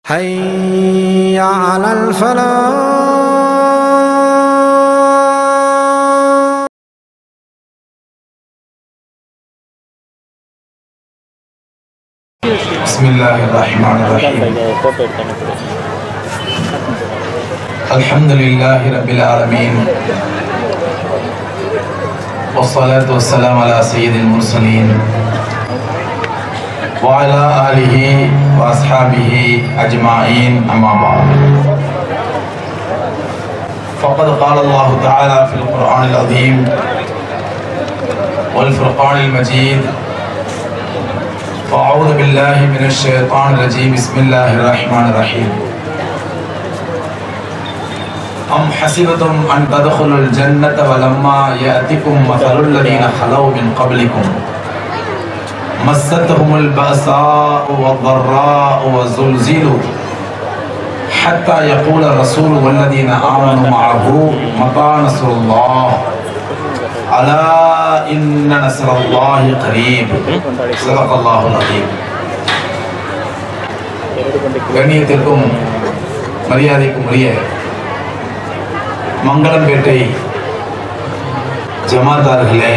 حي على الفلاح بسم الله الرحمن الرحيم photo எடுத்து الحمد لله رب العالمين والصلاة والسلام على سيد المرسلين وعلى آله وأصحابه أجمعين أما بعد فقد قال الله تعالى في القرآن العظيم والفرقان المجيد فأعوذ بالله من الشيطان الرجيم بسم الله الرحمن الرحيم أم حسبتم أن تدخلوا الجنة ولما يأتكم مثل الذين خلوا من قبلكم مستهم البأساء والضراء وزلزلوا حتى يقول الرسول والذين آمنوا معه متى نصر الله ألا إن نصر الله قريب صدق الله العظيم கண்ணியத்திற்கும் மரியாதைக்கும் உரிய மங்களம்பேட்டை ஜமாத்தார்களே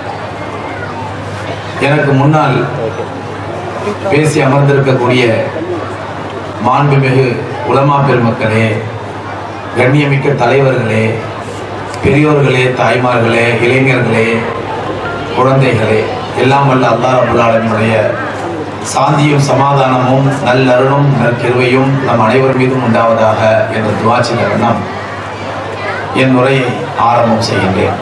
எனக்கு முன்னால் பேசி அமர்ந்திருக்கக்கூடிய மாண்புமிகு உலமா பெருமக்களே கண்ணியமிக்க தலைவர்களே பெரியோர்களே தாய்மார்களே இளைஞர்களே குழந்தைகளே எல்லாம் வல்ல அல்லாஹ் ரபுல் ஆலமீனுடைய சாந்தியும் சமாதானமும் நல்லருளும் நற்கிருவையும் நம் அனைவர் மீதும் உண்டாவதாக என்ற துவாச்சி தருணம் என் உரையை ஆரம்பம் செய்கின்றேன்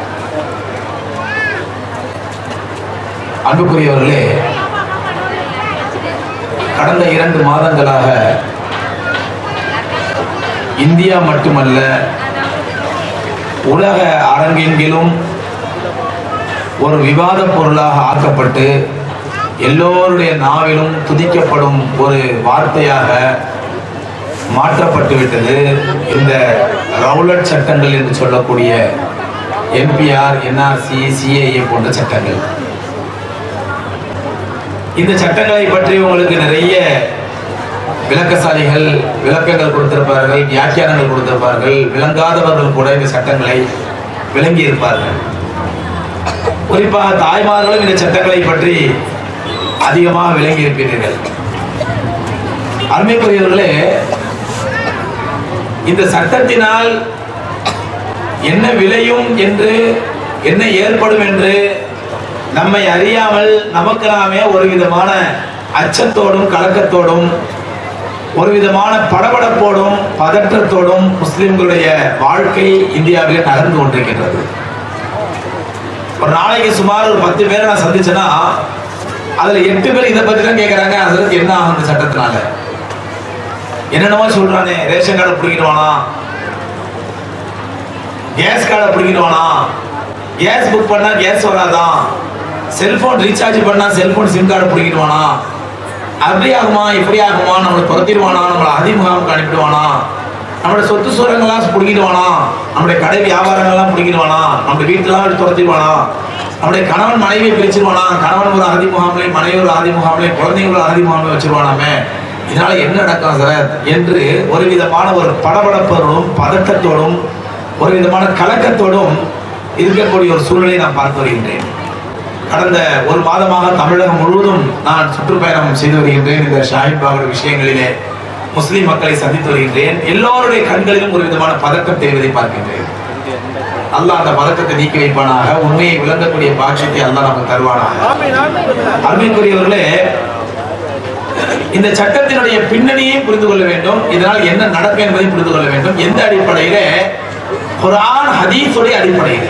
அன்புக்குரியவர்களே கடந்த இரண்டு மாதங்களாக இந்தியா மட்டுமல்ல உலக அரங்கெங்கிலும் ஒரு விவாத பொருளாக ஆக்கப்பட்டு எல்லோருடைய நாவிலும் துதிக்கப்படும் ஒரு வார்த்தையாக மாற்றப்பட்டு விட்டது இந்த ரவுலட் சட்டங்கள் என்று சொல்லக்கூடிய என்பிஆர் என்ஆர்சி சிஏஏ போன்ற சட்டங்கள் இந்த சட்டங்களை பற்றி உங்களுக்கு நிறைய விளக்கசாலிகள் விளக்கங்கள் கொடுத்திருப்பார்கள் வியாக்கியானங்கள் கொடுத்திருப்பார்கள் விளங்காதவர்கள் கூட இந்த சட்டங்களை விளங்கி இருப்பார்கள் குறிப்பாக தாய்மார்களும் இந்த சட்டங்களை பற்றி அதிகமாக விளங்கி இருப்பீர்கள் அருமைக்குரியவர்களே இந்த சட்டத்தினால் என்ன விளையும் என்று என்ன ஏற்படும் என்று நம்மை அறியாமல் நமக்கு நாமே ஒரு விதமான அச்சத்தோடும் கலக்கத்தோடும் ஒரு விதமான படபடப்போடும் பதற்றத்தோடும் முஸ்லிம்களுடைய வாழ்க்கை இந்தியாவிலே நகர்ந்து கொண்டிருக்கின்றது ஒரு நாளைக்கு சுமார் ஒரு பத்து பேரை நான் சந்திச்சேன்னா அதுல எட்டு பேர் இதை பத்தி தான் கேட்கறாங்க அதற்கு என்ன ஆகும் இந்த சட்டத்தினால என்னென்னமோ சொல்றானே ரேஷன் கார்டை பிடிக்கிடுவானா கேஸ் கார்டை பிடிக்கிடுவானா கேஸ் புக் பண்ணா கேஸ் வராதான் செல்போன் ரீசார்ஜ் பண்ணா செல்போன் சிம் கார்டு பிடிக்கிடுவானா அப்படி ஆகுமா இப்படி ஆகுமா நம்மளை துரத்திடுவானா நம்மளை அதிமுகமுக்கு அனுப்பிடுவானா நம்மளுடைய சொத்து சுரங்கள்லாம் பிடிக்கிடுவானா நம்மளுடைய கடை வியாபாரங்கள்லாம் பிடிக்கிடுவானா நம்ம வீட்டெல்லாம் எடுத்து துரத்திடுவானா நம்முடைய கணவன் மனைவியை பிரிச்சிருவானா கணவன் ஒரு ஆதி முகாமிலையும் மனைவி ஒரு ஆதி முகாமிலையும் குழந்தைங்க ஒரு ஆதி முகாமிலையும் வச்சிருவானாமே இதனால என்ன நடக்கும் சார் என்று ஒரு விதமான ஒரு படபடப்போடும் பதட்டத்தோடும் ஒரு விதமான கலக்கத்தோடும் இருக்கக்கூடிய ஒரு சூழ்நிலையை நான் பார்த்து வருகின்றேன் கடந்த ஒரு மாதமாக தமிழகம் முழுவதும் நான் சுற்றுப்பயணம் செய்து வருகின்றேன் இந்த ஷாஹிப் பாபர் விஷயங்களிலே முஸ்லிம் மக்களை சந்தித்து வருகின்றேன் எல்லோருடைய கண்களிலும் ஒரு விதமான பதக்கம் தெரிவதை பார்க்கின்றேன் அல்லாஹ் அந்த பதக்கத்தை நீக்கி வைப்பானாக உண்மையை விளங்கக்கூடிய பாட்சியத்தை அல்லாஹ் நமக்கு தருவானாக அருமைக்குரியவர்களே இந்த சட்டத்தினுடைய பின்னணியை புரிந்து கொள்ள வேண்டும் இதனால் என்ன நடக்கும் என்பதை புரிந்து கொள்ள வேண்டும் எந்த அடிப்படையிலே குர்ஆன் ஹதீஸுடைய அடிப்படையில்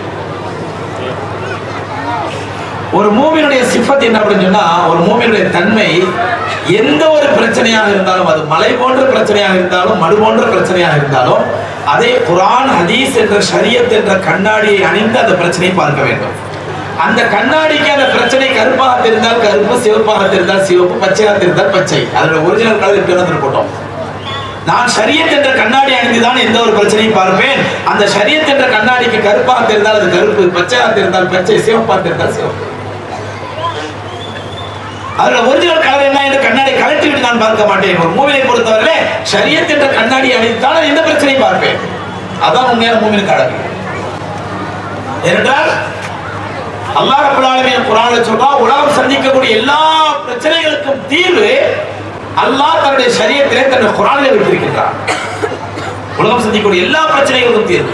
ஒரு மூமியினுடைய சிஃபத் என்ன அப்படின்னு சொன்னா ஒரு மூமியினுடைய தன்மை எந்த ஒரு பிரச்சனையாக இருந்தாலும் அது மலை போன்ற பிரச்சனையாக இருந்தாலும் மடு போன்ற பிரச்சனையாக இருந்தாலும் அதே குர்ஆன் ஹதீஸ் என்ற ஷரியத் என்ற கண்ணாடியை அணிந்து அந்த பிரச்சனையை பார்க்க வேண்டும் அந்த கண்ணாடிக்கு அந்த பிரச்சனை கருப்பாக தெரிந்தால் கருப்பு சிவப்பாக தெரிந்தால் சிவப்பு பச்சையாக தெரிந்தால் பச்சை அதோட ஒரிஜினல் கலர் எப்படி வந்து போட்டோம் நான் ஷரியத் என்ற கண்ணாடி அணிந்துதான் எந்த ஒரு பிரச்சனையும் பார்ப்பேன் அந்த ஷரியத் என்ற கண்ணாடிக்கு கருப்பாக தெரிந்தால் அது கருப்பு பச்சையாக தெரிந்தால் பச்சை சிவப்பாக தெரிந்தால் சிவப்பு அதுல ஒரிஜினல் கலர் என்ன என்று கண்ணாடி கலட்டி விட்டு நான் பார்க்க மாட்டேன் ஒரு மூவிலை பொறுத்தவரையிலே ஷரியத் என்ற கண்ணாடி அணிந்தால் நான் எந்த பிரச்சனையும் பார்ப்பேன் அதான் உண்மையான மூவிலுக்கு அழகு ஏனென்றால் அல்லாஹ் ரப்பல் ஆலமீன் குர்ஆனில் சொல்றா உலகம் சந்திக்கக்கூடிய எல்லா பிரச்சனைகளுக்கும் தீர்வு அல்லாஹ் தன்னுடைய ஷரியத்திலே தன்னுடைய குர்ஆனிலே வைத்திருக்கின்றான் உலகம் சந்திக்கக்கூடிய எல்லா பிரச்சனைகளுக்கும் தீர்வு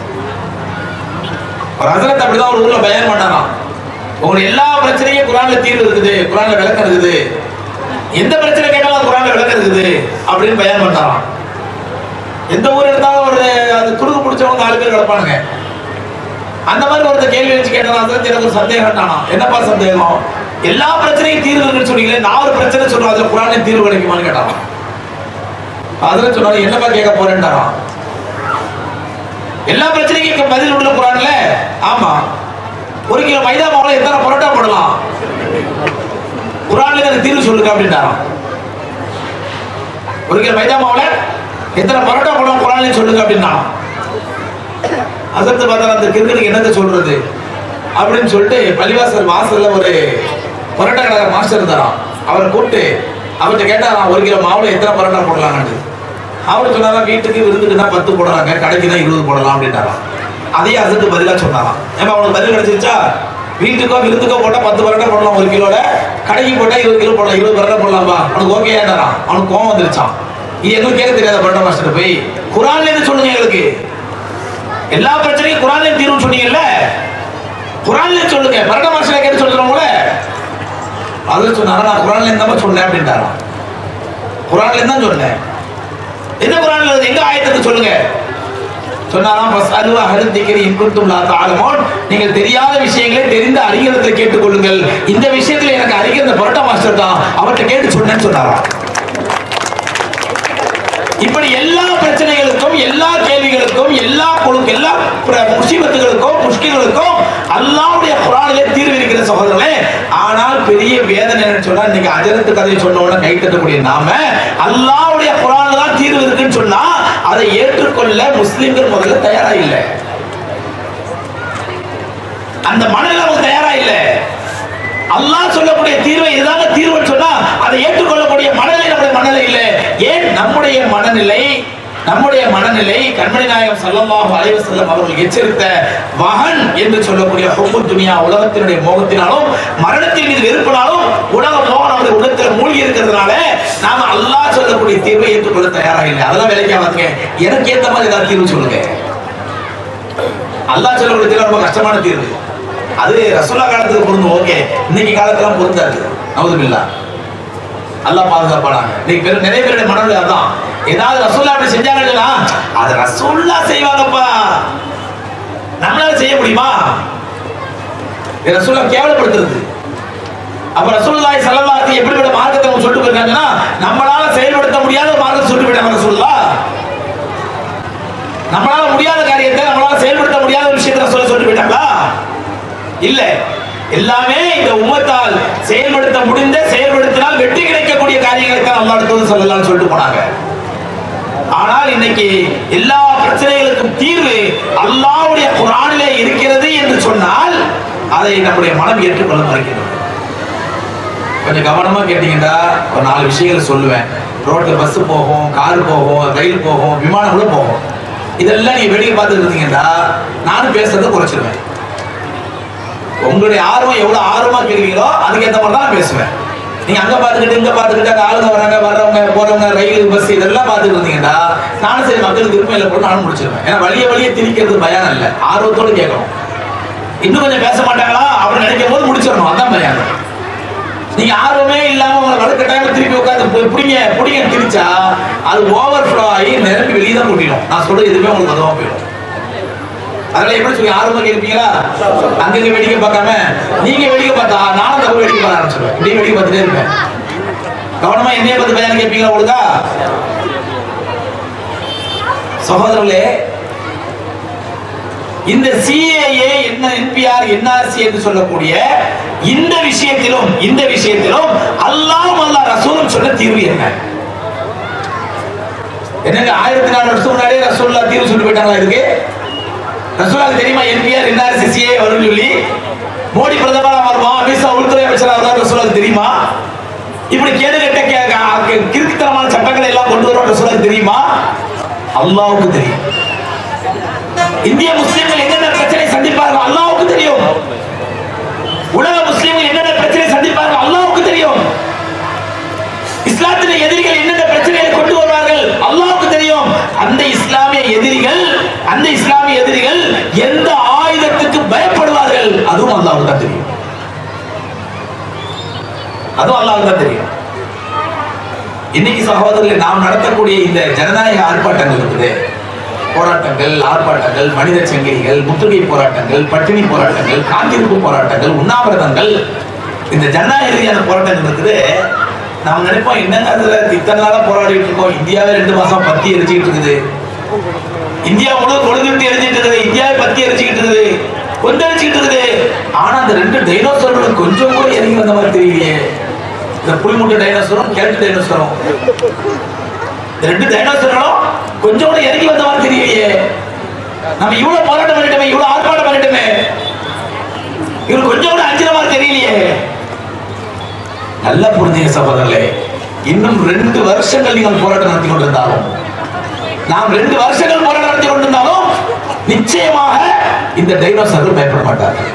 ஒரு ஹசரத் அப்படிதான் ஒரு ஊர்ல பயன் பண்ணாராம் உங்களுடைய எல்லா பிரச்சனையும் குரான்ல தீர்வு இருக்குது குரான்ல விளக்கம் இருக்குது எந்த பிரச்சனை கேட்டாலும் குரான்ல விளக்கம் இருக்குது அப்படின்னு பயன் பண்ணாராம் எந்த ஊர் எடுத்தாலும் ஒரு அந்த துடுக்கு பிடிச்சவங்க நாலு பேர் கிடப்பானுங்க அந்த மாதிரி ஒருத்தர் கேள்வி வச்சு கேட்டாலும் ஹசரத் எனக்கு ஒரு சந்தேகம் தானா என்னப்பா சந்தேகம் எல்லா பிரச்சனையும் தீர்வு இருக்குன்னு சொன்னீங்களே நான் ஒரு பிரச்சனை சொல்றேன் அதுல குரானே தீர்வு கிடைக்குமான்னு கேட்டாராம் அதுல சொன்னாரு என்னப்பா கேட்க போறேன்டாராம் எல்லா பிரச்சனைக்கும் இங்க பதில் உள்ள குரான்ல ஆமா ஒரு கிலோ மைதா மாவுல எத்தனை பரோட்டா போடலாம் குரான்ல எனக்கு தீர்வு சொல்லுங்க அப்படின்றாராம் ஒரு கிலோ மைதா மாவுல எத்தனை பரோட்டா போடலாம் குரான்ல சொல்லுங்க அப்படின்னா அசத்து பார்த்தா அந்த கிரிக்கெட்டுக்கு என்னத்த சொல்றது அப்படின்னு சொல்லிட்டு பள்ளிவாசல் வாசல்ல ஒரு பரோட்டா கடை மாஸ்டர் இருந்தாராம் அவரை கூப்பிட்டு அவர்கிட்ட கேட்டாராம் ஒரு கிலோ மாவுல எத்தனை பரோட்டா போடலாம்னு அவர் சொன்னாராம் வீட்டுக்கு விருந்துக்குன்னா பத்து போடுறாங்க கடைக்கு தான் இருபது போடலாம் அப்படின்ட்டாராம் அதையே அதுக்கு பதிலா சொன்னாராம் ஏமா அவனுக்கு பதில் கிடைச்சிருச்சா வீட்டுக்கோ விருந்துக்கோ போட்டா பத்து பரோட்டா போடலாம் ஒரு கிலோல கடைக்கு போட்டா இருபது கிலோ போடலாம் இருபது பரோட்டா போடலாம்பா அவனுக்கு ஓகே ஏன்டாராம் அவனுக்கு கோவம் வந்துருச்சான் இது எங்களுக்கு கேட்க தெரியாத பரோட்டா மாஸ்டர் போய் குரான்ல இருந்து சொல்லுங்க எங்களுக்கு எல்லா பிரச்சனையும் குரான்ல தீர்வு சொன்னீங்கல்ல குரான்ல சொல்லுங்க பரோட்டா மாஸ்டர் கேட்டு சொல்றவங்கள அதுல சொன்னாரா நான் குரான்ல இருந்தா சொன்னேன் அப்படின்ட்டாராம் குரான்ல இருந்தா சொன்னேன் என்ன குரான்ல இருக்கு? எங்க ஆயத்துக்கு சொல்லுங்க சொன்னாராம் ஃபஸ்அலு அஹ்ல திக்ரி இன் குன்தும் லா தஅலமூன் நீங்கள் தெரியாத விஷயங்களை தெரிந்த அறிஞர்களை கேட்டுக்கொள்ளுங்கள் இந்த விஷயத்துல எனக்கு அறிஞர் இந்த பரோட்டா மாஸ்டர் தான் அவர்கிட்ட கேட்டு சொன்னேன்னு சொன்னாராம் இப்படி எல்லா பிரச்சனைகளுக்கும் எல்லா கேள்விகளுக்கும் எல்லா குழு எல்லா பிர- முசீபத்துகளுக்கும் முஷ்கில்களுக்கும் அல்லாஹ்வுடைய குரானிலே தீர்வு இருக்கிற சகோதரர்களே ஆனால் பெரிய வேதனை என்னன்னு சொன்னா இன்னைக்கு அஜரத்து கதையை சொன்ன உடனே கை தட்டக்கூடிய நாம அல்லாஹ்வுடைய குரான்ல தான் தீர்வு இருக்குன்னு சொன்னா அதை ஏற்றுக்கொள்ள முஸ்லிம்கள் முதல்ல தயாரா இல்லை அந்த மனநிலை அவங்க தயாரா இல்லை அல்லாஹ் சொல்லக்கூடிய தீர்வை இதுதாங்க தீர்வுன்னு சொன்னா அதை ஏற்றுக்கொள்ளக்கூடிய மனநிலை நம்முடைய மனநிலை இல்லை ஏன் நம்முடைய மனநிலை நம்முடைய மனநிலை கண்மணி நாயகம் ஸல்லல்லாஹு அலைஹி வஸல்லம் அவர்கள் எச்சரித்த வகன் என்று சொல்லக்கூடிய ஹுப்பு துனியா உலகத்தினுடைய மோகத்தினாலும் மரணத்தின் மீது வெறுப்பினாலும் உலக மோகம் நம்முடைய உள்ளத்தில் மூழ்கி இருக்கிறதுனால நாம அல்லாஹ் சொல்லக்கூடிய தீர்வை ஏற்றுக்கொள்ள தயாராக இல்லை அதெல்லாம் வேலைக்கு ஆகாதுங்க எனக்கு ஏத்த மாதிரி ஏதாவது தீர்வு சொல்லுங்க அல்லாஹ் சொல்லக்கூடிய தீர்வு ரொம்ப கஷ்டமான தீர்வு அது ரசூல்லா காலத்துக்கு பொருந்தும் ஓகே இன்னைக்கு காலத்துல பொருந்தாது நவுதுபில்லா அல்லாஹ் பாதுகாப்பானாங்க இன்னைக்கு பேர் நிறைய பேருடைய மனநிலை அதான் ஏதாவது ரசூல்லா அப்படி செஞ்சாங்கன்னா அது ரசூல்லா செய்வாங்கப்பா நம்மளால செய்ய முடியுமா இது ரசூல்லா கேவலப்படுத்துறது அப்ப ரசூலுல்லாஹி ஸல்லல்லாஹு அலைஹி எப்படிப்பட்ட மார்க்கத்தை அவங்க சொல்லிட்டு போயிருக்காங்கன்னா நம்மளால செயல்படுத்த முடியாத ஒரு மார்க்கத்தை சொல்லிட்டு போயிட்டாங்க ரசூலுல்லாஹ் நம்மளால முடியாத காரியத்தை நம்மளால செயல்படுத்த முடியாத ஒரு விஷயத்தை சொல்ல சொல்லிட்டு போயிட்டாங்களா இல்ல எல்லாமே இந்த உம்மத்தால் செயல்படுத்த முடிந்த செயல்படுத்தினால் வெற்றி கிடைக்கக்கூடிய காரியங்களை தான் அல்லாஹ் அடுத்தது சொல்லலாம்னு சொல்லிட்டு போனாங்க ஆனால் இன்னைக்கு எல்லா பிரச்சனைகளுக்கும் தீர்வு அல்லாஹ்வுடைய குரானிலே இருக்கிறது என்று சொன்னால் அதை நம்முடைய மனம் ஏற்றுக்கொள்ள மறுக்கிறது கொஞ்சம் கவனமா கேட்டீங்கன்னா ஒரு நாலு விஷயங்களை சொல்லுவேன் ரோட்ல பஸ் போகும் கார் போகும் ரயில் போகும் விமானம் கூட போகும் இதெல்லாம் நீங்க வெளியே பார்த்துட்டு இருந்தீங்கன்னா நானும் பேசுறதை குறைச்சிருவேன் உங்களுடைய ஆர்வம் எவ்வளவு ஆர்வமா கேட்குறீங்களோ அதுக்கு ஏற்ற மாதிரி தான் நான் பேசுவேன் நீங்க அங்க பாத்துக்கிட்டு இங்க பாத்துக்கிட்டு அங்க ஆளுங்க வராங்க வர்றவங்க போறவங்க ரயில் பஸ் இதெல்லாம் பார்த்துட்டு இருந்தீங்கன்னா நானும் சரி மக்களுக்கு விருப்பம் இல்லை போட்டு நானும் முடிச்சிருவேன் ஏன்னா வழிய வழியே திணிக்கிறது பயானம் இல்லை ஆர்வத்தோடு கேட்கணும் இன்னும் கொஞ்சம் பேச மாட்டாங்களா அப்படின்னு நினைக்கும் போது முடிச்சிடணும் அதான் பயானம் நீங்க ஆர்வமே இல்லாம உங்களை வலுக்கட்டாயமா திருப்பி உட்காந்து போய் புடிங்க புடிங்க திரிச்சா அது ஓவர் ஃப்ளோ ஆகி நிரம்பி வெளியே தான் கூட்டிடும் நான் சொல்றது எதுவுமே உங்களுக்கு உதவா போயிடும் அதெல்லாம் எப்படி சொல்லி ஆர்வமா கேட்பீங்களா அங்கங்க வேடிக்கை பார்க்காம நீங்க வேடிக்கை பார்த்தா நானும் தப்பு வேடிக்கை பார்க்க ஆரம்பிச்சிருவேன் இப்படியே வேடிக்கை பார்த்துட்டே இருப்பேன் கவனமா என்னைய பத்தி பயானம் கேட்பீங்களா ஒழுங்கா சகோதரர்களே இந்த சிஏஏ என்ன என்பிஆர் என்ஆர்சி என்று சொல்லக்கூடிய இந்த விஷயத்திலும் இந்த விஷயத்திலும் அல்லாஹ் அல்லாஹ் ரசூலும் சொன்ன தீர்வு என்ன என்னங்க ஆயிரத்தி நாலு வருஷம் முன்னாடியே ரசூல்லா தீர்வு சொல்லி போயிட்டாங்களா இதுக்கு ரசூலாக்கு தெரியுமா என்பிஆர் என்ஆர் சிசிஏ வரும்னு சொல்லி மோடி பிரதமரா வருவான் அமித்ஷா உள்துறை அமைச்சரா வருவான் ரசூலாக்கு தெரியுமா இப்படி கேடு கெட்ட கே- கே- கிறுக்குத்தனமான சட்டங்களை எல்லாம் கொண்டு வருவாங்க சொல்ல தெரியுமா அல்லாவுக்கு தெரியும் இந்திய முஸ்லிம்கள் என்னென்ன பிரச்சனை சந்திப்பார்கள் அல்லாவுக்கு தெரியும் உலக முஸ்லிம்கள் என்னென்ன பிரச்சனை சந்திப்பார்கள் அல்லாவுக்கு தெரியும் இஸ்லாத்தின் எதிரிகள் என்னென்ன பிரச்சனைகளை கொண்டு வருவார்கள் அல்லாவுக்கு தெரியும் அந்த இஸ்லாமிய எதிரிகள் அந்த இஸ்லாமிய எதிரிகள் எந்த ஆயுதத்துக்கு பயப்படுவார்கள் அதுவும் அல்லாவுக்கு தான் தெரியும் அதுவும் அல்லாவுக்கு தான் தெரியும் இன்னைக்கு சகோதரர்களை நாம் நடத்தக்கூடிய இந்த ஜனநாயக ஆர்ப்பாட்டங்கள் இருக்குது போராட்டங்கள் ஆர்ப்பாட்டங்கள் மனித சங்கிலிகள் முற்றுகை போராட்டங்கள் பட்டினி போராட்டங்கள் காத்திருப்பு போராட்டங்கள் உண்ணாவிரதங்கள் இந்த ஜனநாயக ரீதியான போராட்டங்கள் இருக்குது நாம் நினைப்போம் என்னங்க அதுல இத்தனை நாளா போராடிட்டு இருக்கோம் இந்தியாவே ரெண்டு மாசம் பத்தி எரிச்சுக்கிட்டு இருக்குது இந்தியா முழு கொழுந்துட்டு எரிஞ்சிட்டு இருக்குது இந்தியாவை பத்தி எரிச்சுக்கிட்டு இருக்குது கொந்தளிச்சுக்கிட்டு இருக்குது ஆனா அந்த ரெண்டு டைனோசர்களும் கொஞ்சம் கூட இறங்கி வந்த மாதிரி தெரியலையே இந்த புலிமுட்டை டைனோசரும் கேரட் டைனோசரும் இந்த ரெண்டு டைனோசர்களும் கொஞ்சம் கூட இறங்கி வந்த மாதிரி தெரியலையே நம்ம இவ்வளவு போராட்டம் பண்ணிட்டோமே இவ்வளவு ஆர்ப்பாட்டம் பண்ணிட்டோமே இவர் கொஞ்சம் கூட அஞ்சின மாதிரி தெரியலையே நல்லா புரிஞ்சுங்க சகோதரர்களே இன்னும் ரெண்டு வருஷங்கள் நீங்கள் போராட்டம் நடத்தி கொண்டிருந்தாலும் நாம் ரெண்டு வருஷங்கள் போராட்டம் நடத்தி கொண்டிருந்தாலும் நிச்சயமாக இந்த டைனோசர்கள் பயப்பட மாட்டார்கள்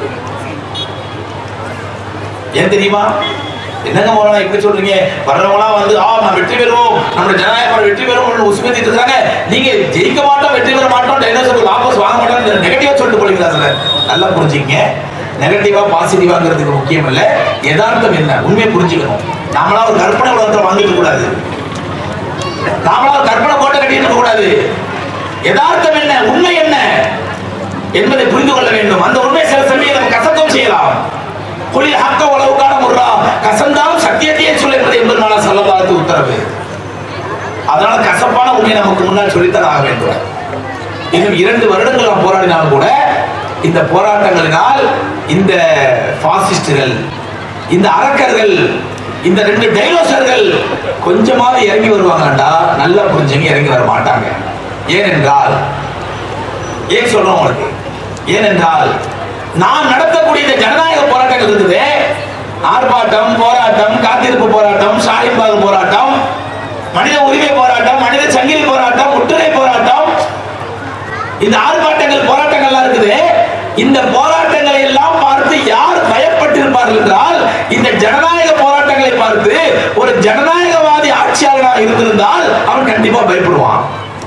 ஏன் தெரியுமா என்னங்க மோலானா இப்படி சொல்றீங்க வர்றவங்களாம் வந்து ஆ நான் வெற்றி பெறுவோம் நம்மளோட ஜனநாயகம் வெற்றி பெறுவோம் உசுமேத்திட்டு இருக்காங்க நீங்க ஜெயிக்க மாட்டோம் வெற்றி பெற மாட்டோம் டைனோசர் வாபஸ் வாங்க மாட்டோம் நெகட்டிவா சொல்லிட்டு போறீங்களா சார் நல்லா புரிஞ்சுக்கங்க நெகட்டிவா பாசிட்டிவாங்கிறதுக்கு முக்கியம் இல்ல யதார்த்தம் என்ன உண்மையை புரிஞ்சுக்கணும் நாமளா ஒரு கற்பனை உலகத்தை வாங்கிட்டு கூடாது நாமளா ஒரு கற்பனை கோட்டை கட்டிட்டு இருக்க கூடாது யதார்த்தம் என்ன உண்மை என்ன என்பதை புரிந்து கொள்ள வேண்டும் அந்த உண்மை சில சமயம் நம்ம கசக்கவும் செய்யலாம் குளிர் ஹக்க உளவுக்கான முறா கசந்தாலும் சத்தியத்தையே சொல் என்பது என்பதனால சொல்லலாத்து உத்தரவு அதனால கசப்பான உண்மை நமக்கு முன்னால் சொல்லித்தான் ஆக வேண்டும் இன்னும் இரண்டு வருடங்கள் நாம் போராடினாலும் கூட இந்த போராட்டங்களினால் இந்த பாசிஸ்டுகள் இந்த அரக்கர்கள் இந்த ரெண்டு டைனோசர்கள் கொஞ்சமாவது இறங்கி வருவாங்கடா நல்லா புரிஞ்சுங்க இறங்கி வர மாட்டாங்க ஏனென்றால் ஏன் சொல்றோம் உங்களுக்கு ஏனென்றால் நாம் நடத்தக்கூடிய இந்த ஜனநாயக போராட்டங்கள் இருக்குது ஆர்ப்பாட்டம் போராட்டம் காத்திருப்பு போராட்டம் ஷாஹின்பாக் போராட்டம் மனித உரிமை போராட்டம் மனித சங்கிலி போராட்டம் முற்றுகை போராட்டம் இந்த ஆர்ப்பாட்டங்கள் போராட்டங்கள்லாம் இருக்குது இந்த போராட்டங்களை எல்லாம் பார்த்து யார் பயப்பட்டிருப்பார்கள் என்றால் இந்த ஜனநாயக போராட்டங்களை பார்த்து ஒரு ஜனநாயகவாதி ஆட்சியாளராக இருந்திருந்தால் அவன் கண்டிப்பா பயப்படுவான்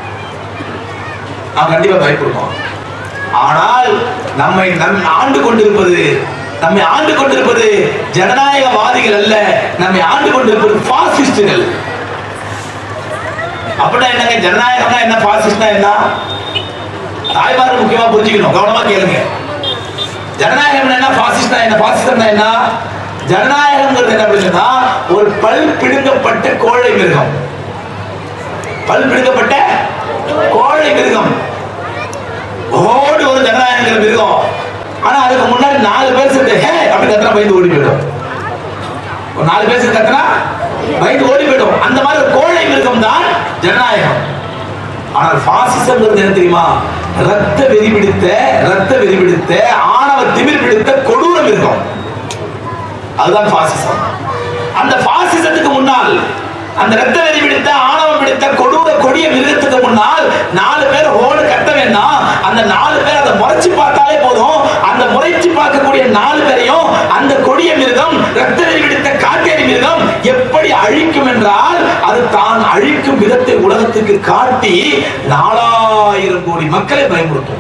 அவன் கண்டிப்பா பயப்படுவான் ஆனால் நம்மை நம் ஆண்டு கொண்டிருப்பது நம்மை ஆண்டு கொண்டிருப்பது ஜனநாயகவாதிகள் அல்ல நம்மை ஆண்டு கொண்டிருப்பது பாசிஸ்டுகள் அப்படின்னா என்னங்க ஜனநாயகம்னா என்ன பாசிஸ்ட்னா என்ன தாய்மார்கள் முக்கியமா புரிஞ்சுக்கணும் கவனமா கேளுங்க ஜனநாயகம் என்ன பாசிஸ்ட்னா என்ன பாசிசம்னா என்ன ஜனநாயகம்ங்கிறது என்ன அப்படின்னா ஒரு பல் பிடுங்கப்பட்ட கோழை மிருகம் பல் பிடுங்கப்பட்ட கோழை மிருகம் ஓடி ஒரு ஜனநாயகங்கிற மிருகம் ஆனா அதுக்கு முன்னாடி நாலு பேர் சேர்ந்து ஹே அப்படி கத்துனா பயந்து ஓடி போயிடும் ஒரு நாலு பேர் சேர்ந்து கத்துனா பயந்து ஓடி போயிடும் அந்த மாதிரி ஒரு கோழை மிருகம் தான் ஜனநாயகம் ஆனால் பாசிசம் என்ன தெரியுமா ரத்த வெறி பிடித்த ரத்த வெறி பிடித்த ஆணவ திமிர் பிடித்த கொடூர மிருகம் அதுதான் பாசிசம் அந்த பாசிசத்துக்கு முன்னால் அந்த ரத்த வெறி பிடித்த ஆணவம் பிடித்த கொடூர கொடிய மிருகத்துக்கு முன்னால் நாலு பேர் ஓடு கட்ட வேண்டாம் அந்த நாலு பேர் அதை முறைச்சு பார்த்தாலே போதும் அந்த முறைச்சு பார்க்கக்கூடிய நாலு பேரையும் அந்த கொடிய மிருகம் ரத்த வெறி பிடித்த காட்டேரி மிருகம் எப்படி அழிக்கும் என்றால் அது தான் அழிக்கும் விதத்தை உலகத்துக்கு காட்டி நாலாயிரம் கோடி மக்களை பயமுறுத்தும்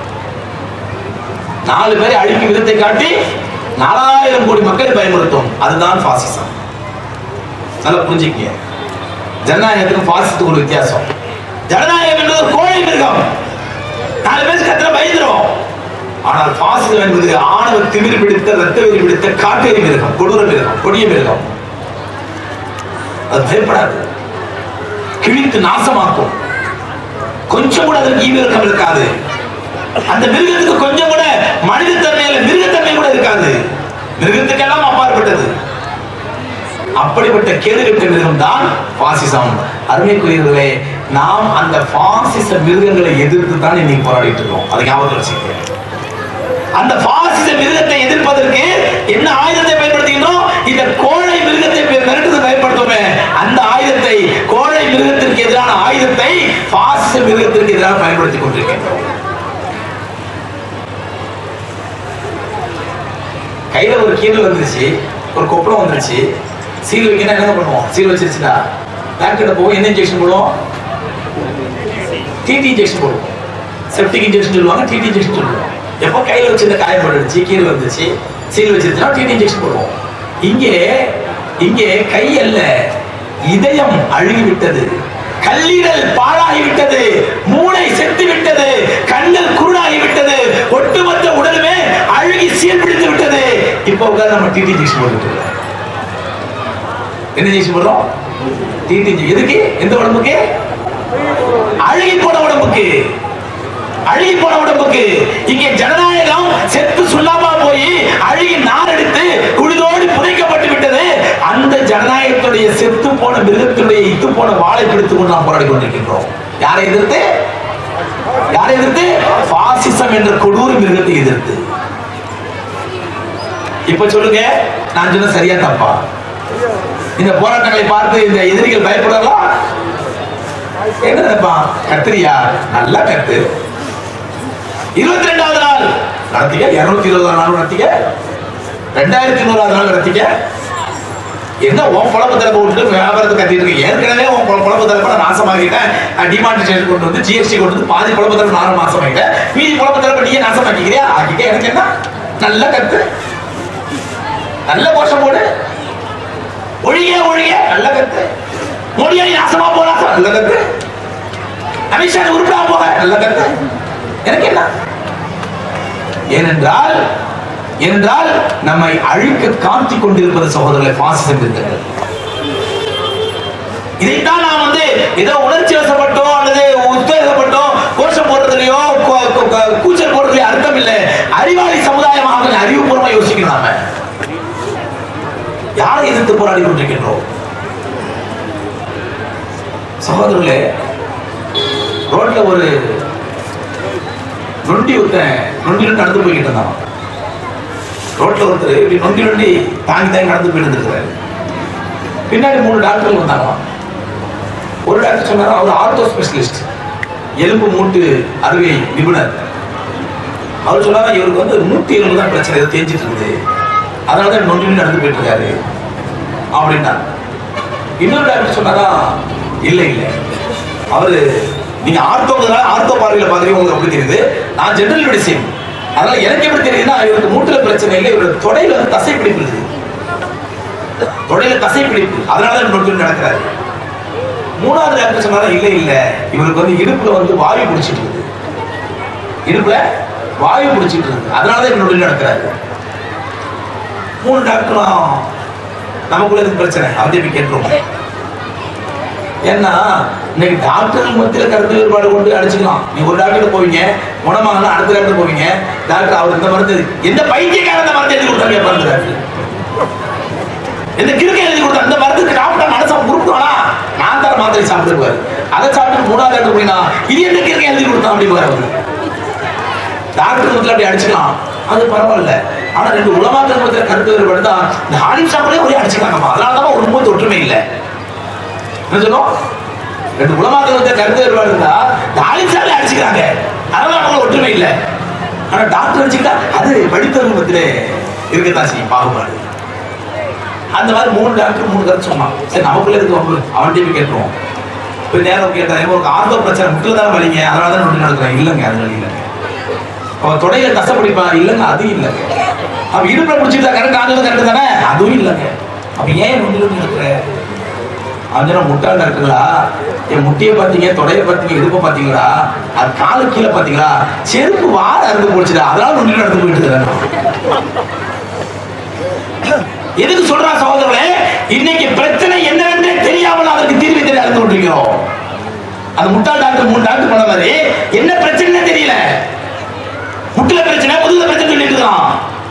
நாலு பேரை அழிக்கும் விதத்தை காட்டி நாலாயிரம் கோடி மக்களை பயமுறுத்தும் அதுதான் பாசிசம் நல்லா புரிஞ்சுக்கங்க ஜனநாயகத்துக்கும் பாசிசத்துக்கு ஒரு வித்தியாசம் ஜனநாயகம் என்பது ஒரு கோழை மிருகம் நாலு பேர் கத்திர பயந்துரும் ஆனால் பாசிசம் என்பது ஆணவ திமிர் பிடித்த ரத்த வெறி பிடித்த காட்டேரி மிருகம் கொடூர மிருகம் கொடிய மிருகம் அது பயப்படாது கிழித்து நாசமாக்கும் கொஞ்சம் கூட அதற்கு ஈவிரக்கம் இருக்காது அந்த மிருகத்துக்கு கொஞ்சம் கூட மனிதத்தன்மையில மிருகத்தன்மை கூட இருக்காது மிருகத்துக்கெல்லாம் அப்பாற்பட்டது அப்படிப்பட்ட கேடுகட்ட மிருகம் தான் பாசிசம் அருமைக்குரியவர்களே நாம் அந்த பாசிச மிருகங்களை எதிர்த்து தான் இன்னைக்கு போராடிட்டு இருக்கோம் அதை ஞாபகம் வச்சுக்கிறேன் அந்த பாசிச மிருகத்தை எதிர்ப்பதற்கு என்ன ஆயுதத்தை பயன்படுத்துகின்றோம் இந்த கோழை மிருகத்தை மிரட்டுறது பயப்படுத்துமே அந்த ஆயுதத்தை கோழை மிருகத்திற்கு எதிரான ஆயுதத்தை பாச மிருகத்திற்கு எதிராக பயன்படுத்திக் கொண்டிருக்கின்றோம் கையில ஒரு கீழ் வந்துருச்சு ஒரு கொப்பளம் வந்துருச்சு சீல் வைக்கணும் என்ன பண்ணுவோம் சீல் வச்சிருச்சுடா டாக்டர்கிட்ட போவோம் என்ன இன்ஜெக்ஷன் போடுவோம் டிடி இன்ஜெக்ஷன் போடுவோம் செப்டிக் இன்ஜெக்ஷன் சொல்லுவாங்க டிடி இன்ஜெக்ஷன் சொல்லுவோம் எப்போ கையில வச்சு இந்த காயம் பட்டுடுச்சு கீழ் வந்துச்சு சீல் வச்சிருச்சுன்னா டிடி இன்ஜெக்ஷன் போடுவோம் இங்கே இங்கே கை அல்ல இதயம் அழுகி விட்டது கல்லீரல் பாழாகி விட்டது மூளை செத்து விட்டது கண்கள் குருடாகி விட்டது ஒட்டுமொத்த உடலுமே அழுகி சீர்பிடித்து விட்டது இப்போ உட்கார்ந்து நம்ம டிடி இன்ஜெக்ஷன் போட்டுட்டு இருக்கோம். என்ன இன்ஜெக்ஷன் போடுறோம் டிடி இன்ஜெக்ஷன் எதுக்கு எந்த உடம்புக்கு அழுகி போன உடம்புக்கு அழுகி போன உடம்புக்கு இங்கே ஜனநாயகம் செத்து சுண்ணாம்பா போய் அழுகி நார் எடுத்து குளிதோடு புதைக்கப்பட்டு விட்டது அந்த ஜனநாயகத்துடைய செத்து போன மிருகத்துடைய இத்து போன வாளை பிடித்துக் கொண்டு நாம் போராடி கொண்டிருக்கின்றோம் யாரை எதிர்த்து யாரை எதிர்த்து பாசிசம் என்ற கொடூர மிருகத்தை எதிர்த்து இப்ப சொல்லுங்க நான் சொன்ன சரியா தப்பா இந்த போராட்டங்களை பார்த்து இந்த எதிரிகள் பயப்படலாம் என்ன நினைப்பான் கத்திரியா நல்லா கத்து இருபத்தி ரெண்டாவது நாள் நடத்திக்க இருநூத்தி இருபதாம் நாள் நடத்திக்க ரெண்டாயிரத்தி நூறாவது நாள் நடத்திக்க என்ன உன் குழப்ப தலைப்பை விட்டுட்டு வியாபாரத்தை கத்திட்டு இருக்கு ஏற்கனவே உன் குழ- குழப்ப தலைப்பை நான் நாசமாக்கிட்டேன் டிமானிட்டேஷன் கொண்டு வந்து ஜிஎஸ்டி கொண்டு வந்து பாதி குழப்ப தலைப்பு நானும் நாசமாக்கிட்டேன் மீதி குழப்ப தலைப்பை நீயே நாசமாக்கிக்கிறியா ஆக்கிக்க எனக்கு என்ன நல்ல கத்து நல்ல கோஷம் போடு ஒழிய ஒழிய நல்ல கத்து மோடியா நீ நாசமா போறா நல்ல கத்து அமித்ஷா நீ உருப்படா போக நல்ல கத்து எனக்கு என்ன ஏனென்றால் ஏனென்றால் நம்மை அழிக்க காத்திக் கொண்டிருப்பது சகோதரர்களை பாசிசம் இருக்கிறது இதைத்தான் நாம் வந்து ஏதோ உணர்ச்சி வசப்பட்டோம் அல்லது உத்தேசப்பட்டோம் கோஷம் போடுறதுலயோ கூ- கூ- கூ- கூச்சல் போடுறதுலயோ அர்த்தம் இல்லை அறிவாளி சமுதாயமாக கொஞ்சம் அறிவுபூர்வமா யோசிக்கணும் நாம யாரை எதிர்த்து போராடி கொண்டிருக்கின்றோம் சகோதரர்களே ரோட்ல ஒரு நொண்டி ஒருத்தன் நொண்டி நொண்டி நடந்து போய்கிட்டு இருந்தான் ரோட்ல ஒருத்தர் இப்படி நொண்டி நொண்டி தாங்கி தாங்கி நடந்து போயிட்டு இருக்கிறாரு பின்னாடி மூணு டாக்டர்கள் வந்தாங்களாம் ஒரு டாக்டர் சொன்னாரு அவர் ஆர்த்தோ ஸ்பெஷலிஸ்ட் எலும்பு மூட்டு அறுவை நிபுணர் அவர் சொன்னாங்க இவருக்கு வந்து மூட்டு எலும்பு தான் பிரச்சனை ஏதோ தேஞ்சிட்டு இருக்குது அதனால தான் நொண்டி நொண்டி நடந்து போயிட்டு இருக்காரு அப்படின்னா இன்னொரு டாக்டர் சொன்னாரா இல்ல இல்ல அவரு நீங்க ஆர்த்தோங்கிறதுனால ஆர்த்தோ பார்வையில பாக்குறீங்க உங்களுக்கு அப்படி தெரியுது நான் ஜெனரல் மெடிசின் அதனால எனக்கு எப்படி தெரியுதுன்னா இவருக்கு மூட்டுல பிரச்சனை இல்லை இவருக்கு தொடையில வந்து தசை பிடிப்பு இருக்குது தொடையில தசை பிடிப்பு அதனால தான் நொண்டி நடக்கிறாரு மூணாவது டாக்டர் சொன்னாரா இல்ல இல்ல இவருக்கு வந்து இடுப்புல வந்து வாயு பிடிச்சிட்டு இருக்குது இடுப்புல வாயு பிடிச்சிட்டு இருக்கு அதனால தான் நொண்டி நடக்கிறாரு மூணு டாக்டரும் நமக்குள்ள எதுக்கு பிரச்சனை அதை போய் கேட்டுருவோம் ஏன்னா இன்னைக்கு டாக்டர்கள் மத்தியில கருத்து வேறுபாடு கொண்டு அடிச்சுக்கலாம் நீ ஒரு டாக்டர் போவீங்க குணமாகலாம் அடுத்த டாக்டர் போவீங்க டாக்டர் அவர் இந்த மருந்து எந்த பைத்தியக்கார அந்த மருந்து எழுதி கொடுத்தாங்க மருந்து டாக்டர் எந்த கிறுக்க எழுதி கொடுத்தா அந்த மருந்துக்கு டாக்டர் மனசா உருட்டுவானா நான் தர மாத்திரை சாப்பிட்டுருவாரு அதை சாப்பிட்டு மூணாவது டாக்டர் போயினா இது எந்த கிறுக்க எழுதி கொடுத்தான் அப்படிங்குவார் அவர் டாக்டர் மத்தியில் அப்படி அடிச்சுக்கலாம் அது பரவாயில்ல ஆனா ரெண்டு உலமாக்கள் மத்தியில் கருத்து வேறுபாடு தான் இந்த ஹாலிம் சாப்பிடே ஒரே அடிச்சுக்காங்கம்மா அதனால தான் ஒரு மூத்த ஒற்றுமை இல்லை என்ன சொன்னோம் ரெண்டு உலமாக்கள் மத்தியில் கருத்து வேறுபாடு இருந்தா இந்த ஹாலிம் சாப்பிடே அடிச்சுக்கிறாங்க அதனால அவங்க ஒற்றுமை இல்லை ஆனா டாக்டர் அடிச்சுக்கிட்டா அது படித்தவர்கள் மத்தியிலே இருக்கத்தான் செய்யும் பாகுபாடு அந்த மாதிரி மூணு டாக்டர் மூணு கருத்து சொன்னான் சரி நமக்குள்ள இருக்கு வம்பு அவன்கிட்ட போய் கேட்டுருவோம் இப்போ நேரம் கேட்டேன் ஒரு ஆர்த்தோ பிரச்சனை முட்டில் தான் வலிங்க அதனால தான் நொண்டி நடக்கிறேன் இல்லைங்க அது வலி இல்லைங்க அவன் தொடையில கசப்பிடிப்பா இல்லைங்க அது இல்லைங்க அவன் இடுப்புல பிடிச்சிட்டு கரெக்ட் ஆனது கரெக்ட் தானே அதுவும் இல்லைங்க அவன் ஏன் நொண்டி நொண்டி இருக்கிற அவன் சொன்னா முட்டாள் டாக்டர்களா என் முட்டியை பார்த்தீங்க தொடையை பார்த்தீங்க இடுப்பை பார்த்தீங்களா அது காலு கீழே பார்த்தீங்களா செருப்பு வார அறுந்து போச்சுடா அதனால நொண்டி நடந்து போயிட்டு இருக்கிறேன் எதுக்கு சொல்றா சகோதரர்களே இன்னைக்கு பிரச்சனை என்னவென்றே தெரியாமல் அதற்கு தீர்வை தெரிய அறிந்து கொண்டிருக்கிறோம் அந்த முட்டாள் டாக்டர் மூணு டாக்டர் பண்ண மாதிரி என்ன பிரச்சனை தெரியல முட்டுல பிரச்சனை முதுகுல பிரச்சனை சொல்லிட்டு இருக்கான்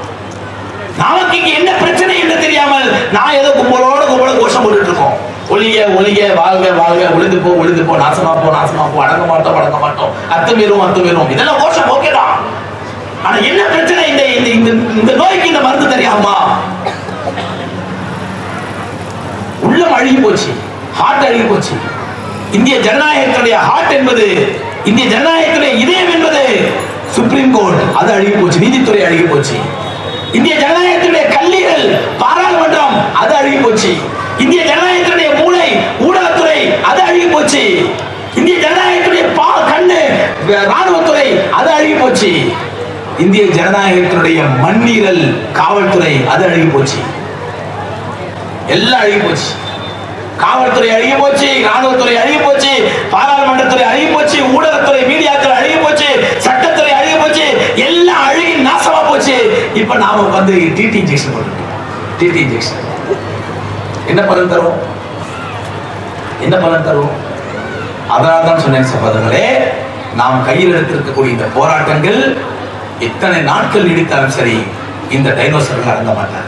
நமக்கு இங்க என்ன பிரச்சனை என்று தெரியாமல் நான் ஏதோ கும்பலோட கும்பல கோஷம் போட்டுட்டு இருக்கோம் ஒளிய ஒளிய வாழ்க வாழ்க ஒளிந்து போ ஒளிந்து போ நாசமா போ நாசமா போ அடங்க மாட்டோம் அடங்க மாட்டோம் அத்துமீறும் அத்துமீறும் இதெல்லாம் கோஷம் ஓகேதான் ஆனா என்ன பிரச்சனை இந்த இந்த இந்த இந்த நோய்க்கு இந்த மருந்து தெரியாமா உள்ளம் அழுகி போச்சு ஹார்ட் அழுகி போச்சு இந்திய ஜனநாயகத்துடைய ஹார்ட் என்பது இந்திய ஜனநாயகத்துடைய இதயம் என்பது சுப்ரீம் கோர்ட் அது அழுகி போச்சு நீதித்துறை அழுகி போச்சு இந்திய ஜனநாயகத்துடைய கல்லீரல் பாராளுமன்றம் அது அழுகி போச்சு இந்திய ஜனநாயகத்துடைய மூளை ஊடகத்துறை அது அழுகி போச்சு இந்திய ஜனநாயகத்துடைய பா கண்ணு ராணுவத்துறை அது அழுகி போச்சு இந்திய ஜனநாயகத்தினுடைய மண்ணீரல் காவல்துறை அது அழுகி போச்சு எல்லாம் அழுகி போச்சு காவல்துறை அழுகி போச்சு ராணுவத்துறை அழுகி போச்சு பாராளுமன்றத்துறை அழுகி போச்சு ஊடகத்துறை மீடியாத்துறை அழுகி போச்சு சட்டத்துறை அழுகி போச்சு எல்லாம் அழுகி நாசமா போச்சு இப்ப நாம வந்து டிடி இன்ஜெக்ஷன் போட்டுருக்கோம் டிடி இன்ஜெக்ஷன் என்ன பலன் தரும் என்ன பலன் தரும் அதனால தான் சொன்னேன் சகோதரர்களே நாம் கையில் எடுத்திருக்கக்கூடிய இந்த போராட்டங்கள் எத்தனை நாட்கள் நீடித்தாலும் சரி இந்த டைனோசர்கள் அடங்க மாட்டாங்க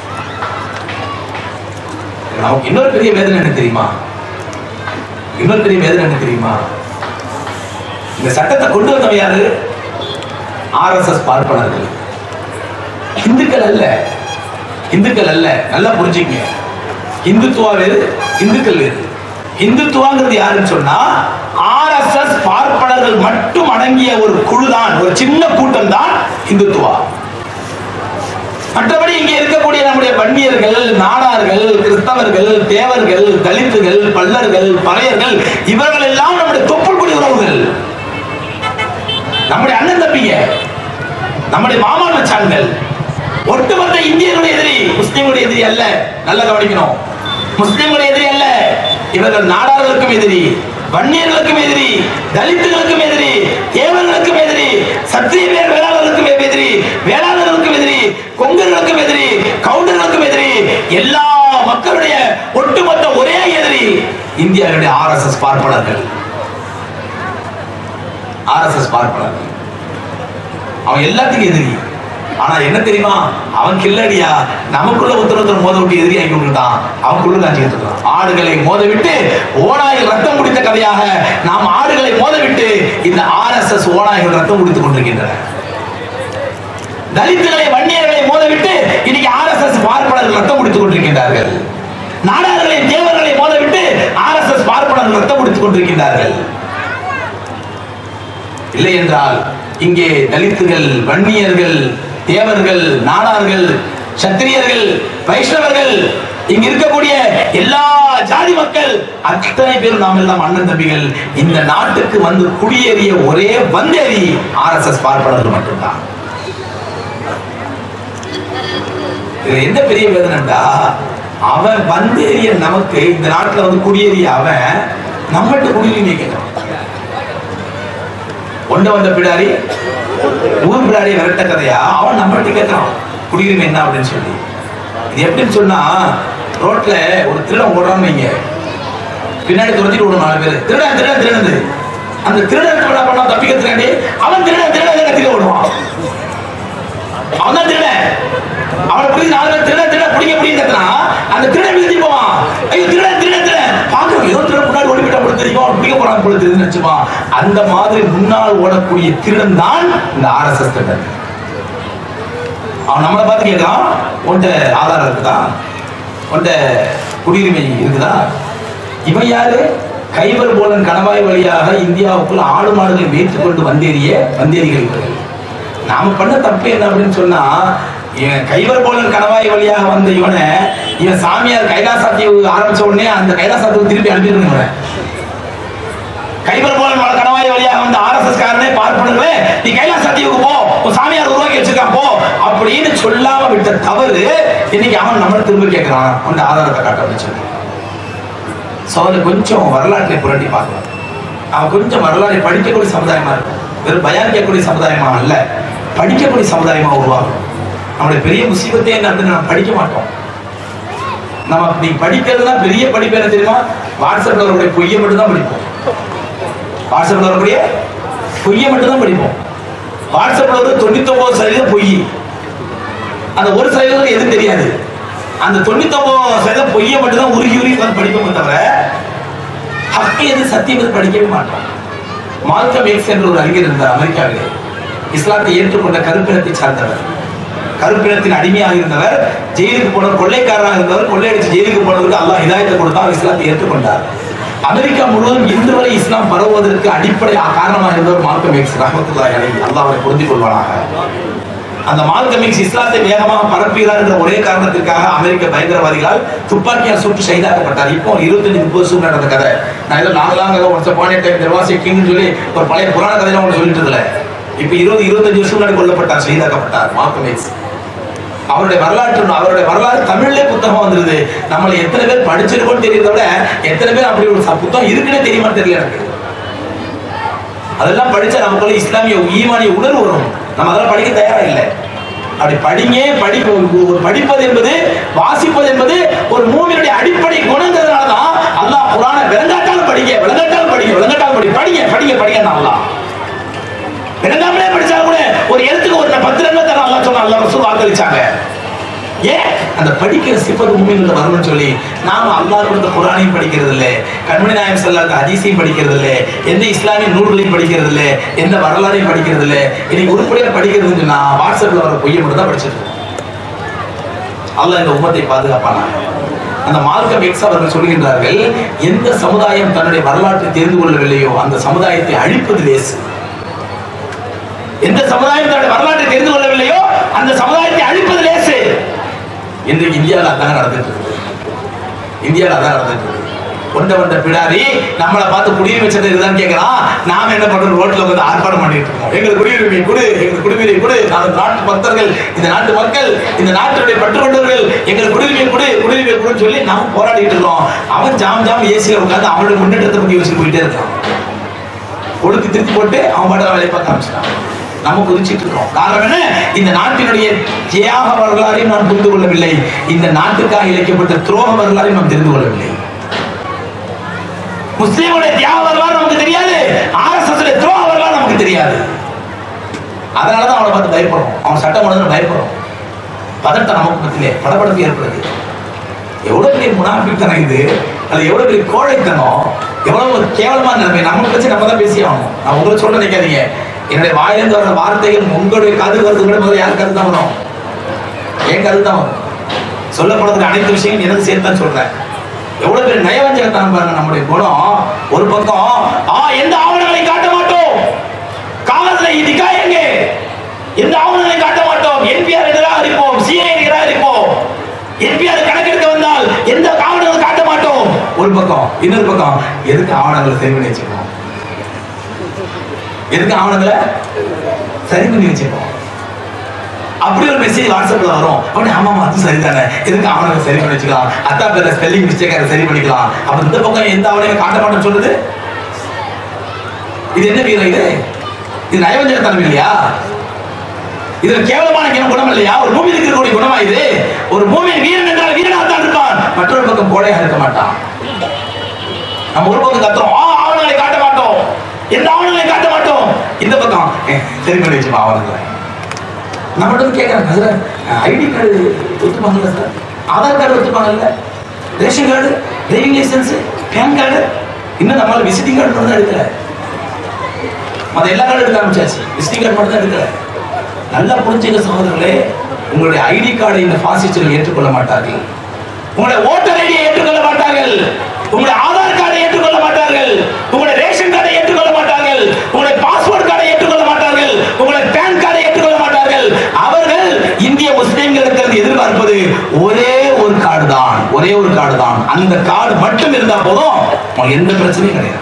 நமக்கு இன்னொரு பெரிய வேதனை என்ன தெரியுமா இன்னொரு பெரிய வேதனை என்ன தெரியுமா இந்த சட்டத்தை கொண்டு வந்தவன் யாரு ஆர்எஸ்எஸ் பார்ப்பனர்கள் இந்துக்கள் அல்ல இந்துக்கள் அல்ல நல்லா புரிஞ்சுக்கங்க இந்துத்துவா வேறு இந்துக்கள் வேறு இந்துத்துவாங்கிறது யாருன்னு சொன்னா ஆர்எஸ்எஸ் பார்ப்பனர்கள் மட்டும் அடங்கிய ஒரு குழுதான் ஒரு சின்ன கூட்டம் தான் இந்துத்துவா மற்றபடி இங்கே இருக்கக்கூடிய நம்முடைய வன்னியர்கள் நாடார்கள் கிறிஸ்தவர்கள் தேவர்கள் தலித்துகள் பல்லர்கள் பறையர்கள் இவர்கள் எல்லாம் நம்முடைய தொப்புள் குடி உறவுகள் நம்முடைய அண்ணன் தம்பிங்க நம்முடைய மாமா மச்சான்கள் ஒட்டுமொத்த இந்தியர்களுடைய எதிரி முஸ்லிம்களுடைய எதிரி அல்ல நல்லா கவனிக்கணும் முஸ்லிம்களுடைய எதிரி அல்ல இவர்கள் நாடார்களுக்கும் எதிரி வன்னியர்களுக்கும் எதிரி தலித்துகளுக்கும் எதிரி தேவர்களுக்கும் எதிரி சத்திரிய பேர் வேளாளர்களுக்கும் எதிரி வேளாளர்களுக்கும் எதிரி கொங்கர்களுக்கும் எதிரி கவுண்டர்களுக்கும் எதிரி எல்லா மக்களுடைய ஒட்டுமொத்த ஒரே எதிரி இந்தியாவுடைய ஆர்எஸ்எஸ் பார்ப்பனர்கள் ஆர்எஸ்எஸ் பார்ப்பனர்கள் அவன் எல்லாத்துக்கும் எதிரி ஆனா என்ன தெரியுமா அவன் கில்லடியா நமக்குள்ள ஒருத்தர் ஒருத்தர் மோத விட்டு எதிரி ஆகி விட்டுட்டான் அவனுக்குள்ள காஞ்சிக்கிட்டு இருக்கான் ஆடுகளை மோத விட்டு ஓநாயில் ரத்தம் குடித்த கதையாக நாம் ஆடுகளை மோத விட்டு இந்த ஆர்எஸ்எஸ் ஓநாய்கள் ரத்தம் குடித்துக் கொண்டிருக்கின்றன தலித்துகளை வன்னியர்களை மோதவிட்டு இன்னைக்கு ஆர்எஸ்எஸ் பார்ப்பனர்கள் ரத்தம் குடித்துக் கொண்டிருக்கின்றார்கள் நாடார்களை தேவர்களை மோதவிட்டு ஆர்எஸ்எஸ் பார்ப்பனர்கள் ரத்தம் குடித்துக் கொண்டிருக்கின்றார்கள் இல்லை என்றால் இங்கே தலித்துகள் வன்னியர்கள் தேவர்கள் நாடார்கள் சத்திரியர்கள் வைஷ்ணவர்கள் இங்க இருக்கக்கூடிய எல்லா ஜாதி மக்கள் அத்தனை பேரும் நாம் எல்லாம் அண்ணன் தம்பிகள் இந்த நாட்டுக்கு வந்து குடியேறிய ஒரே வந்தேறி ஆர்எஸ்எஸ் பார்ப்பனர்கள் மட்டும்தான் இதுல என்ன பெரிய வேதனைடா அவன் வந்தேறிய நமக்கு இந்த நாட்டுல வந்து குடியேறிய அவன் நம்மகிட்ட குடியுரிமை கேட்கறான் கொண்டு வந்த பிடாரி ஊர் பிடாரி விரட்ட கதையா அவன் நம்மகிட்ட கேட்கறான் குடியுரிமை என்ன அப்படின்னு சொல்லி இது எப்படின்னு சொன்னா ரோட்ல ஒரு திருடன் ஓடுறான்னு வைங்க பின்னாடி துரத்திட்டு விடும் நாலு பேர் திருடன் திருடன் திருடந்து அந்த திருடன் என்ன பண்ணா தப்பிக்கிறதுக்காண்டி அவன் திருடன் திருடன் கத்திக்க விடுவான் அவன் தான் திருடன் அவனை பிடிச்சி நாலு பேர் திருடன் திருடன் பிடிக்க பிடிக்க கத்துனா அந்த திருடன் விழுந்து போவான் ஐயோ திருடன் திருடன் திருடன் பாக்குறோம் ஏதோ திருடன் முன்னாடி ஓடி போயிட்டா போல தெரியும் அவன் பிடிக்க போறான் போல தெரியுதுன்னு நினைச்சுப்பான் அந்த மாதிரி முன்னால் ஓடக்கூடிய திருடன் தான் இந்த ஆர்எஸ்எஸ் திருடன் அவன் நம்மளை பார்த்து கேட்கறான் உன்கிட்ட ஆதாரம் இருக்குதா உன்கிட்ட குடியுரிமை இருக்குதா இவன் யாரு கைபர் போலன் கணவாய் வழியாக இந்தியாவுக்குள் ஆடு மாடுகளை மேய்த்துக் கொண்டு வந்தேறிய வந்தேரிகள் இவர்கள் நாம பண்ண தப்பு என்ன அப்படின்னு சொன்னா இவன் கைவர் போலன் கணவாய் வழியாக வந்த இவனை இவன் சாமியார் கைலாசாத்திய ஆரம்பிச்ச உடனே அந்த கைலாசாத்துக்கு திருப்பி அனுப்பிடணும் இவனை கைவர் போலன் மலை கணவாய் வழியாக வந்த ஆர்எஸ்எஸ் காரனே பார்ப்பனங்களே நீ கைலாச சத்தியவுக்கு போ உன் சாமியார் உருவாக்கி வச்சிருக்கான் போ அப்படின்னு சொல்லாம விட்ட தவறு இன்னைக்கு அவன் நம்மள திரும்ப கேட்கிறான் அந்த ஆதாரத்தை காட்ட அப்படின்னு சொல்லி ஸோ அதில் கொஞ்சம் வரலாற்றை புரட்டி பார்க்கலாம் அவன் கொஞ்சம் வரலாறை படிக்கக்கூடிய சமுதாயமா இருக்கும் வெறும் பயான் கேட்கக்கூடிய சமுதாயமா அல்ல படிக்கக்கூடிய சமுதாயமா உருவாகும் நம்மளுடைய பெரிய முசீபத்தே என்ன அப்படின்னு நம்ம படிக்க மாட்டோம் நம்ம நீ படிக்கிறதுனா பெரிய படிப்பு என்ன தெரியுமா வாட்ஸ்அப்ல வரக்கூடிய பொய்யை மட்டும் தான் படிப்போம் வாட்ஸ்அப்ல வரக்கூடிய பொய்யை மட்டும் தான் படிப்போம் வாட்ஸ்அப்ல ஒரு தொண்ணூத்தொன்பது சதவீதம் பொய் அந்த ஒரு சதவீதம் எதுவும் தெரியாது அந்த தொண்ணூத்தொன்பது சதவீதம் பொய்யை மட்டும் தான் உருகி உருகி உட்கார்ந்து படிப்போமே தவிர ஹக்கு எது சத்தியம் எது படிக்கவே மாட்டோம் மால்கம் எக்ஸ் என்ற ஒரு அறிஞர் இருந்தார் அமெரிக்காவிலே இஸ்லாத்தை ஏற்றுக்கொண்ட கருப்பினத்தை சார்ந்தவர் கருப்பினத்தின் அடிமையாக இருந்தவர் ஜெயிலுக்கு போனவர் கொள்ளைக்காரராக இருந்தவர் கொள்ளையடிச்சு ஜெயிலுக்கு போனவருக்கு அல்லாஹ் ஹிதாயத்தை கொடுத்தா அவர் இஸ்லாத்தை ஏற்றுக்கொண்டார் அமெரிக்கா முழுவதும் இன்று வரை இஸ்லாம் பரவுவதற்கு அடிப்படை காரணமாக இருந்தவர் மார்க்கம் எக்ஸ் ரஹமத்துல்லாஹி அலைஹி அல்லாஹ் அவரை பொருந்திக் கொள்வானாக அந்த மார்க்கம் எக்ஸ் இஸ்லாத்தை வேகமாக பரப்புகிறார் என்ற ஒரே காரணத்திற்காக அமெரிக்க பயங்கரவாதிகளால் துப்பாக்கியால் சுட்டு ஷஹீதாக்கப்பட்டார் இப்போ ஒரு இருபத்தஞ்சு முப்பது வருஷம் நடந்த கதை நான் ஏதோ நாங்களாம் ஒருத்த பாண்டிய டைம் தெர்வாசி கிங்னு சொல்லி ஒரு பழைய புராண கதையில ஒன்று சொல்லிட்டு இருந்தல இப்போ இருபது இருபத்தஞ்சு வருஷம் முன்னாடி கொல்லப்பட்டார் ஷஹீதாக்கப்பட்டார் மார்க்கம் எக்ஸ் அவருடைய வரலாற்று அவருடைய வரலாறு தமிழ்லே புத்தகம் வந்துருது நம்மளை எத்தனை பேர் படிச்சிருக்கோம்னு தெரியறத விட எத்தனை பேர் அப்படி ஒரு ச- புத்தகம் இருக்குன்னே தெரியுமான்னு தெரியல எனக்கு அதெல்லாம் படிச்சா நமக்குள்ள இஸ்லாமிய ஈமானிய உணர்வு வரும் நம்ம அதெல்லாம் படிக்க தயாரா இல்லை அப்படி படிங்க படி ஒரு- ஒரு படிப்பது என்பது வாசிப்பது என்பது ஒரு மூவியினுடைய அடிப்படை குணங்கிறதுனால தான் அல்லாஹ் குரானை விளங்காட்டாலும் படிங்க விளங்காட்டாலும் படிங்க விளங்காட்டாலும் படி படிங்க படிங்க படிங்க அல்லாஹ் விளங்காமலே படிச்சாலும் கூட ஒரு எழுத்துக்கு ஒரு பத்து ரன்ல தர அல்லாஹ் சொன்ன அல்லாஹ் ரசூல் வாக்களிச்சாங்க ஏன் அந்த படிக்கிற சிப்பது மூமின்ல வரணும்னு சொல்லி நாம அல்லாஹ் கொடுத்த குரானையும் படிக்கிறது இல்ல கண்மணி நாயம் செல்லாத ஹதீஸையும் படிக்கிறது இல்ல எந்த இஸ்லாமிய நூல்களையும் படிக்கிறது இல்ல எந்த வரலாறையும் படிக்கிறது இல்ல இன்னைக்கு உருப்படியா படிக்கிறதுன்னு சொன்னா வாட்ஸ்அப்ல வர பொய்யை மட்டும் தான் படிச்சிட்டு இருக்கோம். அல்லாஹ் இந்த உம்மத்தை பாதுகாப்பானாங்க அந்த மார்க்கம் எக்ஸ் அவர்கள் சொல்கின்றார்கள் எந்த சமுதாயம் தன்னுடைய வரலாற்றை தெரிந்து கொள்ளவில்லையோ அந்த சமுதாயத்தை அழிப்பது லேசு எந்த சமுதாயம் தன்னுடைய வரலாற்றை தெரிந்து கொள்ளவில்லையோ அந்த சமுதாயத்தை அழிப்பது லேசு இன்றைக்கு இந்தியாவில் அதான் நடந்துட்டு இருக்கு இந்தியாவில் அதான் நடந்துட்டு இருக்கு கொண்ட வந்த பிடாரி நம்மளை பார்த்து குடியுரிமை சட்டம் இருக்குதான்னு கேட்கலாம் நாம என்ன பண்றோம் ரோட்ல வந்து ஆர்ப்பாட்டம் பண்ணிட்டு இருக்கோம் எங்களுக்கு குடியுரிமை கொடு எங்களுக்கு குடியுரிமை கொடு நாங்கள் நாட்டு பக்தர்கள் இந்த நாட்டு மக்கள் இந்த நாட்டுடைய பற்றுக்கொண்டவர்கள் எங்களுக்கு குடியுரிமை கொடு குடியுரிமை கொடுன்னு சொல்லி நாம போராடிட்டு இருக்கோம் அவன் ஜாம் ஜாம் ஏசியில உட்கார்ந்து அவனுடைய முன்னேற்றத்தை பத்தி யோசிச்சு போயிட்டே இருக்கான் கொடுத்து திருப்பி போட்டு அவன் பாட்டு வேலையை பார்க்க ஆரம்பிச்சிட்டான் நம்ம குதிச்சிட்டு இருக்கோம் காரணம் என்ன இந்த நாட்டினுடைய தியாக வரலாறையும் நாம் புரிந்து கொள்ளவில்லை இந்த நாட்டுக்காக இழைக்கப்பட்ட துரோக வரலாறையும் நாம் தெரிந்து கொள்ளவில்லை முஸ்லீமுடைய தியாக வரலாறு நமக்கு தெரியாது ஆர்எஸ்எஸ் துரோக வரலாறு நமக்கு தெரியாது அதனாலதான் அவனை பார்த்து பயப்படுறோம் அவன் சட்டம் ஒழுங்கு பயப்படுறோம் பதட்டம் நமக்கு மத்தியிலே படபடப்பு ஏற்படுது எவ்வளவு பெரிய முனாஃபித்தனம் இது அது எவ்வளவு பெரிய கோழைத்தனம் எவ்வளவு ஒரு கேவலமான நிலைமை நம்ம பற்றி நம்ம தான் பேசி ஆகணும் நான் உங்களை சொல்ல நினைக்காதீங்க என்னுடைய வாயிலிருந்து வர வார்த்தைகள் உங்களுடைய காது வருது கூட முதல்ல யார் கருத்து தான் வரும் என் கருத்து தான் வரும் சொல்லப்படுறதுக்கு அனைத்து விஷயங்களும் எனக்கு சேர்த்து தான் சொல்றேன் எவ்வளவு பெரிய நயவஞ்சகத்தனம் பாருங்க நம்முடைய குணம் ஒரு பக்கம் ஆ எந்த ஆவணங்களை காட்ட மாட்டோம் காலத்துல இதுக்கா எங்க எந்த ஆவணங்களை காட்ட மாட்டோம் என்பிஆர் நிராகரிப்போம் சிஐ நிராகரிப்போம் என்பிஆர் கணக்கெடுக்க வந்தால் எந்த ஆவணங்களும் காட்ட மாட்டோம் ஒரு பக்கம் இன்னொரு பக்கம் எதுக்கு ஆவணங்களை சரி பண்ணி வச்சுக்கணும் எதுக்கு ஆவணங்களை சரி பண்ணி வச்சுக்கணும் அப்படி ஒரு மெசேஜ் வாட்ஸ்அப்ல வரும் உடனே ஆமாமா அது சரிதானே எதுக்கு ஆவணங்களை சரி பண்ணி வச்சுக்கலாம் அத்தா பேர ஸ்பெல்லிங் மிஸ்டேக் சரி பண்ணிக்கலாம் அப்ப இந்த பக்கம் எந்த ஆவணங்களை காட்ட மாட்டோம்னு சொல்லுது இது என்ன வீரம் இது இது நயவஞ்சகத்தனம் இல்லையா இது ஒரு கேவலமான குணம் குணம் இல்லையா ஒரு பூமியில் இருக்கக்கூடிய குணமா இது ஒரு பூமியின் வீரன் என்றால் வீரனாக தான் இருப்பான் மற்றொரு பக்கம் கோழையாக இருக்க மாட்டான் நம்ம ஒரு பக்கம் கத்துறோம் ஆ ஆவணங்களை காட்ட மாட்டோம் எந்த ஆவணங்களை காட்ட மாட்டோம் இந்த பக்கம் "ஏ, சரி பண்ணி வச்சுப்பா ஆவணங்களை நம்மகிட்ட வந்து கேட்கறாங்க அதுல ஐடி கார்டு ஒத்துப்பாங்கல்ல சார் ஆதார் கார்டு ஒத்துப்பாங்கல்ல ration card driving license PAN card இன்னும் நம்மளால விசிட்டிங் கார்டு மட்டும் தான் எடுக்கல மற்ற எல்லா கார்டும் எடுக்க ஆரம்பிச்சாச்சு விசிட்டிங் கார்டு மட்டும் தான் எடுக்கல நல்லா புரிஞ்சுங்க சகோதரர்களே உங்களுடைய ஐடி கார்டை இந்த பாசிஸ்டர்கள் ஏற்றுக்கொள்ள மாட்டார்கள் உங்களுடைய ஓட்டர் ஐடியை ஏற்றுக்கொள்ள மாட்டார்கள் உங்களுடைய ஆதார் கார்டை ஏற்றுக்கொள்ள மாட்டார்கள் உங்களுடைய ரேஷன் கார்டை ஏற்றுக்கொள்ள மாட்டார்கள் உங்களுடைய பாஸ்போர்ட் கார்டை ஏற்றுக்கொள்ள மாட்டார்கள் உங்களுடைய பேன் கார்டை ஏற்றுக்கொள்ள மாட்டார்கள் அவர்கள் இந்திய முஸ்லிம்களிடத்திலிருந்து எதிர்பார்ப்பது ஒரே ஒரு கார்டு தான் ஒரே ஒரு கார்டு தான் அந்த கார்டு மட்டும் இருந்தா போதும் உங்களுக்கு எந்த பிரச்சனையும் கிடையாது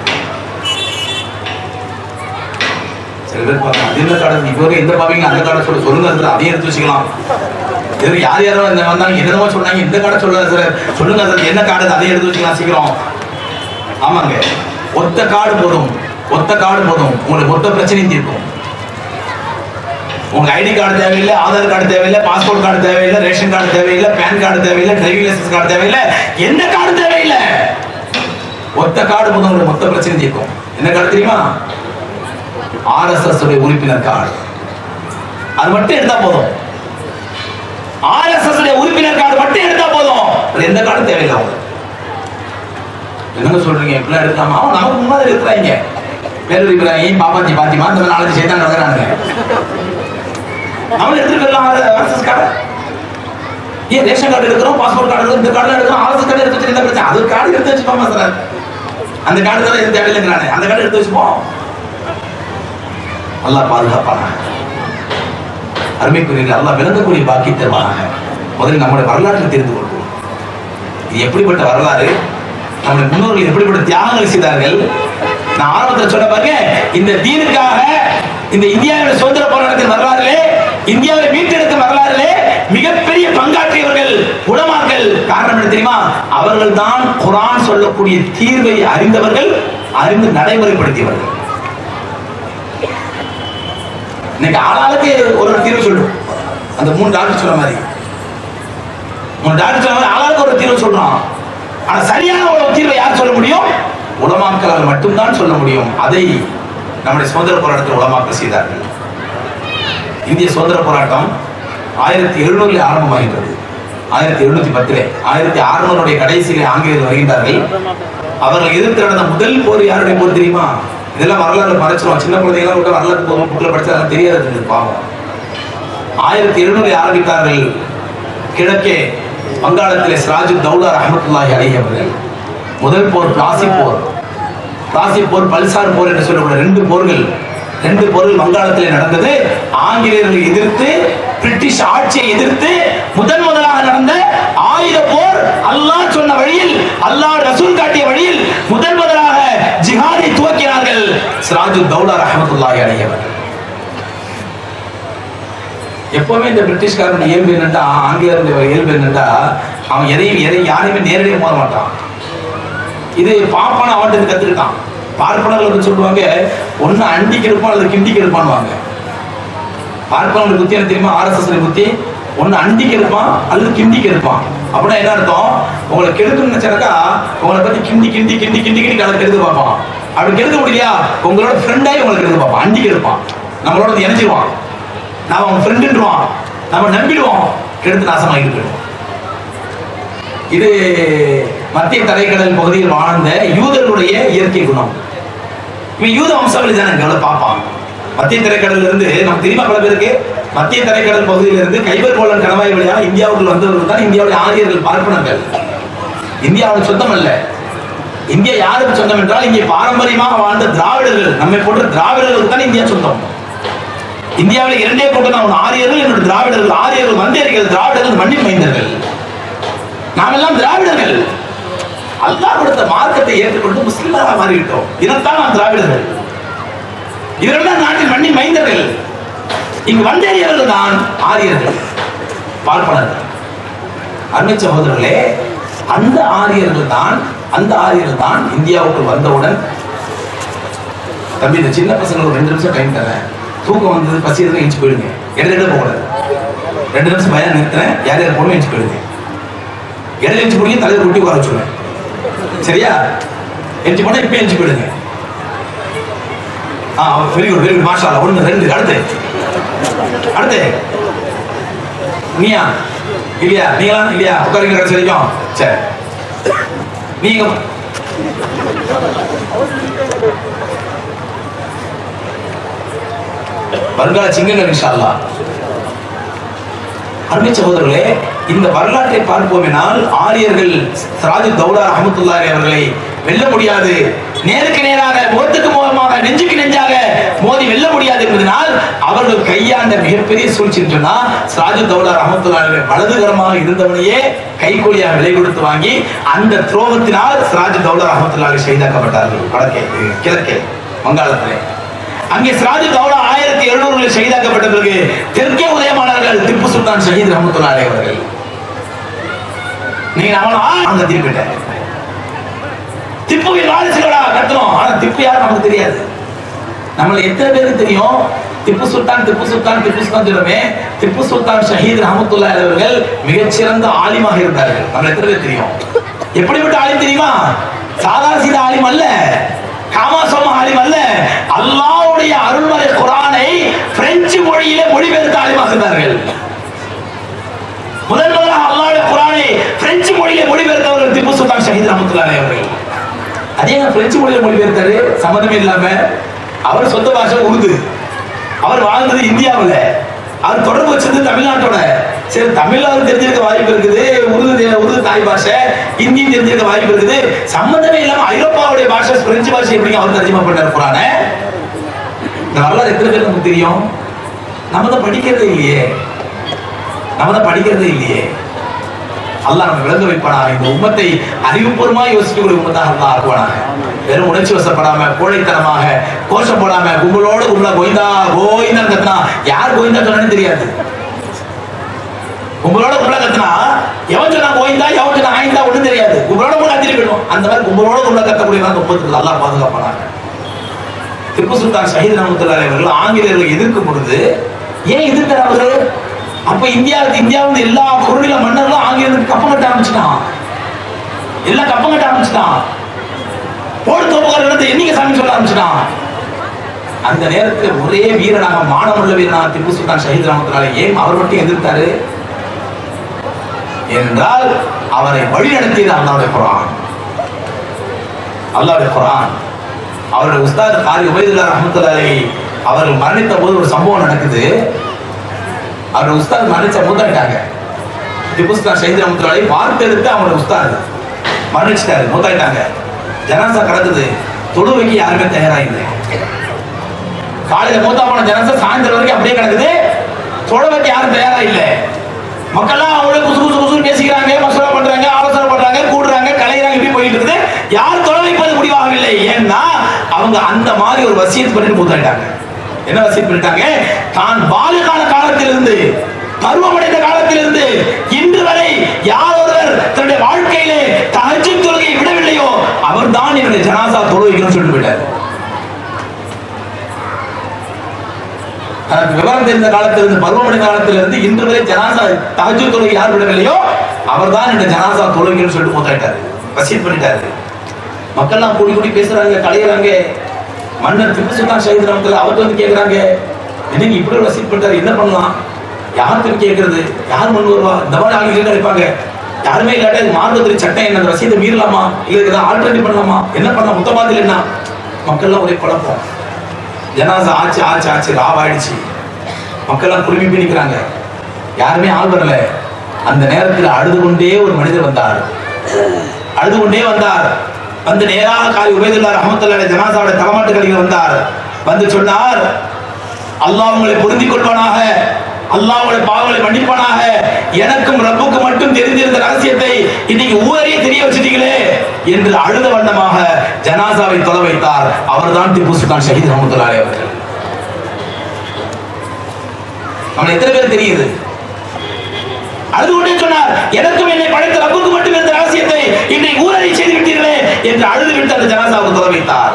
சில பேர் பார்க்கலாம் அது என்ன கார்டு இப்போ வரைக்கும் எந்த பாப்பீங்க அந்த கார்டை சொல்ல சொல்லுங்க சார் அதையும் எடுத்து வச்சுக்கலாம் இது யார் யாரோ இந்த வந்தாங்க என்னென்னமோ சொன்னாங்க இந்த கார்டை சொல்லுங்க சார் சொல்லுங்க சார் என்ன கார்டு அதையும் எடுத்து வச்சுக்கலாம் சீக்கிரம் ஆமாங்க ஒத்த கார்டு போதும் ஒத்த கார்டு போதும் உங்களுக்கு மொத்த பிரச்சனையும் தீர்க்கும் உங்களுக்கு ஐடி கார்டு தேவையில்லை ஆதார் கார்டு தேவையில்லை பாஸ்போர்ட் கார்டு தேவையில்லை ரேஷன் கார்டு தேவையில்லை பேன் கார்டு தேவையில்லை டிரைவிங் லைசன்ஸ் கார்டு தேவையில்லை எந்த கார்டு தேவையில்லை ஒத்த கார்டு போதும் உங்களுக்கு மொத்த பிரச்சனை தீர்க்கும் என்ன கார்டு தெரியுமா ஆர்எஸ்எஸ் உடைய உறுப்பினர் கார்டு அது மட்டும் எடுத்தா போதும் ஆர்எஸ்எஸ் உடைய உறுப்பினர் கார்டு மட்டும் எடுத்தா போதும் அது எந்த கார்டும் தேவையில்லை உங்களுக்கு என்னங்க சொல்றீங்க இப்படிலாம் எடுக்கலாமா அவன் நமக்கு முன்னாடி இருக்கிறாங்க பேர் இருக்கிறாங்க பாப்பாஜி பாத்திமா இந்த மாதிரி நாலஞ்சு சேர்த்தான் நடக்கிறாங்க அவன் எடுத்துட்டு போயிடலாம் ஆர்எஸ்எஸ் கார்டு ஏன் ரேஷன் கார்டு எடுக்கிறோம் பாஸ்போர்ட் கார்டு எடுக்கிறோம் இந்த கார்டு எடுக்கிறோம் ஆர்எஸ்எஸ் கார்டு எடுத்து வச்சு என்ன பிரச்சனை அது கார்டு எடுத்து வச்சுப்போம் சார் அந்த கார்டு தான் எதுவும் தேவையில்லைங்கிறானே அந்த கார்டு எடுத்து வச்சுப்போம் அல்லாஹ் பாதுகாப்பானாக அருமைக்குரிய அல்லாஹ் விளங்கக்கூடிய பாக்கி தருவானாக முதலில் நம்முடைய வரலாற்றை தெரிந்து கொள்வோம் இது எப்படிப்பட்ட வரலாறு நம்முடைய முன்னோர்கள் எப்படிப்பட்ட தியாகங்கள் செய்தார்கள் நான் ஆரம்பத்தில் சொன்ன பாருங்க இந்த தீனுக்காக இந்த இந்தியாவின் சுதந்திர போராட்டத்தின் வரலாறுலே இந்தியாவை மீட்டெடுக்கும் வரலாறுலே மிகப்பெரிய பங்காற்றியவர்கள் உலமாக்கள் காரணம் என்ன தெரியுமா அவர்கள் தான் குரான் சொல்லக்கூடிய தீர்வை அறிந்தவர்கள் அறிந்து நடைமுறைப்படுத்தியவர்கள் இன்னைக்கு ஆளாளுக்கு ஒரு ஒரு தீர்வு சொல்லும் அந்த மூணு டாக்டர் சொன்ன மாதிரி மூணு டாக்டர் சொன்ன மாதிரி ஆளாளுக்கு ஒரு தீர்வு சொல்றான் ஆனா சரியான ஒரு தீர்வை யார் சொல்ல முடியும் உலமாக்களால் மட்டும்தான் சொல்ல முடியும் அதை நம்முடைய சுதந்திர போராட்டத்தில் உலமாக்கல் செய்தார்கள் இந்திய சுதந்திர போராட்டம் ஆயிரத்தி எழுநூறுல ஆரம்பமாகின்றது ஆயிரத்தி எழுநூத்தி பத்திலே ஆயிரத்தி அறுநூறுடைய கடைசியிலே ஆங்கிலேயர் வருகின்றார்கள் அவர்கள் எதிர்த்து நடந்த முதல் போர் யாருடைய போர் தெரியுமா இதெல்லாம் வரலாறு மறைச்சிரும் சின்ன குழந்தைங்களாம் விட்டு வரலாறு போகும் புக்கில் படிச்சா அதெல்லாம் தெரியாது இருந்தது பாவம் ஆயிரத்தி எழுநூறு ஆரம்பித்தார்கள் கிழக்கே வங்காளத்திலே சிராஜு தௌலா ரஹமத்துல்லாஹி அலைஹி அவர்கள் முதல் போர் பிளாசி போர் பிளாசி போர் பல்சார் போர் என்று சொல்லக்கூடிய ரெண்டு போர்கள் ரெண்டு போர்கள் வங்காளத்திலே நடந்தது ஆங்கிலேயர்களை எதிர்த்து பிரிட்டிஷ் ஆட்சியை எதிர்த்து முதன் முதலாக நடந்த ஆயுத போர் அல்லாஹ் சொன்ன வழியில் அல்லாஹ் ரசூல் காட்டிய வழியில் முதன் முதலாக ஜிஹாதை துவக்கினார்கள் சிராஜு தௌலா ரஹமத்துல்லாஹி அலைஹி அவர்கள் எப்பவுமே இந்த பிரிட்டிஷ்காரன் இயல்பு என்னட்டா ஆங்கிலேயருடைய இயல்பு என்னட்டா அவன் எதையும் எதையும் யாரையுமே நேரடியாக மோத மாட்டான் இது பாப்பான அவன்கிட்ட கத்துக்கிட்டான் பார்ப்பனர்கள் வந்து சொல்லுவாங்க ஒண்ணு அண்டிக்கு இருப்பான் அல்லது கிண்டிக்கு இருப்பான்வாங்க பார்ப்பனர்கள் புத்தி என்ன தெரியுமா ஆர்எஸ்எஸ் புத்தி ஒண்ணு அண்டிக்கு இருப்பான் அல்லது கிண்டிக்கு இருப்பான் அப்படின்னா என்ன அர்த்தம் உங்களை கெடுக்கணும்னு நினைச்சாக்கா உங்களை பத்தி கிண்டி கிண்டி கிண்டி கிண்டி கிண்டி கதை கெடுத்து பார்ப்பான் அப்படி கெடுக்க முடியலையா உங்களோட ஃப்ரெண்டாகி உங்களுக்கு கெடுத்து பார்ப்பான் அண்டிக்கு இருப்பான் நம்மளோட வந்து இணைஞ்சிருவான் நாம அவன் ஃப்ரெண்டுன்றோம் நம்ம நம்பிடுவோம் கெடுத்து நாசமாகி போயிடும் இது மத்திய தரைக்கடல் பகுதியில் வாழ்ந்த யூதர்களுடைய இயற்கை குணம் இவன் யூத வம்சாவளி தானே எங்களை பார்ப்பான் மத்திய தரைக்கடல்ல இருந்து நமக்கு தெரியுமா பல பேருக்கு மத்திய தரைக்கடல் பகுதியில இருந்து கைபர் போலன் கணவாய் வழியாக இந்தியாவுக்குள் வந்தவர்கள் தான் இந்தியாவுடைய ஆரியர்கள் பார்ப்பனர்கள் இந்தியாவுடைய சொந்தம் அல்ல இந்தியா யாருக்கு சொந்தம் என்றால் இங்கே பாரம்பரியமாக வாழ்ந்த திராவிடர்கள் நம்மை போன்ற திராவிடர்களுக்கு தான் இந்தியா சொந்தம் இந்தியாவில் இரண்டே கூட்டம் தான் ஒன்று ஆரியர்கள் என்னோட திராவிடர்கள் ஆரியர்கள் வந்தேரிகள் திராவிடர்கள் மண்ணின் மைந்தர்கள் நாம் எல்லாம் திராவிடர்கள் அல்லாஹ் கொடுத்த மார்க்கத்தை ஏற்றுக்கொண்டு முஸ்லிம்களாக மாறிவிட்டோம் இதைத்தான் நாம் திராவிடர்கள் இவரெல்லாம் நாட்டின் மண்ணின் மைந்தர்கள் இங்கு வந்தேரியர்கள் தான் ஆரியர்கள் பார்ப்பனர்கள் அருமை சகோதரர்களே அந்த ஆரியர்கள் தான் அந்த ஆரியர்கள் தான் இந்தியாவுக்கு வந்தவுடன் தம்பி இந்த சின்ன பசங்களுக்கு ஒரு ரெண்டு நிமிஷம் டைம் தரேன் தூக்கம் வந்தது பசி எதுவும் எழுச்சி போயிடுங்க இடையில போகக்கூடாது ரெண்டு நிமிஷம் பயம் நிறுத்துறேன் யார் யார் போகணும் எழுச்சி போயிடுங்க இடையில எழுச்சி போடுங்க தலைவர் கொட்டி உட்கார வச்சுருவேன் சரியா எழுச்சி போனால் இப்போ எழுச்சி போயிடுங்க ஆ வெரி குட் வெரி குட் மாஷா அல்லாஹ். ஒண்ணு ரெண்டு அடுத்து அடுத்து நீயா இல்லையா நீங்களா இல்லையா உட்காருங்க கடைசி வரைக்கும் சரி நீங்க வருங்கால சிங்கங்கள் இன்ஷா அல்லாஹ் அருமை சகோதரர்களே இந்த வரலாற்றை பார்ப்போமெனால் ஆரியர்கள் சிராஜு தௌலா ரஹமத்துல்லாஹி அவர்களை வெல்ல முடியாது நேருக்கு நேராக முகத்துக்கு முகமாக நெஞ்சுக்கு நெஞ்சாக மோதி வெல்ல முடியாது என்பதனால் அவர்கள் கையாண்ட மிகப்பெரிய சூழ்ச்சி சொன்னா சிராஜு தௌலா ரஹமத்துல்லாஹி வலதுகரமாக இருந்தவனையே கைகூலியாக விலை கொடுத்து வாங்கி அந்த துரோகத்தினால் சிராஜு தௌலா ரஹமத்துல்லாஹி ஷஹீதாக்கப்பட்டார்கள் வடக்கே கிழக்கே வங்காளத்திலே அங்கே சிராஜு தௌலா ஆயிரத்தி எழுநூறுல ஷஹீதாக்கப்பட்ட பிறகு தெற்கே உதயமானார்கள் திப்பு சுல்தான் ஷஹீத் ரஹமத்துல்லாஹி அவர்கள் நீங்க நம்மளா அந்த திருப்பிட்ட திப்புவின் வாரிசுகளா கட்டணும் ஆனா திப்பு யாரும் நமக்கு தெரியாது நம்மள எத்தனை பேருக்கு தெரியும் திப்பு சுல்தான் திப்பு சுல்தான் திப்பு சுல்தான் சொல்லுமே திப்பு சுல்தான் ஷஹீத் ரஹமத்துல்லாஹி அவர்கள் மிகச்சிறந்த ஆலிமாக இருந்தார்கள் நம்ம எத்தனை பேர் தெரியும் எப்படிப்பட்ட ஆலிம் தெரியுமா சாதாரண சீத ஆலிம் அல்ல காமா சொன்ன ஆலிம் அல்ல அல்லாஹ்வுடைய அருள்மறை குரானை பிரெஞ்சு மொழியிலே மொழிபெயர்த்து ஆலிமாக இருந்தார்கள் முதல் முதலாக அல்லாஹ்வுடைய குரானை பிரெஞ்சு மொழியிலே மொழிபெயர்த்தவர்கள் திப்பு சுல்தான் ஷஹீத் ரஹமத்துல்லாஹி அவர்கள் அதே நான் பிரெஞ்சு மொழியில மொழிபெயர்த்தாரு சம்மந்தமே இல்லாம அவர் சொந்த பாஷை உருது அவர் வாழ்ந்தது இந்தியாவுல அவர் தொடர்பு வச்சது தமிழ்நாட்டோட சரி தமிழ்ல அவர் தெரிஞ்சிருக்க வாய்ப்பு இருக்குது உருது தெ- உருது தாய் பாஷை ஹிந்தி தெரிஞ்சிருக்க வாய்ப்பு இருக்குது சம்பந்தமே இல்லாம ஐரோப்பாவுடைய பாஷை பிரெஞ்சு பாஷை எப்படி அவர் தர்ஜிமா பண்ணார் குரானை இந்த வரலாறு எத்தனை பேர் நமக்கு தெரியும் நம்ம தான் படிக்கிறதே இல்லையே நம்ம தான் படிக்கிறதே இல்லையே அல்லாஹ் நம்ம விளங்க வைப்பானாக இந்த உம்மத்தை அறிவுபூர்வமா யோசிக்கக்கூடிய உம்மத்தாக அல்லாஹ் ஆக்குவானாக வெறும் உணர்ச்சி வசப்படாம கோழைத்தனமாக கோஷம் போடாம கும்பலோட கும்பலா கோயிந்தா கோயிந்தா கத்துனா யார் கோயிந்தா சொன்னான்னு தெரியாது கும்பலோட கும்பலா கத்துனா எவன் சொன்னா கோயிந்தா எவன் சொன்னா ஆயிந்தா ஒண்ணும் தெரியாது கும்பலோட கும்பலா கத்திரி போயிடும் அந்த மாதிரி கும்பலோட கும்பலா கத்தக்கூடிய அந்த உம்மத்துக்கு அல்லாஹ் பாதுகாப்பானாங்க திப்பு சுல்தான் ஷஹீத் ரஹமத்துல்லாஹி அவர்கள் ஆங்கிலேயர்களை எதிர்க்கும் பொழுது ஏன் எதிர்த்தார் அவரு அப்ப இந்தியா இந்தியா வந்து எல்லா குறுநில மன்னர்களும் ஆங்கிலேயருக்கு கப்பம் கட்ட ஆரம்பிச்சிட்டான் எல்லாம் கப்பம் கட்ட ஆரம்பிச்சிட்டான் போர் தோப்புகாரர்களை எண்ணிக்கை சாமி சொல்ல ஆரம்பிச்சிட்டான் அந்த நேரத்தில் ஒரே வீரனாக மானமுள்ள வீரனாக திப்பு சுல்தான் ஷஹீத் ரஹமத்துல்லாஹி ஏன் அவர் மட்டும் எதிர்த்தாரு என்றால் அவரை வழிநடத்தியது அல்லாவுடைய குரான் அல்லாவுடைய குரான் அவருடைய உஸ்தாத் காரி உபயதுல்லா ரஹமத்துல்லாஹி அவர்கள் மரணித்த போது ஒரு சம்பவம் நடக்குது அவருடைய உஸ்தாத் மரணிச்ச மூத்தாயிட்டாங்க திப்பு சுல்தான் ஷஹீத் ரஹமத்துல்லாஹி பார்த்து எடுத்து அவருடைய உஸ்தாத் மரணிச்சிட்டாரு மூத்தாயிட்டாங்க ஜனாசா கிடக்குது தொழுவைக்கு யாருமே தயாரா இல்லை காலையில மூத்தா போன ஜனாசா சாயந்தரம் வரைக்கும் அப்படியே கிடக்குது தொழுவைக்கு யாரும் தயாரா இல்லை மக்கள்லாம் அவங்களே குசு குசு குசு பேசிக்கிறாங்க மசோதா பண்றாங்க ஆலோசனை பண்றாங்க கூடுறாங்க கலையிறாங்க இப்படி போயிட்டு இருக்குது யார் தொலை வைப்பது முடிவாகவில்லை ஏன்னா அவங்க அந்த மாதிரி ஒரு வசியத் பண்ணிட்டு மூத்தாயிட்டாங்க என்ன வசியத் பண்ணிட்டாங்க தான் பாலுகால காலத்திலிருந்து பருவமடைந்த காலத்திலிருந்து இன்று வரை யார் ஒருவர் தன்னுடைய வாழ்க்கையிலே தஹஜ்ஜுத் தொழுகையை விடவில்லையோ அவர் தான் என்னுடைய ஜனாசா தொழு வைக்கணும்னு சொல்லிட்டு போயிட்டார் தனக்கு விவரம் தெரிந்த காலத்திலிருந்து பருவமடைந்த காலத்திலிருந்து இன்று வரை ஜனாசா தஹஜ்ஜு தொழுகை யார் விடவில்லையோ அவர் தான் இந்த ஜனாசா தொழுகைன்னு சொல்லிட்டு மூத்தாயிட்டாரு வசீத் பண்ணிட்டாரு மக்கள்லாம் கூடி கூடி பேசுறாங்க கலையிறாங்க மன்னர் திப்பு சுல்தான் ஷஹீத் ரஹமத்துல அவர்கிட்ட வந்து கேக்குறாங்க என்னங்க இப்படி ஒரு வசீத் பண்ணிட்டாரு என்ன பண்ணலாம் யார்கிட்ட கேட்கறது யார் முன் வருவா இந்த மாதிரி ஆளுங்க நினைப்பாங்க யாருமே இல்லாட்ட இது மார்க்கத்தில் சட்டம் என்ன அந்த வசீத்தை மீறலாமா இல்ல இதுக்கு ஆல்டர்னேட்டிவ் பண்ணலாமா என்ன பண்ணலாம் முத்தமாதில் என்ன மக்கள்லாம் ஒரே குழப்பம் ஜனாசா ஆச்சு ஆச்சு ஆச்சு ராவாயிடுச்சு மக்கள்லாம் குழுமி போய் நிற்கிறாங்க யாருமே ஆள் வரல அந்த நேரத்தில் அழுது கொண்டே ஒரு மனிதர் வந்தார் அழுது கொண்டே வந்தார் வந்து நேராக காலி உபயதுல்லா ரஹமத்துல்லாஹி ஜனாசாவுடைய தலைமாட்டு கலிகள் வந்தார் வந்து சொன்னார் அல்லாஹ் உங்களை பொருந்திக் கொள்வானாக அல்லாஹ் உங்களை பாவங்களை மன்னிப்பானாக எனக்கும் ரப்புக்கு மட்டும் தெரிந்திருந்த ரகசியத்தை இன்னைக்கு ஊரே தெரிய வச்சிட்டீங்களே என்று அழுத வண்ணமாக ஜனாசாவை தொலை வைத்தார் அவர்தான் திப்பு சுல்தான் ஷஹீத் ரஹமத்துல்லாஹி அவர்கள் நம்ம எத்தனை பேர் தெரியுது அழுது கொண்டே சொன்னார் எனக்கும் என்னை படைத்த ரப்புக்கு மட்டும் இருந்த ரகசியத்தை இன்றைக்கு ஊரறி செய்து விட்டீர்களே என்று அழுது விட்டு அந்த ஜனாசாவுக்கு தொலை வைத்தார்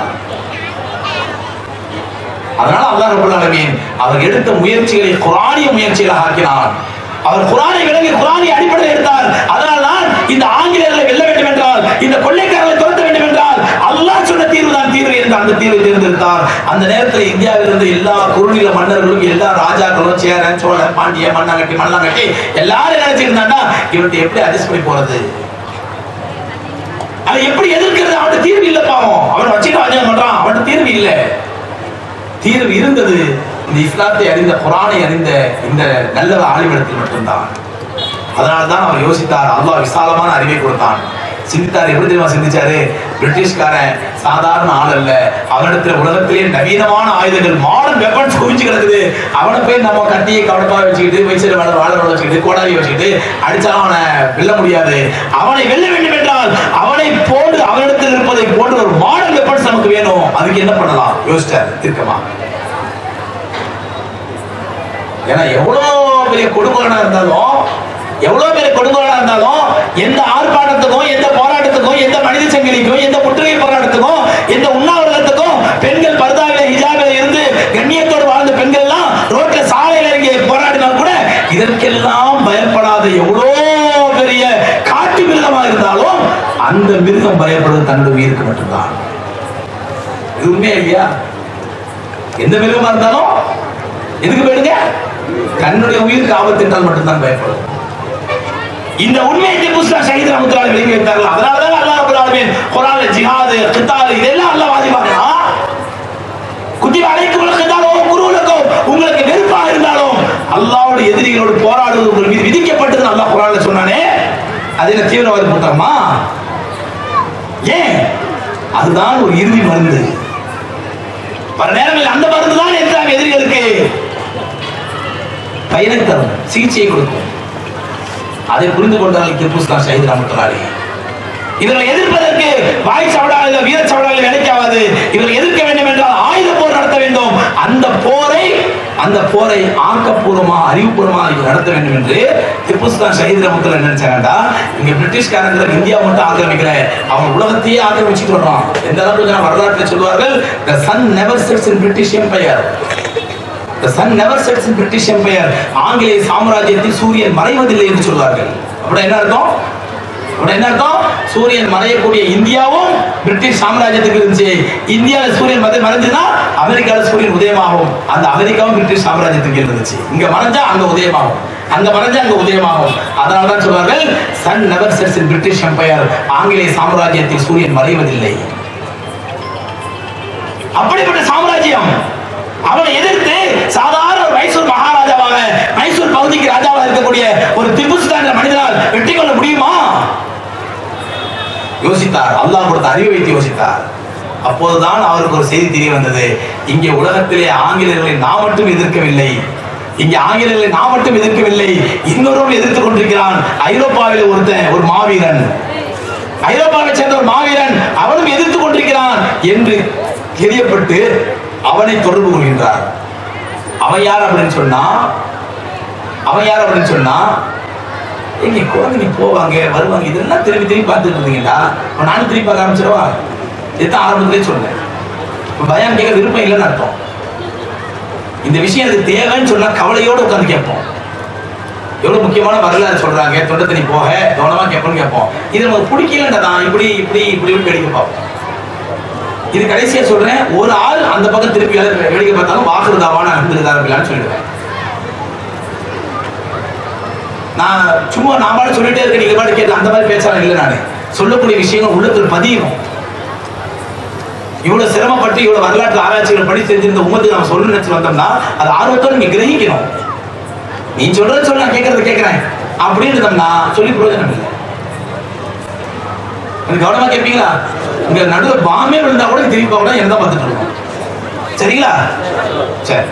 அதனால அல்லாஹ் ரப்பல் ஆலமீன் அவர் எடுத்த முயற்சிகளை குரானிய முயற்சிகளாக ஆக்கினார் அவர் குரானை விளங்கி குரானை அடிப்படையில் எடுத்தார் அதனால் தான் இந்த ஆங்கிலேயர்களை வெல்ல வேண்டும் என்றால் இந்த கொள்ளைக்காரர்களை துரத்த வேண்டும் என்றால் அல்லாஹ் சொன்ன தீர்வு தான் தீர்வு என்று அந்த தீர்வை தேர்ந்தெடுத்தார் அந்த நேரத்தில் இந்தியாவில் இருந்த எல்லா குறுநில மன்னர்களும் எல்லா ராஜாக்களும் சேரன் சோழன் பாண்டிய மண்ணாங்கட்டி மண்ணாங்கட்டி எல்லாரும் நினைச்சிருந்தாண்டா இவன்ட்டு எப்படி அட்ஜஸ்ட் பண்ணி போறது அதை எப்படி எதிர்க்கிறது அவன்கிட்ட தீர்வு இல்ல பாவம் அவன் வச்சுட்டு அநியாயம் பண்றான் அவன்கிட்ட தீர்வு இல்லை தீர்வு இருந்தது இந்த இஸ்லாத்தை அறிந்த குரானை அறிந்த இந்த நல்ல ஆலிமிடத்தில் மட்டும்தான் அதனால தான் அவர் யோசித்தார் அல்லாஹ் விசாலமான அறிவை கொடுத்தான் சிந்தித்தார் எப்படி தெரியுமா சிந்திச்சாரு பிரிட்டிஷ்காரன் சாதாரண ஆள் அல்ல அவனிடத்துல உலகத்திலே நவீனமான ஆயுதங்கள் மாடர்ன் வெப்பன்ஸ் குவிஞ்சு கிடக்குது அவனை போய் நம்ம கத்தியை கவனமாக வச்சுக்கிட்டு வயசுல வாழ வாழ வச்சுக்கிட்டு கோடாரி வச்சுக்கிட்டு அடிச்சாலும் அவனை வெல்ல முடியாது அவனை வெல்ல வேண்டும் என்றால் அவனை போன்று அவனிடத்தில் இருப்பதை போன்று ஒரு மாடர்ன் வெப்பன்ஸ் நமக்கு வேணும் அதுக்கு என்ன பண்ணலாம் யோசிச்சார் தீர்க்கமா ஏன்னா எவ்வளவு பெரிய கொடுங்கோலனா இருந்தாலும் எவ்வளவு பெரிய கொடுங்கோலனா இருந்தாலும் எந்த ஆர்ப்பாட்டத்துக்கும் எந்த போராட்டத்துக்கும் எந்த மனித சங்கிலிக்கும் எந்த முற்றுகை போராட்டத்துக்கும் எந்த உண்ணாவிரதத்துக்கும் பெண்கள் பர்தாவில ஹிஜாபில இருந்து கண்ணியத்தோடு வாழ்ந்த பெண்கள் எல்லாம் ரோட்ல சாலையில இறங்கி போராடினால் கூட இதற்கெல்லாம் பயப்படாத எவ்வளோ பெரிய காட்டு மிருகமா இருந்தாலும் அந்த மிருகம் பயப்படுவது தன்னுடைய உயிருக்கு மட்டும்தான் இது உண்மையா இல்லையா எந்த மிருகமா இருந்தாலும் எதுக்கு போயிடுங்க தன்னுடைய உயிருக்கு ஆபத்து என்றால் மட்டும்தான் பயப்படும் இந்த உண்மையை திபுஸ்லா ஷஹீத் ரஹமத்துல்லாஹி விளங்கி வைத்தார்கள் அதனால தான் அல்லாஹ் ரப்பல் ஆலமீன் குர்ஆன்ல ஜிஹாத் கித்தால் இதெல்லாம் அல்லாஹ் வாஜிபானா குத்திப அலைக்கும் கித்தால் குருலக்கும் உங்களுக்கு வெறுப்பாக இருந்தாலும் அல்லாஹ் எதிரிகளோடு போராடுவது உங்கள் மீது விதிக்கப்பட்டது அல்லாஹ் குரான்ல சொன்னானே அது என்ன தீவிரவாத கூட்டமா ஏன் அதுதான் ஒரு இறுதி மருந்து பல நேரங்களில் அந்த மருந்து தான் எதிராக எதிரிகளுக்கு பயனை தரும் சிகிச்சையை கொடுக்கும் அதை புரிந்து கொண்டால் கிர்புஸ்தான் ஷஹீத் ரஹமத்துல்லாஹி இவர்களை எதிர்ப்பதற்கு வாய் சவடாளில் வீர சவடாளில் வேலைக்காவது இவர்களை எதிர்க்க வேண்டும் என்றால் ஆயுத போர் நடத்த வேண்டும் அந்த போரை அந்த போரை ஆக்கப்பூர்வமா அறிவுபூர்வமாக நடத்த வேண்டும் என்று திப்புஸ்தான் ஷஹீத் ரஹமத்துல்லா என்ன நினைச்சாங்கடா இங்க பிரிட்டிஷ்காரங்க இந்தியா மட்டும் ஆக்கிரமிக்கல அவங்க உலகத்தையே ஆக்கிரமிச்சுட்டு வர்றான் எந்த அளவுக்கு நான் வரலாற்றில் சொல்வார்கள் the sun never sets in british empire The sun never sets in British Empire. ஆங்கிலேய சாம்ராஜ்யத்தில் சூரியன் மறைவதில்லை என்று சொல்வார்கள் அப்படி என்ன அர்த்தம் அப்படி என்ன அர்த்தம் சூரியன் மறையக்கூடிய இந்தியாவும் பிரிட்டிஷ் சாம்ராஜ்யத்துக்கு இருந்துச்சு இந்தியாவில் சூரியன் மறை மறைஞ்சுன்னா அமெரிக்காவில் சூரியன் உதயமாகும் அந்த அமெரிக்காவும் பிரிட்டிஷ் சாம்ராஜ்யத்துக்கு இருந்துச்சு இங்க மறைஞ்சா அங்க உதயமாகும் அங்க மறைஞ்சா அங்க உதயமாகும் அதனால தான் சொல்வார்கள் sun never sets in British empire ஆங்கிலேய சாம்ராஜ்யத்தில் சூரியன் மறைவதில்லை அப்படிப்பட்ட சாம்ராஜ்யம் அவனை எதிர்த்து சாதாரண ஒரு மைசூர் மகாராஜாவாக மைசூர் பகுதிக்கு ராஜாவாக இருக்கக்கூடிய ஒரு திபுஸ்தான் என்ற மனிதனால் வெற்றி கொள்ள முடியுமா யோசித்தார் அல்லாஹ் கொடுத்த அறிவை வைத்து யோசித்தார் அப்போதுதான் அவருக்கு ஒரு செய்தி தெரிய வந்தது இங்கே உலகத்திலே ஆங்கிலேயர்களை நான் மட்டும் எதிர்க்கவில்லை இங்கே ஆங்கிலேயர்களை நான் மட்டும் எதிர்க்கவில்லை இன்னொருவன் எதிர்த்து கொண்டிருக்கிறான் ஐரோப்பாவில் ஒருத்தன் ஒரு மாவீரன் ஐரோப்பாவை சேர்ந்த ஒரு மாவீரன் அவனும் எதிர்த்து கொண்டிருக்கிறான் என்று தெரியப்பட்டு அவனை தொடர்பு கொள்கின்றார் அவன் யார் அப்படின்னு சொன்னா அவன் யார் அப்படின்னு சொன்னா எங்க குழந்தைங்க போவாங்க வருவாங்க இதெல்லாம் திரும்பி திரும்பி பார்த்துட்டு இருந்தீங்களா இப்ப நானும் திரும்பி பார்க்க ஆரம்பிச்சிடவா இதுதான் ஆரம்பத்திலே சொன்னேன் இப்ப பயம் கேட்க விருப்பம் இல்லைன்னு அர்த்தம் இந்த விஷயம் எனக்கு தேவைன்னு சொன்னா கவலையோட உட்காந்து கேட்போம் எவ்வளவு முக்கியமான வரலாறு சொல்றாங்க தொண்டை தண்ணி போக கவனமா கேட்போம்னு கேட்போம் இது நமக்கு பிடிக்கலன்றதான் தான் இப்படி இப்படி இப்படி இப்படி வேடிக்கை பார்ப்போம் இது கடைசியா சொல்றேன் ஒரு ஆள் அந்த பக்கம் திருப்பி வேலை- வேடிக்கை பார்த்தாலும் வாக்குறதாவான அனுப்பிருந்தாருங்களான்னு சொல்லிடுவேன் நான் சும்மா நான் பாட்டு சொல்லிட்டே இருக்கேன் நீங்க பாட்டு கேட்டு அந்த மாதிரி பேச்சாளர் இல்லை நானு சொல்லக்கூடிய விஷயங்கள் உள்ளத்தில் பதியும் இவ்வளவு சிரமப்பட்டு இவ்வளவு வரலாற்று ஆராய்ச்சிகளை படி தெரிஞ்சிருந்த உமத்துக்கு நம்ம சொல்லணும்னு நினைச்சு வந்தோம்னா அது ஆர்வத்தோட நீங்க கிரகிக்கணும் நீ சொல்றது சொல்ல நான் கேட்கறத கேட்கிறேன் அப்படின்னு இருந்தோம்னா சொல்லி பிரயோஜனம் இல்லை கொஞ்சம் கவனமா கேட்பீங்களா உங்க நடுவில் பாமே விழுந்தா கூட திரும்பி பார்க்க கூட என்ன தான் பார்த்துட்டு இருக்கோம் சரிங்களா சரி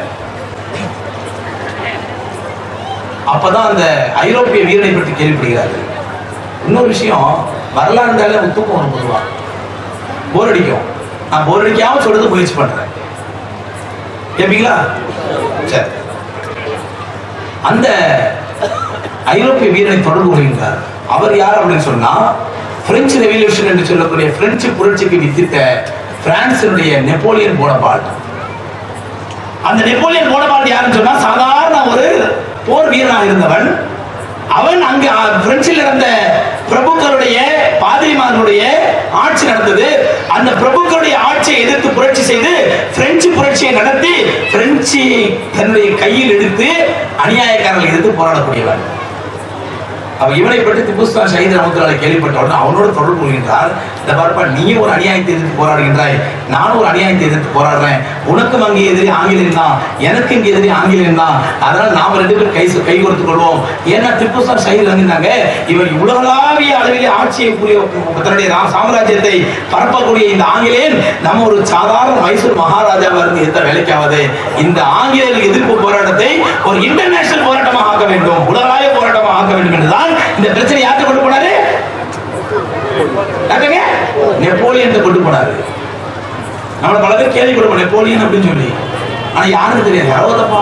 அப்பதான் அந்த ஐரோப்பிய வீரனை பற்றி கேள்விப்படுகிறார்கள் இன்னொரு விஷயம் வரலாறு இருந்தாலே நமக்கு தூக்கம் வரும் பொதுவா போர் அடிக்கும் நான் போர் அடிக்காம சொல்றது முயற்சி பண்றேன் கேட்பீங்களா சரி அந்த ஐரோப்பிய வீரனை தொடர்பு கொள்கின்றார் அவர் யார் அப்படின்னு சொன்னா பிரெஞ்சு ரெவல்யூஷன் என்று சொல்லக்கூடிய பிரெஞ்சு புரட்சிக்கு வித்திட்ட பிரான்சினுடைய நெப்போலியன் போனபால்ட் அந்த நெப்போலியன் போனபால்ட் யாருன்னு சொன்னா சாதாரண ஒரு போர் வீரனாக இருந்தவன் அவன் அங்கு அ, பிரெஞ்சில் நடந்த பிரபுக்களுடைய பாதிரிமார்களுடைய ஆட்சி நடந்தது அந்த பிரபுக்களுடைய ஆட்சியை எதிர்த்து புரட்சி செய்து பிரெஞ்சு புரட்சியை நடத்தி பிரெஞ்சு தன்னுடைய கையில் எடுத்து அநியாயக்காரர்களை எதிர்த்து போராடக்கூடியவன் அவ இவனை பற்றி திபுஸ்தான் ஷஹீத் ரமத்துல்லாலை கேள்விப்பட்ட உடனே அவனோடு தொடர்பு கொள்கின்றார் இந்த பார்ப்பா நீயும் ஒரு அநியாயத்தை எதிர்த்து போராடுகின்றாய் நானும் ஒரு அநியாயத்தை எதிர்த்து போராடுறேன் உனக்கும் அங்கே எதிரி ஆங்கிலேயன் தான் எனக்கு இங்கே எதிரி ஆங்கிலேயன் தான் அதனால நாம ரெண்டு பேரும் கை கை கொடுத்துக் கொள்வோம் ஏன்னா திப்புஸ்தான் ஷஹீத் இருந்தாங்க இவர் உலகளாவிய அளவிலே ஆட்சியை புரிய தன்னுடைய ரா- சாம்ராஜ்யத்தை பரப்பக்கூடிய இந்த ஆங்கிலேயன் நம்ம ஒரு சாதாரண மைசூர் மகாராஜாவா இருந்து எந்த வேலைக்காவது இந்த ஆங்கிலேயர் எதிர்ப்பு போராட்டத்தை ஒரு இன்டர்நேஷனல் போராட்டமாக ஆக்க வேண்டும் உலகளாவிய போராட்டமாக ஆக்க வேண்டும் என்றுதான் இந்த பிரச்சனை யார்கிட்ட கொண்டு போனாரு யாருங்க? நெப்போலியன் கொண்டு போனாரு நம்மள பல பேர் கேள்விப்படுவோம் நெப்போலியன் அப்படின்னு சொல்லி ஆனா யாருக்கு தெரியாது யாரோ தப்பா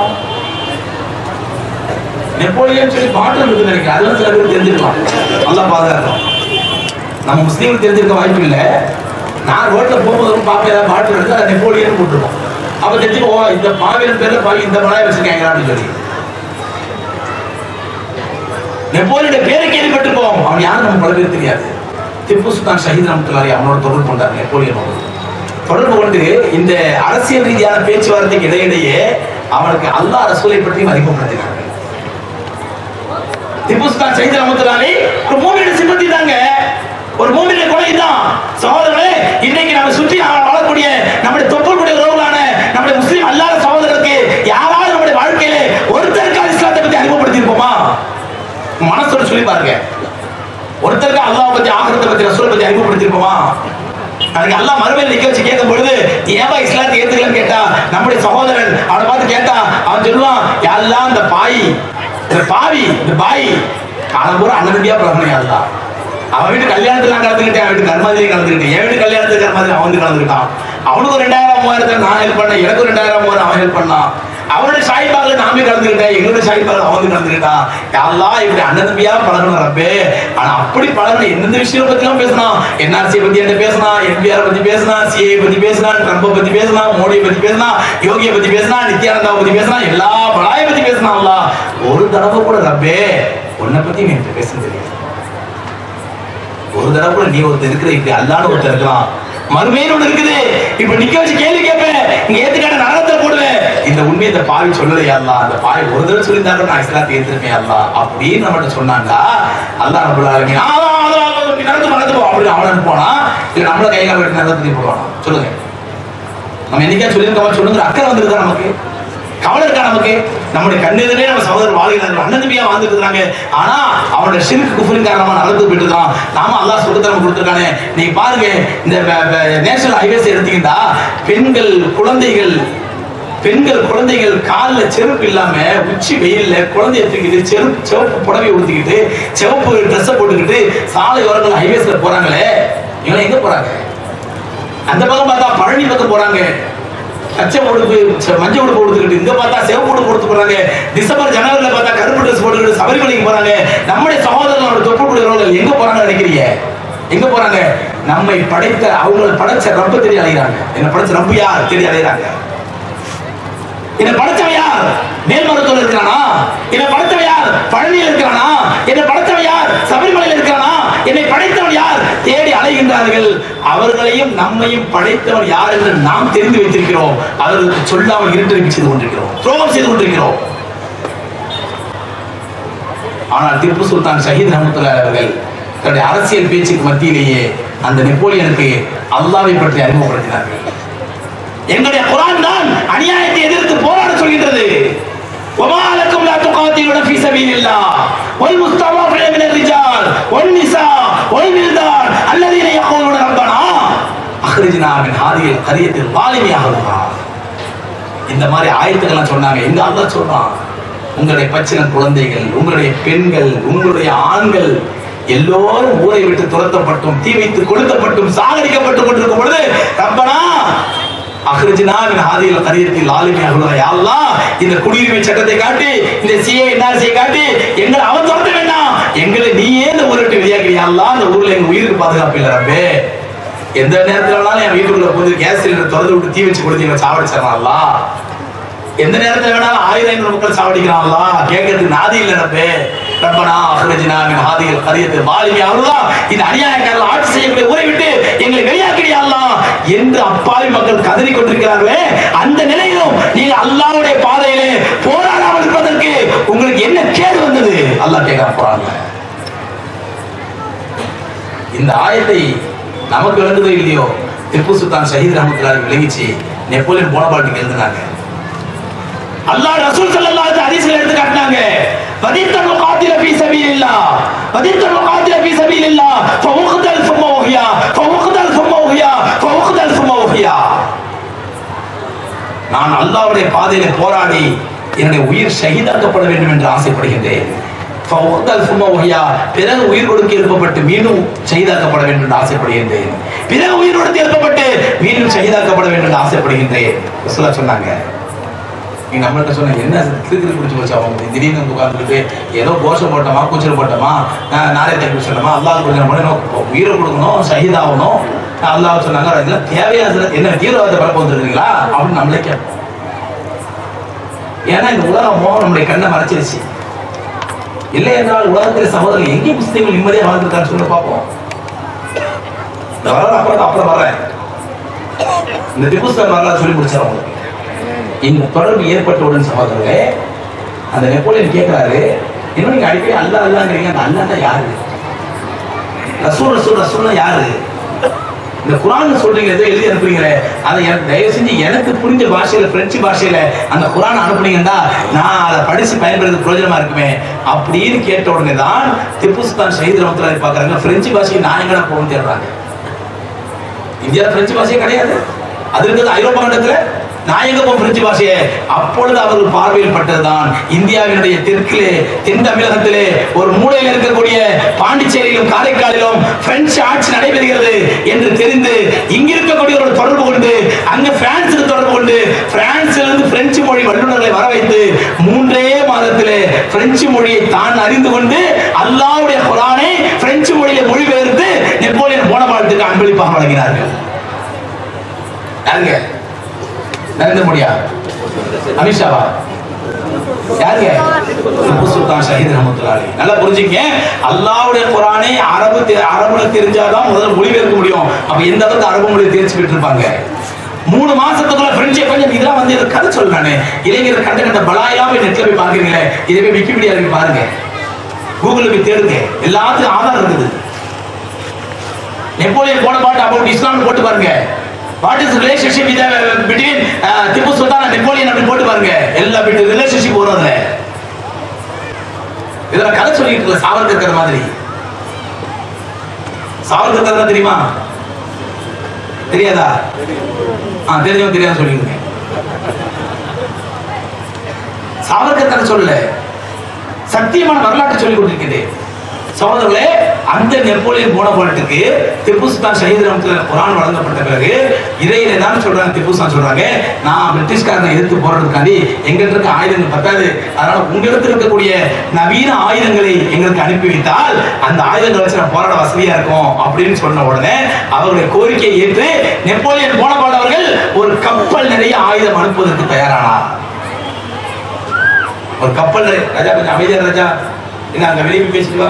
நெப்போலியன் சொல்லி பாட்டு இருக்கு நினைக்கிறேன் அதெல்லாம் சில பேர் தெரிஞ்சிருக்கலாம் நல்லா பாதுகாக்கலாம் நம்ம முஸ்லீம்கள் தெரிஞ்சிருக்க வாய்ப்பு இல்லை நான் ரோட்ல போகும்போது பார்க்க ஏதாவது பாட்டு எடுத்து அதை நெப்போலியன் போட்டுருக்கோம் அப்ப தெரிஞ்சுக்கோ இந்த மாவீரன் பேர்ல பாவி இந்த மலாய் வச்சிருக்காங்க அப்படின்னு சொல்லி நெப்போலியோட பேரை கேள்விப்பட்டிருக்கோம் அவன் யாரும் நம்ம பல பேர் தெரியாது திப்பு சுல்தான் ஷஹீத் ரஹமத்துல்லாஹி அவனோட தொடர்பு கொண்டார் நெப்போலியனோடு தொடர்பு கொண்டு இந்த அரசியல் ரீதியான பேச்சுவார்த்தைக்கு இடையிடையே அவனுக்கு அல்லாஹ் ரசூலை பற்றியும் அறிமுகப்படுத்தினாங்க திப்பு சுல்தான் ஷஹீத் ரஹமத்துல்லாஹி ஒரு மூவியோட சிம்பத்தி தாங்க ஒரு மூவியோட கொலை தான் சகோதரர்களே இன்னைக்கு நம்ம சுற்றி வாழக்கூடிய நம்முடைய தொப்பக்கூடிய உறவுகளான நம்முடைய முஸ்லீம் அல்லாத சகோதரருக்கு யாராவது நம்முடைய வாழ்க்கையிலே ஒருத்தருக்காவது இஸ்லாத்தை பற்றி அறிமுகப்படுத்தி நீ ஏன்பா இஸ்லாத்தை ஏத்துக்கலன்னு கேட்டா நம்முடைய சகோதரன் அவனை பார்த்து கேட்டா அவன் சொல்லுவான் யாரெல்லாம் இந்த பாய் இந்த பாவி இந்த பாய் காலம் பூரா அண்ணன் பழகணும் யாருதான் அவன் வீட்டு கல்யாணத்துல நான் கலந்துக்கிட்டேன் அவன் வீட்டு கர்மாதிரி கலந்துக்கிட்டேன் என் வீட்டு கல்யாணத்துக்கு கர்மாதிரி அவன் வந்து கலந்துக்கிட்டான் அவனுக்கு ஒரு ரெண்டாயிரம் மூவாயிரத்துல நான் ஹெல்ப் பண்ணேன் எனக்கு ஒரு ரெண்டாயிரம் மூவாயிரம் அவன் ஹெல்ப் பண்ணான் அவனுடைய ஷாயிபாகில் நாமே கலந்துக்கிட்டேன் எங்களுடைய ஷாயிபாகில் அவன் வந்து கலந்துக்கிட்டான் யாரெல்லாம் இப்படி அண்ணன் தம்பியா பழகணும் ரப்பே ஆனா அப்படி பழகணும் எந்தெந்த விஷயம் பத்திலாம் பேசினான் என்ஆர்சி பத்தி என்ன பேசினான் என்பிஆர் பத்தி பேசினான் சிஏ பத்தி பேசினான் ட்ரம்ப பத்தி பேசினான் மோடியை பத்தி பேசினான் யோகியை பத்தி பேசினான் நித்யானந்தாவை பத்தி பேசினான் எல்லா பலாயை பத்தி பேசினான் அல்லாஹ். ஒரு தடவை கூட ரப்பே உன்னை பத்தி நீ எனக்கு பேச தெரியாது ஒரு தடவை கூட நீ ஒருத்தர் இருக்கிற இப்படி அல்லாத ஒருத்தர் இருக்கலாம் மறுமையில் ஒண்ணு இருக்குது இப்ப நிக்க வச்சு கேள்வி கேட்பேன் நீங்க ஏத்துக்காட்ட நரகத்துல போடுவேன் இந்த உண்மையை இந்த பாவி சொல்லலையா அல்லா அந்த பாவி ஒரு தடவை சொல்லியிருந்தா கூட நான் இஸ்லாத்தை ஏத்திருப்பேன் அல்லா அப்படின்னு நம்மகிட்ட சொன்னாண்டா அல்லாஹ் ரபுல் ஆலமீன் ஆ, ஆ, ஆ, ஆ, நீ நடந்து போ, நடந்து போ அப்படின்னு அவன் அனுப்புவானா இல்ல நம்மள கை கால் வெட்டி நரகத்துக்கு போடுவானா சொல்லுங்க நம்ம என்னைக்கா சொல்லியிருக்கோமா சொல்லுங்க அக்கறை வந்திருக்கா நமக்கு கவலை இருக்கா நமக்கு நம்முடைய கண்ணெதிரே நம்ம சகோதரர் வாழ்கிறார்கள் அண்ணன் தம்பியா வாழ்ந்துட்டு இருக்காங்க ஆனா அவனோட சிறுக்கு குஃபரின் காரணமா நடந்து போயிட்டு இருக்கான் நாம அல்லாஹ் சுகத்தரம் கொடுத்துருக்கானே நீங்க பாருங்க இந்த நேஷனல் ஹைவேஸ் எடுத்தீங்கன்னா பெண்கள் குழந்தைகள் பெண்கள் குழந்தைகள் கால்ல செருப்பு இல்லாம உச்சி வெயில்ல குழந்தைய தூக்கிட்டு செருப்பு சிவப்பு புடவை உடுத்திக்கிட்டு சிவப்பு ட்ரெஸ் போட்டுக்கிட்டு சாலை ஓரங்கள் ஹைவேஸ்ல போறாங்களே இவங்க எங்க போறாங்க அந்த பக்கம் பார்த்தா பழனி பக்கம் போறாங்க பச்சை உடுப்பு ச- மஞ்சள் உடுப்பு கொடுத்துக்கிட்டு இங்க பார்த்தா சிவப்பு உடுப்பு கொடுத்து போறாங்க டிசம்பர் ஜனவரில பார்த்தா கருப்பு ட்ரெஸ் போட்டுக்கிட்டு சபரிமலைக்கு போறாங்க நம்முடைய சகோதரர்களோட தொப்பு கொடுக்கிறவங்க எங்க போறாங்க நினைக்கிறீங்க எங்க போறாங்க நம்மை படைத்த அவங்களை படைச்ச ரப்ப தெரிய அலைகிறாங்க என்ன படைச்ச ரப்பு யார் தெரிய அலைகிறாங்க என்ன படைச்சவன் யார் மேல்மருத்துவம் இருக்கிறானா என்ன படைத்தவன் யார் பழனியில் இருக்கிறானா என்ன படைத்தவன் யார் சபரிமலையில் இருக்கிறானா என்னை படைத்தவன் யார் தேடி அலைகின்றார்கள் அவர்களையும் நம்மையும் படைத்தவன் யார் என்று நாம் தெரிந்து வைத்திருக்கிறோம் அவர்களுக்கு சொல்லாமல் இருட்டறிவு செய்து கொண்டிருக்கிறோம் துரோகம் செய்து கொண்டிருக்கிறோம் ஆனால் திப்பு சுல்தான் ஷஹீத் ரஹமத்துல்லாஹி அவர்கள் தன்னுடைய அரசியல் பேச்சுக்கு மத்தியிலேயே அந்த நெப்போலியனுக்கு அல்லாவை பற்றி அறிமுகப்படுத்தினார்கள் எங்களுடைய குரான் தான் அநியாயத்தை எதிர்த்து போராட சொல்கின்றது وما لكم لا تقاتلون في سبيل الله والمستضعفين من الرجال والنساء والولدان الذين يقولون ربنا اخرجنا من هذه القريه الظالم اهلها இந்த மாதிரி ஆயத்துக்கெல்லாம் சொன்னாங்க எங்க அல்லாஹ் சொல்றான் உங்களுடைய பச்சின குழந்தைகள் உங்களுடைய பெண்கள் உங்களுடைய ஆண்கள் எல்லோரும் ஊரை விட்டு துரத்தப்பட்டும் தீ வைத்து கொளுத்தப்பட்டும் சாகடிக்கப்பட்டு கொண்டிருக்கும் பொழுது ரப்பனா அஹ்ரஜ்னா மின் ஹாதியில் கரியத்தில் ஆளுமை அகுலா அல்லாஹ் இந்த குடியுரிமை சட்டத்தை காட்டி இந்த சிஏ என்ஆர்சியை காட்டி எங்களை அவன் துரத்த வேண்டாம் எங்களை நீயே இந்த ஊரை விட்டு வெளியாக்கிறியா அல்லாஹ் அந்த ஊர்ல எங்க உயிருக்கு பாதுகாப்பு இல்லை ரப்பே எந்த நேரத்துல வேணாலும் என் வீட்டுக்குள்ள போது கேஸ் சிலிண்டர் திறந்து விட்டு தீ வச்சு கொடுத்து இவன் சாவடிச்சிடறான்ல எந்த நேரத்துல வேணாலும் ஆயிரம் ஐநூறு மக்கள் சாவடிக்கிறான்ல கேட்கறதுக்கு நாதி இல்லை நப்பே ரப்பனா அஹ்ரஜினா மின் ஹாதியில் கரியத்து வாலிமி அவர்தான் இந்த அநியாயக்காரர்கள் ஆட்சி செய்யக்கூடிய ஊரை விட்டு எங்களை வெளியாக்கிறியா அல்லாஹ் என்று அப்பாவி மக்கள் கதறி கொண்டிருக்கிறார்களே அந்த நிலையிலும் நீங்க அல்லாஹ்வுடைய பாதையிலே போராடாமல் இருப்பதற்கு உங்களுக்கு என்ன கேடு வந்தது அல்லாஹ் கேட்க போறாங்க இந்த ஆயத்தை நமக்கு விளங்குதோ இல்லையோ திப்பு சுல்தான் ஷஹீத் ரஹமத்துல்லாஹி விளங்கிச்சு நெப்போலியன் போனபாட்டுக்கு எழுதினாங்க அல்லாஹ் ரசூல் ஸல்லல்லாஹு அலைஹி ஹதீஸ்ல எடுத்து காட்டினாங்க வதித்தல் முகாத்தில ஃபீ சபீலில்லாஹ் வதித்தல் முகாத்தில ஃபீ சபீலில்லாஹ் ஃபவுக்தல் சும்ம வஹியா ஃபவுக்தல் சும்ம வஹியா ஃபவுக்தல் சும்ம வஹியா நான் அல்லாஹ்வுடைய பாதையிலே போராடி என்னுடைய உயிர் ஷஹீதாக்கப்பட வேண்டும் என்று ஆசைப்படுகின்றேன் ஃபவுக்தல் சும்ம வஹியா பிறகு உயிர் கொடுக்க எழுப்பப்பட்டு மீண்டும் ஷஹீதாக்கப்பட வேண்டும் என்று ஆசைப்படுகின்றேன் பிறகு உயிர் கொடுத்து எழுப்பப்பட்டு மீண்டும் ஷஹீதாக்கப்பட வேண்டும் என்று ஆசைப்படுகின்றேன் ரசூலுல்லாஹ் சொன்னாங்க நீ நம்மள்ட்ட சொன்ன என்ன கிறுக்கிறு பிடிச்சி போச்சு அவங்க திடீர்னு வந்து உட்காந்துக்கிட்டு ஏதோ கோஷம் போட்டோமா கூச்சல் போட்டோமா நான் நாளை தம்பி சொன்னோமா அல்லாஹ் கொடுக்கணும் உயிரை கொடுக்கணும் ஷஹீதாகணும் அல்லாஹ் சொன்னாங்க இதெல்லாம் தேவையா சார் என்ன தீவிரவாத பரப்ப வந்துருக்கீங்களா அப்படின்னு நம்மளே கேட்போம் ஏன்னா இந்த உலகமோ நம்முடைய கண்ணை மறைச்சிருச்சு இல்லை என்றால் உலகத்தில் சகோதரர்கள் எங்கே முஸ்லீம்கள் நிம்மதியாக வாழ்ந்துருக்கான்னு சொல்லி பார்ப்போம் இந்த வரலாறு அப்புறம் அப்புறம் வர்றேன் இந்த திபுஸ்தான் வரலாறு சொல்லி முடிச்சிடறேன் உங்களுக்கு இந்த தொடர்பு ஏற்பட்டவுடன் சகோதரர்களே அந்த நெப்போலியன் கேட்கிறாரு இன்னும் நீங்க அடிக்கடி அல்லா அல்லாங்கிறீங்க அந்த அல்லா தான் யாரு ரசூல் ரசூல் ரசூல்னா யாரு இந்த குரான் சொல்றீங்க ஏதோ எழுதி அனுப்புறீங்களே அதை எனக்கு தயவு செஞ்சு எனக்கு புரிஞ்ச பாஷையில பிரெஞ்சு பாஷையில அந்த குரான் அனுப்புனீங்கன்னா நான் அதை படிச்சு பயன்படுறது பிரயோஜனமா இருக்குமே அப்படின்னு கேட்ட உடனே தான் திப்பு சுல்தான் ஷஹீத் ரமத்துல்லாஹி பார்க்கறாங்க பிரெஞ்சு பாஷையை நான் எங்கடா போகணும்னு தேடுறாங்க இந்தியா பிரெஞ்சு பாஷையே கிடையாது அது இருக்கிறது ஐரோப்பா கண்டத்துல நான் எங்க போய் பிரெஞ்சு பாஷையே அப்பொழுது அவர்கள் பார்வையில் பட்டதுதான் இந்தியாவினுடைய தெற்கிலே தென் தமிழகத்திலே ஒரு மூலையில் இருக்கக்கூடிய பாண்டிச்சேரியிலும் காரைக்காலிலும் பிரெஞ்சு ஆட்சி நடைபெறுகிறது என்று தெரிந்து இங்க இருக்கக்கூடியவர்கள் தொடர்பு கொண்டு அங்க பிரான்ஸுக்கு தொடர்பு கொண்டு பிரான்ஸ்ல இருந்து பிரெஞ்சு மொழி வல்லுநர்களை வர வைத்து மூன்றே மாதத்திலே பிரெஞ்சு மொழியை தான் அறிந்து கொண்டு அல்லாஹ்வுடைய குரானை பிரெஞ்சு மொழியில மொழிபெயர்த்து நெப்போலியன் போனபால்ட்டுக்கு அன்பளிப்பாக வழங்கினார்கள் யாருங்க நரேந்திர மோடியா அமித்ஷாவா யாருங்க திப்பு சுல்தான் ஷஹீத் ரஹமத்துல்லாஹி நல்லா புரிஞ்சுங்க அல்லாஹ்வுடைய குர்ஆனை அரபு தெ- அரபுல தெரிஞ்சாதான் முதல்ல மொழிபெயர்க்க முடியும் அப்ப எந்த அளவுக்கு அரபு மொழி தேர்ச்சி பெற்றிருப்பாங்க மூணு மாசத்துக்குள்ள பிரெஞ்சை கொஞ்சம் இதெல்லாம் வந்து எனக்கு கதை சொல்ல நானு இளைஞர் கண்ட கண்ட பலாயெல்லாம் போய் நெட்ல போய் பாக்குறீங்களே இதை போய் விக்கிபீடியா போய் பாருங்க கூகுள்ல போய் தேடுங்க எல்லாத்துக்கும் ஆதாரம் இருக்குது நெப்போலியன் போன பாட்டு அபவுட் இஸ்லாம் போட்டு பாருங்க what is relationship with between Tipu Sultan and Napoleon அப்படி போட்டு பாருங்க எல்லா பிட் ரிலேஷன்ஷிப் வரும் அதுல இதுல கதை சொல்லிட்டு இருக்கல சாவர்கர் கதை மாதிரி சாவர்கர் கதை தெரியுமா தெரியாதா ஆ தெரிஞ்சவங்க தெரியாத சொல்லிடுங்க சாவர்கர் கதை சொல்லல சத்தியமான வரலாற்றை சொல்லி கொண்டிருக்கிறது சகோதரர்களே அந்த நெப்போலியன் போனபால்ட்டுக்கு திப்பு சுல்தான் ஷஹீத் ரஹமத்துல குரான் வழங்கப்பட்ட பிறகு இறையில தான் சொல்றாங்க திப்பு சுல்தான் சொல்றாங்க நான் பிரிட்டிஷ்காரனை எதிர்த்து போறதுக்காண்டி எங்கிட்ட இருக்க ஆயுதங்கள் பத்தாது அதனால உங்களிடத்தில் இருக்கக்கூடிய நவீன ஆயுதங்களை எங்களுக்கு அனுப்பி வைத்தால் அந்த ஆயுதங்களை வச்சு நான் போராட வசதியா இருக்கும் அப்படின்னு சொன்ன உடனே அவருடைய கோரிக்கையை ஏற்று நெப்போலியன் போனபால் அவர்கள் ஒரு கப்பல் நிறைய ஆயுதம் அனுப்புவதற்கு தயாரானார் ஒரு கப்பல் நிறைய- ராஜா கொஞ்சம் அமைதியா இரு ராஜா என்ன அங்க வெளியே போய் பேசிட்டு வா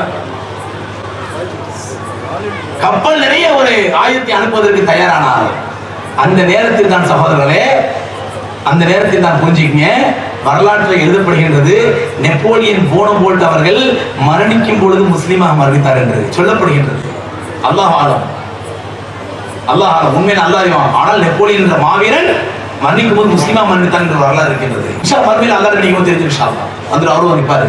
கப்பல் நிறைய ஒரு ஆயுதத்தை அனுப்புவதற்கு தயாரானார் அந்த நேரத்தில் தான் சகோதரர்களே அந்த நேரத்தில் தான் புரிஞ்சுக்கங்க வரலாற்றில் எழுதப்படுகின்றது நெப்போலியன் போனபோல்ட் அவர்கள் மரணிக்கும் பொழுது முஸ்லீமாக மரணித்தார் என்று சொல்லப்படுகின்றது அல்லாஹ் ஆலம் அல்லாஹ் ஆலம் உண்மையில் அல்லாஹ் அறிவான் ஆனால் நெப்போலியன் என்ற மாவீரன் மரணிக்கும் போது முஸ்லீமா மரணித்தான் என்ற வரலாறு இருக்கின்றது இன்ஷா மறுமையில் அல்லாஹ் நீங்க தெரிஞ்சு இன்ஷா அல்லாஹ் வந்து அவரும் நிற்பாரு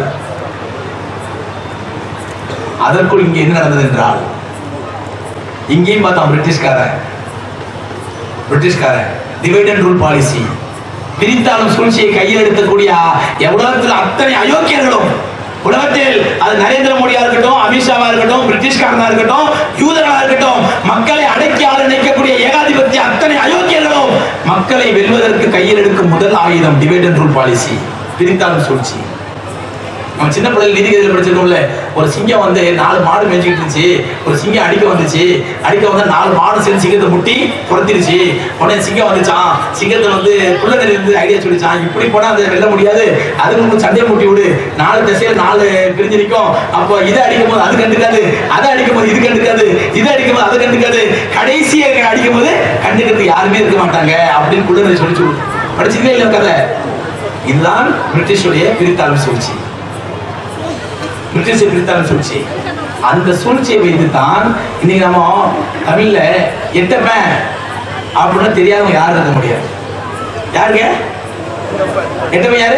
அதற்குள் இங்கே என்ன நடந்தது என்றால் இங்கேயும் பார்த்தான் பிரிட்டிஷ்காரன் பிரிட்டிஷ்காரன் டிவைட் அண்ட் ரூல் பாலிசி பிரித்தாளும் சூழ்ச்சியை கையில் எடுக்கக்கூடிய உலகத்தில் அத்தனை அயோக்கியர்களும் உலகத்தில் அது நரேந்திர மோடியா இருக்கட்டும் அமித்ஷாவா இருக்கட்டும் பிரிட்டிஷ்காரனா இருக்கட்டும் யூதர்களா இருக்கட்டும் மக்களை அடக்கி ஆள நினைக்கக்கூடிய ஏகாதிபத்திய அத்தனை அயோக்கியர்களும் மக்களை வெல்வதற்கு கையில் எடுக்கும் முதல் ஆயுதம் டிவைட் அண்ட் ரூல் பாலிசி பிரித்தாளும் சூழ்ச்சி நம்ம சின்ன பிள்ளைகள் நீதிகதியில் படிச்சிருக்கோம்ல ஒரு சிங்கம் வந்து நாலு மாடு மேய்ச்சிக்கிட்டு இருந்துச்சு ஒரு சிங்கம் அடிக்க வந்துச்சு அடிக்க வந்து நாலு மாடு சேர்ந்து சிங்கத்தை முட்டி துரத்திருச்சு உடனே சிங்கம் வந்துச்சான் சிங்கத்தை வந்து குள்ளநெறி இருந்து ஐடியா சொல்லிச்சான் இப்படி போனா அதை வெல்ல முடியாது அதுக்கு முன்பு சண்டையை முட்டி விடு நாலு திசையில நாலு பிரிஞ்சு நிற்கும் அப்போ இதை அடிக்கும் போது அது கண்டுக்காது அதை அடிக்கும் போது இது கண்டுக்காது இதை அடிக்கும் போது அது கண்டுக்காது கடைசியை அடிக்கும் போது கண்டுக்கிறதுக்கு யாருமே இருக்க மாட்டாங்க அப்படின்னு குள்ளநெறி சொல்லி சொல்லு படிச்சிருக்கே இல்லை கதை இதுதான் பிரிட்டிஷுடைய பிரித்தாளும் சூழ்ச்சி பிரிட்டிஷை பிரித்தாலும் சூழ்ச்சி அந்த சூழ்ச்சியை வைத்து தான் இன்னைக்கு நம்ம தமிழ்ல எட்டப்பன் அப்படின்னு தெரியாதவங்க யாரும் இருக்க முடியாது யாருங்க எட்டப்பன் யாரு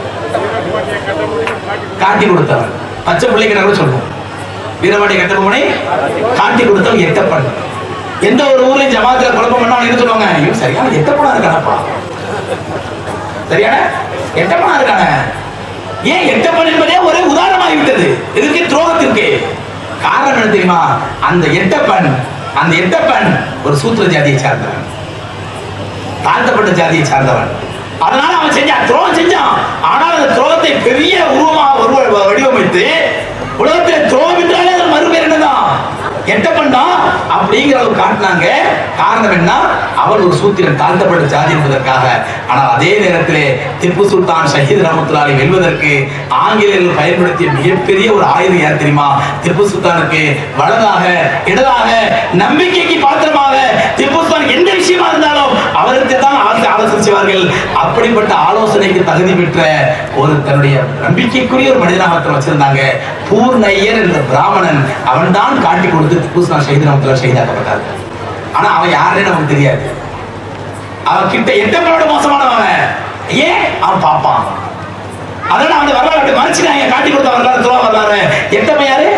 காட்டி கொடுத்தவன் பச்சை பிள்ளைக்கு கூட சொல்லுவோம் வீரபாடி கட்டபொம்மனை காட்டி கொடுத்தவன் எட்டப்பன் எந்த ஒரு ஊர்லயும் ஜமாத்துல குழப்பம் பண்ணா என்ன சொல்லுவாங்க இவன் சரியான எட்டப்பனா இருக்கானப்பா சரியான எட்டப்பனா இருக்கானே ஏன் எட்டப்பன் என்பதே ஒரே உதாரணமாகி விட்டது இதுக்கு துரோகத்திற்கு காரணம் என்ன தெரியுமா அந்த எட்டப்பன் அந்த எட்டப்பன் ஒரு சூத்திர ஜாதியை சார்ந்தவன் தாழ்த்தப்பட்ட ஜாதியை சார்ந்தவன் அதனால அவன் செஞ்சான் துரோகம் செஞ்சான் ஆனால் அந்த துரோகத்தை பெரிய உருவமாக உருவ வடிவமைத்து உலகத்தில் துரோகம் என்றாலே அது மறுபேர் என்னதான் எட்டப்பன் தான் அப்படிங்கிற அளவு காட்டினாங்க காரணம் என்ன அவன் ஒரு சூத்திரன் தாழ்த்தப்பட்ட ஜாதி என்பதற்காக ஆனால் அதே நேரத்திலே திப்பு சுல்தான் ஷஹீத் ரஹமத்துல்லாலை வெல்வதற்கு ஆங்கிலேயர்கள் பயன்படுத்திய மிகப்பெரிய ஒரு ஆயுதம் யார் தெரியுமா திப்பு சுல்தானுக்கு வலதாக இடதாக நம்பிக்கைக்கு பாத்திரமாக திப்பு சுல்தான் எந்த விஷயமா இருந்தாலும் அவருக்கு தான் ஆலோசனை ஆலோசனை செய்வார்கள் அப்படிப்பட்ட ஆலோசனைக்கு தகுதி பெற்ற ஒரு தன்னுடைய நம்பிக்கைக்குரிய ஒரு மனிதனாக ஒருத்தர் வச்சிருந்தாங்க பூர்ணையர் என்ற பிராமணன் அவன் தான் காட்டி கொடுத்து திப்பு சுல்தான் ஷஹீத் ரஹமத்துல்லா ஷஹீதாக்கப்பட்டார் ஆனா அவன் யாருன்னு நமக்கு தெரியாது அவன் கிட்ட எட்டப்பனோட மோசமானவன் ஏன் அவன் பாப்பான் அதனால அவனை வரலாறு மறைச்சிட்டாங்க காட்டி கொடுத்த வரலாறு துவா வரலாறு எட்டப்பன் யாரு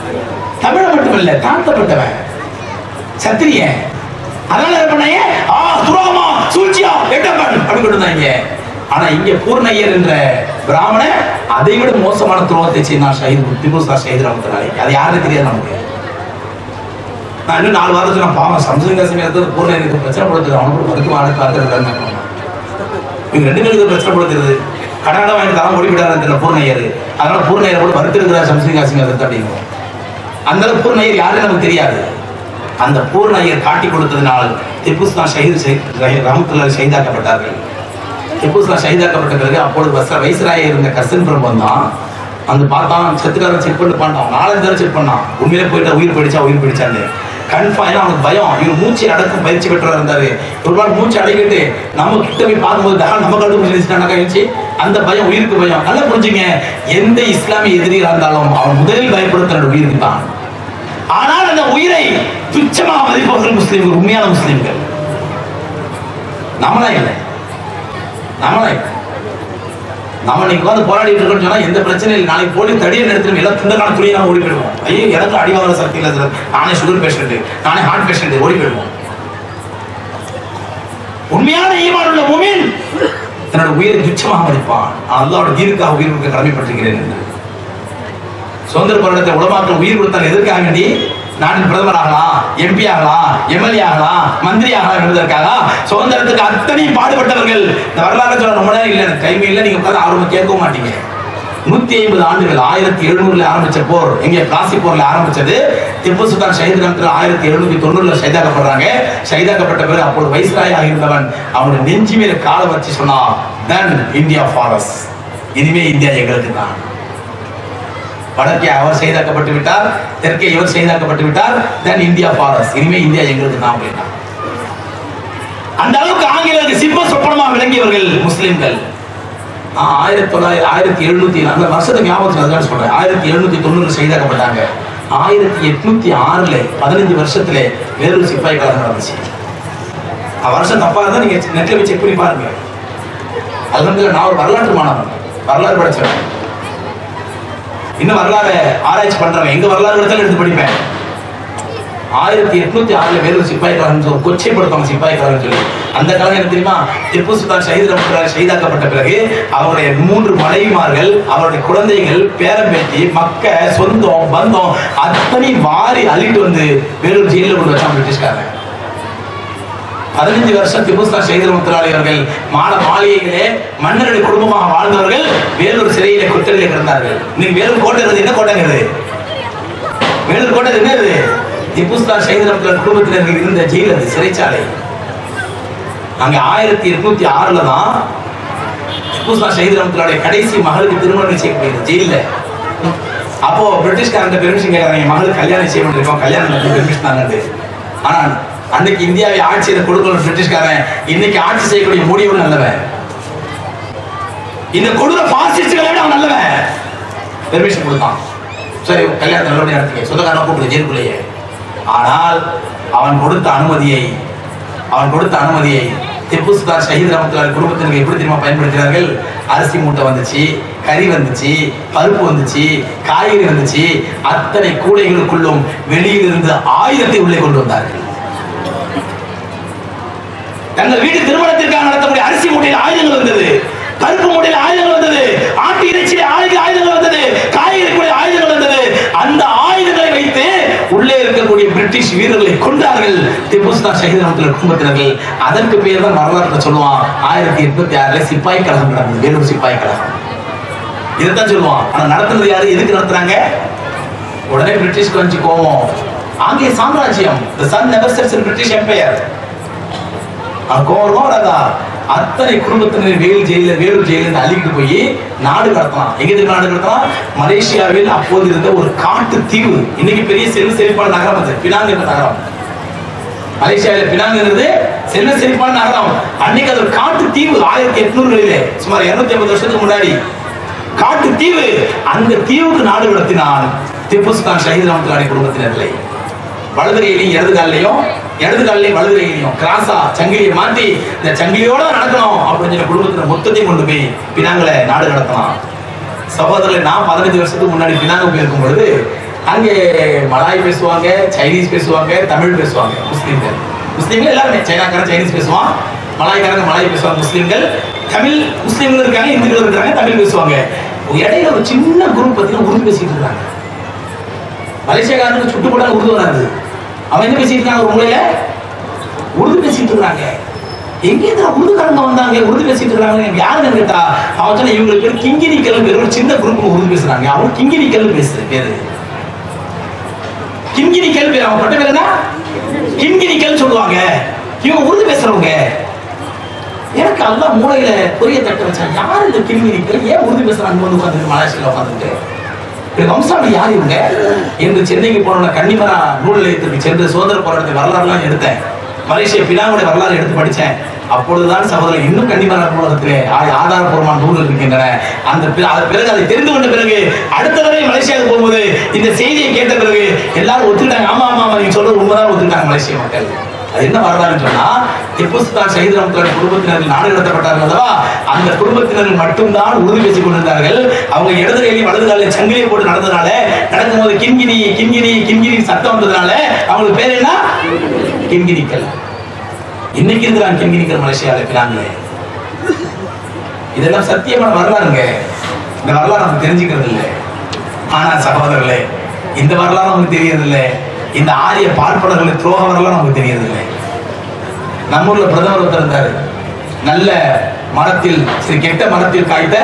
தமிழ மட்டும் இல்ல தாழ்த்தப்பட்டவன் சத்திரியன் அதனால என்ன பண்ணாங்க ஆ துரோகமா சூழ்ச்சியா எட்டப்பன் அப்படின்னு இருந்தாங்க ஆனா இங்க பூர்ணையர் என்ற பிராமணன் அதை விட மோசமான துரோகத்தை செய்தான் ஷஹீத் திபுசா ஷஹீத் ரமத்தனாலே அது யாருக்கு தெரியாது நமக்கு நான் இன்னும் நாலு வாரத்துக்கு நான் பாவம் சம்சங் காசிமியத்தை பூர்ணையருக்கு பிரச்சனை கொடுத்துரு அவனுக்கு மருத்துவ பார்த்துருக்காங்க இவங்க ரெண்டு பேருக்கு பிரச்சனை கொடுக்கிறது கடன் வாங்கி தரம் ஓடி விடாது தெரியல பூர்ணையர் அதனால பூர்ணையரை கூட வருத்திருக்கிறார் சம்சங் காசிமியத்தை அப்படிங்கிறோம் அந்த அளவு பூர்ணையர் யாருன்னு நமக்கு தெரியாது அந்த பூர்ணையர் காட்டி கொடுத்ததினால் திப்பு சுல்தான் ஷஹீத் ரஹமத்துல்லா ஷஹீதாக்கப்பட்டார்கள் திப்பு சுல்தான் ஷஹீதாக்கப்பட்ட பிறகு அப்பொழுது வச வயசராக இருந்த கசன் பிரபம் தான் அந்த பார்த்தான் செத்துக்காரன் செக் பண்ணி பண்ணான் நாலஞ்சு தடவை செக் பண்ணான் உண்மையிலே போயிட்டா உயிர் போயிடுச்சா உயிர் போயிடுச்சான்னு கன்ஃபார்ம் ஏன்னா அவனுக்கு பயம் இவர் மூச்சை அடக்கும் பயிற்சி பெற்றவராக இருந்தாரு ஒரு நாள் மூச்சை அடக்கிட்டு நம்ம கிட்ட போய் பார்க்கும்போது தகவல் நம்ம கண்டு முடிச்சுட்டான கழிச்சு அந்த பயம் உயிருக்கு பயம் நல்லா புரிஞ்சுங்க எந்த இஸ்லாமிய எதிரியாக இருந்தாலும் அவன் முதலில் பயப்படுத்த உயிருக்கு தான் ஆனால் அந்த உயிரை துச்சமாக மதிப்பவர்கள் முஸ்லீம்கள் உண்மையான முஸ்லீம்கள் நம்மளா இல்லை நம்மளா இல்லை நம்ம இன்னைக்கு வந்து போராடிட்டு இருக்கோம்னு சொன்னா எந்த பிரச்சனையும் இல்லை நாளைக்கு போலி தடியை எடுத்துட்டு எல்லாம் துண்டக்கான துணியை நம்ம ஓடி போயிடுவோம் ஐயோ எனக்கு அடி வாங்குற சக்தி இல்லை சார் நானே சுகர் பேஷண்ட் நானே ஹார்ட் பேஷண்ட் ஓடி போயிடுவோம் உண்மையான ஈமான் உள்ள முமின் தன்னோட உயிரை துச்சமாக மதிப்பான் நான் அல்லாவோட தீர்க்காக உயிர் கொடுக்க கடமைப்பட்டிருக்கிறேன் என்று சுதந்திர போராட்டத்தை உலமாக்கள் உயிர் கொடுத்தால் எதற்காக வேண்டி நாட்டின் பிரதமர் ஆகலாம் எம்பி ஆகலாம் எம்எல்ஏ ஆகலாம் மந்திரி ஆகலாம் என்பதற்காக சுதந்திரத்துக்கு அத்தனையும் பாடுபட்டவர்கள் இந்த வரலாறு சொல்ல ரொம்ப நேரம் இல்லை எனக்கு டைம் இல்லை நீங்க உட்கார்ந்து ஆர்வம் கேட்கவும் மாட்டீங்க நூத்தி ஐம்பது ஆண்டுகள் ஆயிரத்தி எழுநூறுல ஆரம்பிச்ச போர் எங்க பிளாசி போர்ல ஆரம்பிச்சது திப்பு சுல்தான் ஷஹீத் காலத்துல ஆயிரத்தி எழுநூத்தி தொண்ணூறுல ஷஹீதாக்கப்படுறாங்க ஷஹீதாக்கப்பட்ட பிறகு அப்போது வைஸ்ராயாக இருந்தவன் அவனுடைய நெஞ்சு மேல காலை வச்சு சொன்னான் தன் இந்தியா ஃபாரஸ் இனிமே இந்தியா எங்களுக்கு தான் வடக்கே அவர் செய்தாக்கப்பட்டு விட்டார் தெற்கே இவர் செய்தாக்கப்பட்டு விட்டார் தென் இந்தியா ஃபாரஸ் இனிமே இந்தியா எங்களுக்கு தான் அப்படின்னா அந்த அளவுக்கு ஆங்கிலேயருக்கு சிப்ப சொப்பனமா விளங்கியவர்கள் முஸ்லிம்கள் ஆ, ஆயிரத்தி தொள்ளாயிரத்தி ஆயிரத்தி எழுநூத்தி அந்த வருஷத்துக்கு ஞாபகத்தில் அதுதான் சொல்றேன் ஆயிரத்தி எழுநூத்தி தொண்ணூறு செய்தாக்கப்பட்டாங்க ஆயிரத்தி எட்நூத்தி ஆறுல பதினஞ்சு வருஷத்துல வேறொரு சிப்பாய் கழகம் நடந்துச்சு ஆ, வருஷம் தப்பா இருந்தா நீங்க நெட்ல போய் செக் பண்ணி பாருங்க அது வந்து நான் ஒரு வரலாற்று மாணவன் வரலாறு படிச்சவன் இன்னும் வரலாறு ஆராய்ச்சி பண்றவன் எங்க வரலாறு எடுத்தாலும் எடுத்து படிப்பேன் ஆயிரத்தி எட்நூத்தி ஆறுல வேலூர் சிப்பாய் கழகம் சொல்லி கொச்சைப்படுத்துவாங்க சிப்பாய் கழகம் சொல்லி அந்த கழகம் என்ன தெரியுமா திப்பு சுல்தான் ஷஹீத் ரஹமத்துல்லாஹி ஷஹீதாக்கப்பட்ட பிறகு அவருடைய மூன்று மனைவிமார்கள் அவருடைய குழந்தைகள் பேரம்பேத்தி மக்க சொந்தம் பந்தம் அத்தனை வாரி அள்ளிட்டு வந்து வேலூர் ஜெயிலில் கொண்டு வச்சான் பிரிட்டிஷ்காரன் பதினஞ்சு வருஷம் திபுஸ்தா ஷஹீத் ரஹமத்துல்லாஹி அவர்கள் மாட மாளிகையிலே மன்னருடைய குடும்பமாக வாழ்ந்தவர்கள் வேலூர் சிறையிலே கொத்தடியிலே கிடந்தார்கள் இன்னைக்கு வேலூர் கோட்டைங்கிறது என்ன கோட்டைங்கிறது வேலூர் கோட்டை என்னது திப்புஸ்தா ஷஹீத் ரஹமத்துல்லாஹி குடும்பத்தினர் இருந்த ஜெயில் அது சிறைச்சாலை அங்க ஆயிரத்தி எட்நூத்தி ஆறுல தான் திப்புஸ்தா ஷஹீத் ரஹமத்துல்லாஹி கடைசி மகளுக்கு திருமணம் செய்யப்படுகிறது ஜெயில்ல அப்போ பிரிட்டிஷ்காரங்க பெர்மிஷன் கேட்கறாங்க என் மகளுக்கு கல்யாணம் செய்ய வேண்டியிருக்கோம் கல்யாணம் நடத்தி பெர்மிஷன் தாங்க ஆனா அன்னைக்கு இந்தியாவை ஆட்சியை கொடுக்கணும் பிரிட்டிஷ்காரன் இன்னைக்கு ஆட்சி செய்யக்கூடிய முடிவு நல்லவன் இந்த கொடூர பாசிஸ்டுகளை விட அவன் நல்லவன் பெர்மிஷன் கொடுத்தான் சரி கல்யாணம் நல்லபடியா நடத்துங்க சொந்தக்காரன் கூப்பிடு ஜெயிலுக்குள்ளேயே ஆனால் அவன் கொடுத்த அனுமதியை அவன் கொடுத்த அனுமதியை திப்பு சுல்தான் ஷஹீத் ரஹமத்துல்லாஹி குடும்பத்தினர் எப்படி தெரியுமா பயன்படுத்தினார்கள் அரிசி மூட்டை வந்துச்சு கறி வந்துச்சு பருப்பு வந்துச்சு காய்கறி வந்துச்சு அத்தனை கூடைகளுக்குள்ளும் வெளியிலிருந்து ஆயுதத்தை உள்ளே கொண்டு வந்தார்கள் தங்கள் வீட்டு திருமணத்திற்காக நடத்தக்கூடிய அரிசி மூட்டையில் ஆயுதங்கள் வந்தது பருப்பு மூட்டையில் ஆயுதங்கள் வந்தது ஆட்டு இறைச்சியில் ஆயுத ஆயுதங்கள் வந்தது காய்கறி கூட ஆயுதங்கள் வந்தது அந்த ஆயுதங்களை வைத்து உள்ளே இருக்கக்கூடிய பிரிட்டிஷ் வீரர்களை கொண்டார்கள் திப்பு சுல்தான் ஷஹீத் ரஹமத்துல்லாஹி குடும்பத்தினர்கள் அதற்கு பேர் தான் வரலாற்றுல சொல்லுவான் ஆயிரத்தி எட்நூத்தி ஆறுல சிப்பாய் கழகம் நடந்தது வேலூர் சிப்பாய் கழகம் இதைத்தான் சொல்லுவான் ஆனா நடத்துனது யாரு எதுக்கு நடத்துறாங்க உடனே பிரிட்டிஷ்க்கு வந்து கோவம் ஆங்கில சாம்ராஜ்யம் the sun never sets in british empire அவன் கோவம் வராதா அத்தனை குடும்பத்தினர் வேல் ஜெயில வேலூர் ஜெயிலில் அள்ளிக்கிட்டு போய் நாடு கடத்தலாம் எங்க தெரியுமா நாடு கடத்தலாம் மலேசியாவில் அப்போது இருந்த ஒரு காட்டு தீவு இன்னைக்கு பெரிய செல்வ செழிப்பான நகரம் அது பினாங் என்ற நகரம் மலேசியாவில் பினாங்கிறது செல்வ செழிப்பான நகரம் அன்னைக்கு அது ஒரு காட்டு தீவு ஆயிரத்தி எட்நூறுகளிலே சுமார் இருநூத்தி ஐம்பது வருஷத்துக்கு முன்னாடி காட்டு தீவு அந்த தீவுக்கு நாடு கடத்தினான் திப்பு சுல்தான் ஷஹீத் ரஹமத்துல்லாஹி குடும்பத்தினர்களை வலது கையிலையும் இடது காலிலையும் இடது காலிலையும் வலது கையிலையும் கிராஸா சங்கிலியை மாத்தி இந்த சங்கிலியோட தான் நடக்கணும் அப்படின்னு சொல்லி குடும்பத்தினர் மொத்தத்தையும் கொண்டு போய் பினாங்களை நாடு கடத்தலாம் சகோதரர்களை நான் பதினஞ்சு வருஷத்துக்கு முன்னாடி பினாங்க போயிருக்கும் பொழுது அங்கே மலாய் பேசுவாங்க சைனீஸ் பேசுவாங்க தமிழ் பேசுவாங்க முஸ்லீம்கள் முஸ்லீம்கள் எல்லாருமே சைனாக்காரன் சைனீஸ் பேசுவான் மலாய்க்காரங்க மலாய் பேசுவாங்க முஸ்லீம்கள் தமிழ் முஸ்லீம்கள் இருக்காங்க இந்துக்கள் இருக்காங்க தமிழ் பேசுவாங்க இடையில ஒரு சின்ன குரூப் பார்த்தீங்கன்னா உருது பேசிட்டு இருக்காங்க மலேசியாக்காரனுக்கு சுட்டு போட உருது வராது அவன் என்ன பேசிட்டு இருக்காங்க ஒரு மூலையில உருது பேசிட்டு இருக்காங்க எங்கேருந்து உருதுக்காரங்க வந்தாங்க உருது பேசிட்டு இருக்காங்க யாருன்னு கேட்டா அவன் சொன்ன இவங்களுக்கு பேர் கிங்கினிக்கல் பேர் ஒரு சின்ன குரூப் உருது பேசுறாங்க அவன் கிங்கினிக்கல் பேசுற பேரு கிண்கிணிக்கல் பேர் அவன் பட்ட பேர் என்ன கிண்கிணிக்கல் சொல்லுவாங்க இவங்க உருது பேசுறவங்க எனக்கு அல்லாஹ் மூளையில பொரிய தட்ட வச்சான் யார் இந்த கிண்கிணிக்கல் ஏன் உருது பேசுறாங்க வந்து உட்காந்து மலேசியால உட்காந்துட்டு இப்படி வம்சாவளி யார் இவங்க என்று சென்னைக்கு போன கன்னிமரா நூல் நிலையத்திற்கு சென்று சுதந்திர போராட்டத்தை வரலாறுலாம் எடுத்தேன் மலேசிய பினாவுடைய வரலாறு எடுத்து படித்தேன் அப்பொழுதுதான் சகோதரர் இன்னும் கன்னிமரா நூலகத்திலே ஆ- ஆதாரபூர்வமான நூல்கள் இருக்கின்றன அந்த பி- அதன் பிறகு அதை தெரிந்து கொண்ட பிறகு அடுத்த தடவை மலேசியாவுக்கு போகும்போது இந்த செய்தியை கேட்ட பிறகு எல்லாரும் ஒத்துக்கிட்டாங்க ஆமா ஆமா ஆமா நீங்க சொல்றது உண்மைதான் ஒத்துக்கிட்டாங்க மலேசிய மக்கள் அது என்ன வரலாறுன்னு சொன்னா திப்பு சுல்தான் ஷஹீத் ரஹ்மத்துல்லாஹி குடும்பத்தினர்கள் நாடு கடத்தப்பட்டார்கள் அல்லவா அந்த குடும்பத்தினர்கள் மட்டும்தான் உறுதி பேசிக் கொண்டிருந்தார்கள் அவங்க இடது கையிலையும் வலது காலையும் சங்கிலியை போட்டு நடந்ததுனால நடக்கும்போது கிண்கிணி கிண்கிணி கிண்கிணி சத்தம் வந்ததுனால அவங்களுக்கு பேர் என்ன கிண்கிணிக்கல் இன்னைக்கு இருக்கிறாங்க கிண்கிணிக்கல் மலேசியாவில் பினாங்களே இதெல்லாம் சத்தியமான வரலாறுங்க இந்த வரலாறு நமக்கு தெரிஞ்சுக்கிறது இல்லை ஆனா சகோதரர்களே இந்த வரலாறு நமக்கு தெரியறதில்லை இந்த ஆரிய பார்ப்பனர்களை துரோக வரலாறு நமக்கு தெரியறதில்லை நம்ம ஊர்ல பிரதமர் ஒருத்தர் இருந்தாரு நல்ல மரத்தில் சரி கெட்ட மரத்தில் காய்த்த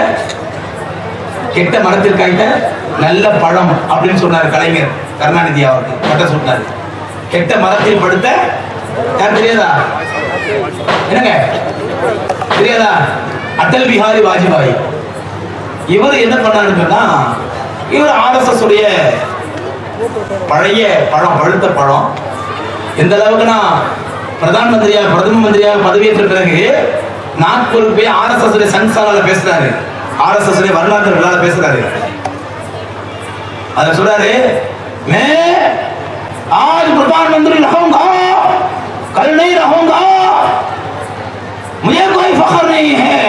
கெட்ட மரத்தில் காய்த்த நல்ல பழம் அப்படின்னு சொன்னார் கலைஞர் கருணாநிதி அவருக்கு பட்டம் சொன்னார் கெட்ட மரத்தில் படுத்த யார் தெரியாதா என்னங்க தெரியாதா அடல் பிஹாரி வாஜ்பாய் இவர் என்ன பண்ணாருன்னு சொன்னா இவர் ஆர்எஸ்எஸ் உடைய பழைய பழம் பழுத்த பழம் எந்த அளவுக்குன்னா பிரதான் மந்திரியா பிரதம மந்திரியாக பதவியேற்ற பிறகு நாக்பூருக்கு போய் ஆர்எஸ்எஸ் உடைய சங்சாலால பேசுறாரு ஆர்எஸ்எஸ் உடைய வரலாற்று விழால பேசுறாரு அதை சொல்றாரு मैं आज प्रधानमंत्री रहूंगा कल नहीं रहूंगा मुझे कोई फखर नहीं है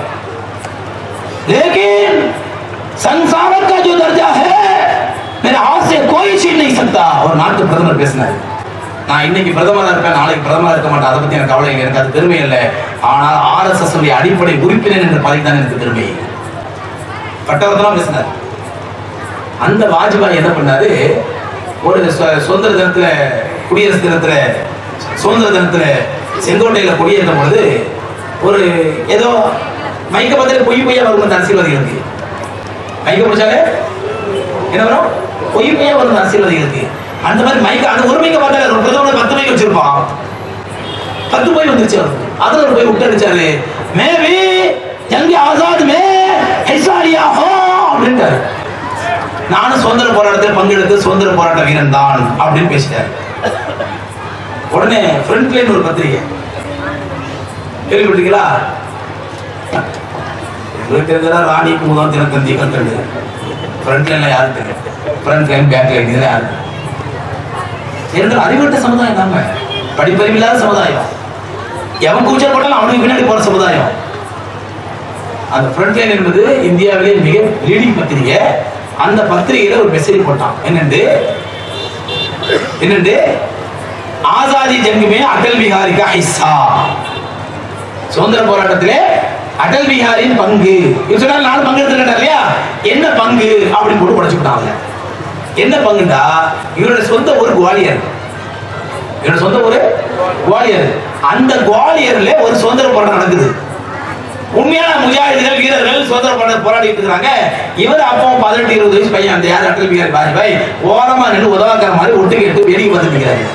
लेकिन संसारक का जो दर्जा है मेरे हाथ से कोई छीन नहीं सकता और நாட்டு பிரதமர் பேசினார் நான் இன்னைக்கு பிரதமரா இருப்பேன் நாளைக்கு பிரதமரா இருக்க மாட்டேன் அதை பத்தி எனக்கு கவலை இல்லை எனக்கு அது பெருமை இல்லை ஆனால் ஆர்எஸ்எஸ் உடைய அடிப்படை உறுப்பினர் என்ற பதவி தான் எனக்கு பெருமை பட்டவர்த்தமா பேசினார் அந்த வாஜ்பாய் என்ன பண்ணாரு ஒரு சு- சுதந்திர தினத்துல குடியரசு தினத்துல சுதந்திர தினத்துல செங்கோட்டையில கொடியேற்றும் பொழுது ஒரு ஏதோ மைக்க பத்திர பொய் பொய்யா வரும் அந்த அரசியல்வாதிகளுக்கு மைக்க பிடிச்சாலே என்ன வரும் பொய் பொய்யா வரும் அந்த அரசியல்வாதிகளுக்கு அந்த மாதிரி மைக்க அந்த ஒரு மைக்க பார்த்தாலே ஒரு பிரதமர் பத்து மைக்க வச்சிருப்பான் பத்து போய் வந்துருச்சு அவருக்கு அதுல ஒரு போய் விட்டடிச்சாரு மேபி ஜங்கி ஆசாத் மே ஹிஸ்ஸா லியா ஹோ அப்படின்ட்டாரு நானும் சுதந்திர போராட்டத்தில் பங்கெடுத்து சுதந்திர போராட்ட வீரன் தான் அப்படின்னு பேசிட்டாரு உடனே ஃப்ரண்ட் லைன் ஒரு பத்திரிகை கேள்விப்பட்டீங்களா உங்களுக்கு தெரிஞ்சதா ராணி குமுதம் தினத்தந்தி கல்கண்டு ஃப்ரண்ட் லைன்ல யாருக்கு தெரியும் ஃப்ரண்ட் லைன் பேக் லைன் இதுல யாருக்கு இரண்டு அறிவுட்ட சமுதாயம் நாம படிப்பறிவு இல்லாத சமுதாயம் எவன் கூச்சல் போட்டாலும் அவனுக்கு பின்னாடி போற சமுதாயம் அந்த ஃப்ரண்ட் லைன் என்பது இந்தியாவிலே மிக லீடிங் பத்திரிகை அந்த பத்திரிகையில ஒரு மெசேஜ் போட்டான் என்னண்டு என்னண்டு ஆசாதி ஜங்குமே அடல் பிஹாரி கா ஹிஸ்ஸா சுதந்திர போராட்டத்திலே அடல் பிஹாரியின் பங்கு இவர் சொன்னார் நானும் பங்கு எடுத்துக்கிட்டேன் இல்லையா என்ன பங்கு அப்படின்னு போட்டு படிச்சுக்கிட்டாங்க என்ன பங்குண்டா இவரோட சொந்த ஊர் குவாலியர் இவரோட சொந்த ஊர் குவாலியர் அந்த குவாலியர்ல ஒரு சுதந்திர போராட்டம் நடக்குது உண்மையான முஜாஹிதுகள் வீரர்கள் சுதந்திர போராட்ட போராடிட்டு இருக்காங்க இவர் அப்போ பதினெட்டு இருபது வயசு பையன் அந்த யார் அடல் பிஹாரி வாஜ்பாய் ஓரமா நின்று உதவாக்கிற மாதிரி ஒட்டு கேட்டு வேடிக்கை பார்த்துட்டு இருக்கிறாரு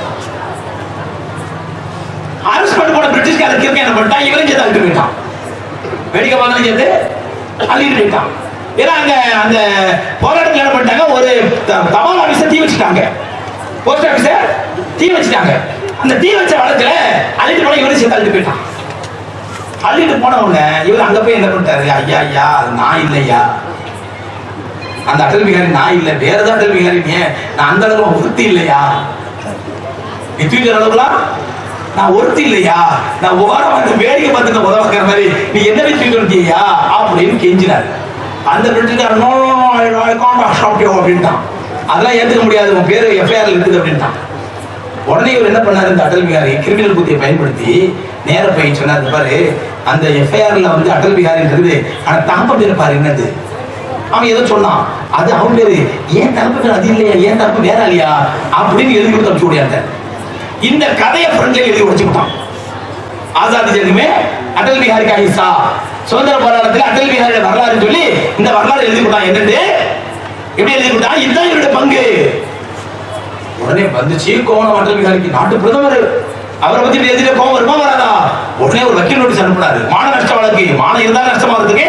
அரசு பண்ண போன பிரிட்டிஷ்கார கிறுக்க என்ன பண்ணிட்டான் இவரும் சேர்த்து அழுட்டு போயிட்டான் வேடிக்கை பார்த்தாலும் சேர்த்து அள்ளிட்டு போயிட்டான் ஏன்னா அங்க அந்த போராட்டத்தில் என்ன பண்ணிட்டாங்க ஒரு த- தபால் ஆபீஸை தீ வச்சுட்டாங்க போஸ்ட் ஆபீஸை தீ வச்சுட்டாங்க அந்த தீ வச்ச வழக்குல அள்ளிட்டு போன இவரும் சேர்த்து அள்ளிட்டு போயிட்டான் அள்ளிட்டு போன உடனே இவர் அங்க போய் என்ன பண்ணிட்டாரு ஐயா ஐயா அது நான் இல்லையா அந்த அடல் பிகாரி நான் இல்லை வேற ஏதாவது அடல் பிகாரி நீ நான் அந்த அளவுக்கு உறுத்தி இல்லையா நீ தூக்கிற அளவுக்குலாம் நான் ஒருத்தி இல்லையா நான் ஓரம் வந்து வேடிக்கை பார்த்துட்டு உதவாக்கிற மாதிரி நீ என்ன வச்சு இருக்கியா அப்படின்னு கெஞ்சினார் அந்த பிரிட்டிஷ்காரன் நோ அப்படின்ட்டான் அதெல்லாம் ஏத்துக்க முடியாது உன் பேரு எஃப்ஐஆர்ல இருக்குது அப்படின்ட்டான் உடனே இவர் என்ன பண்ணாரு இந்த அடல் பிகாரி கிரிமினல் புத்தியை பயன்படுத்தி நேர போய் சொன்னார் "இந்த பாரு அந்த எஃப்ஐஆர்ல வந்து அடல் பிகாரி இருக்குது ஆனா தாம்ப பேர் பாரு என்னது அவன் ஏதோ சொன்னான் அது அவன் பேரு ஏன் தரப்பு பேர் அது இல்லையா ஏன் தரப்பு வேற இல்லையா அப்படின்னு எழுதி கொடுத்து அனுப்பிச்சு விடியாங்க இந்த கதையை ஃப்ரெண்ட்ல எழுதி வச்சுக்கிட்டான் ஆசாதி ஜெகமே அடல் பிஹாரி கா ஹிஸ்ஸா சுதந்திர போராட்டத்தில் அடல் பிஹாரியோட வரலாறு சொல்லி இந்த வரலாறு எழுதி கொடுத்தான் என்னது எப்படி எழுதி கொடுத்தான் இதுதான் இவருடைய பங்கு உடனே வந்துச்சு கோவணம் அடல் பிஹாரிக்கு நாட்டு பிரதமர் அவரை பத்தி இப்படி எழுதிட்டு கோவம் வருமா வராதா உடனே ஒரு வக்கீல் நோட்டீஸ் அனுப்புனாரு மான நஷ்ட வழக்கு மானம் இருந்தா நஷ்டமாகிறதுக்கு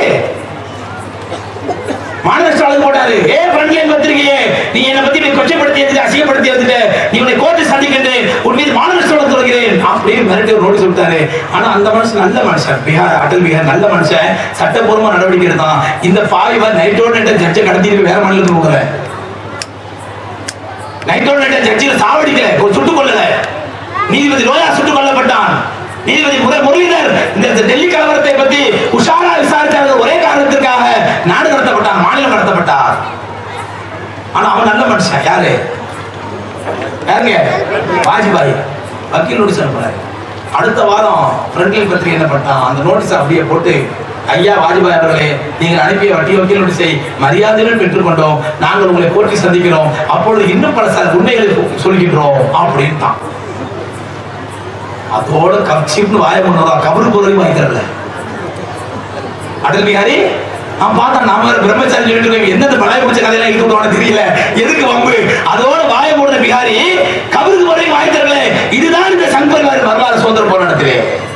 மான நஷ்ட வழக்கு போட்டாரு ஏ ஃப்ரண்ட்லைன் பத்திரிகையே நீ என்னை பத்தி இப்படி கொச்சைப்படுத்தி எழுதிட்டு அசிங்கப்படுத்தி எழுதிட்டு நீ உன்னை கோர்ட்டு சந்திக்கின்றேன் உன் மீது மான நஷ்ட வழக்கு தொடர்கிறேன் அப்படின்னு மிரட்டி ஒரு நோட்டீஸ் கொடுத்தாரு ஆனா அந்த மனுஷன் நல்ல மனுஷன் பீகார் அடல் பீகார் நல்ல மனுஷன் சட்டப்பூர்வமா நடவடிக்கை எடுத்தான் இந்த பாய்வ நைட்டோட நைட்ட ஜட்ஜை கடத்திட்டு வேற மாநிலத்துக்கு போகிற நைட்டோட நைட்ட ஜட்ஜில சாவடிக்கல ஒரு சுட்டுக் கொள்ளல நீதிபதி லோயா சுட்டுக் கொல்லப்பட்டான் நீதிபதி முர- முரளிதர் இந்த இந்த டெல்லி கலவரத்தை பத்தி உஷாரா விசாரிச்சாங்க ஒரே காரணத்திற்காக நாடு கடத்தப்பட்டான் மாநிலம் கடத்தப்பட்டார் ஆனா அவன் நல்ல மனுஷன் யாரு யாருங்க வாஜ்பாய் வக்கீல் நோட்டீஸ் அனுப்புறாரு அடுத்த வாரம் ஃப்ரண்ட்லைன் பத்திரிகை என்ன பண்ணிட்டான் அந்த நோட்டீஸ் அப்படியே போட்டு ஐயா வாஜ்பாய் அவர்களே நீங்கள் அனுப்பிய வட்டி வக்கீல் நோட்டீஸை மரியாதையுடன் பெற்றுக்கொண்டோம் நாங்கள் உங்களை போற்றி சந்திக்கிறோம் அப்பொழுது இன்னும் பல ச- உண்மைகளை சொல்கின்றோம் அப்படின்ட்டான் அதோட கப்சிப்னு வாய கொண்டதா கபரு பொருளையும் வாங்கிக்கிறல அடல் பிஹாரி நான் பார்த்தா நாம வேற பிரம்மச்சாரி சொல்லிட்டு இருக்கோம். என்னது பழைய பிடிச்ச கதையெல்லாம் இழுத்து விடுவானு தெரியல எதுக்கு வம்பு அதோட வாய மூடின பிகாரி கபருக்கு வரையும் வாய் தரல இதுதான் இந்த சங் பரிவார வரலாறு சுதந்திர போராட்டத்திலே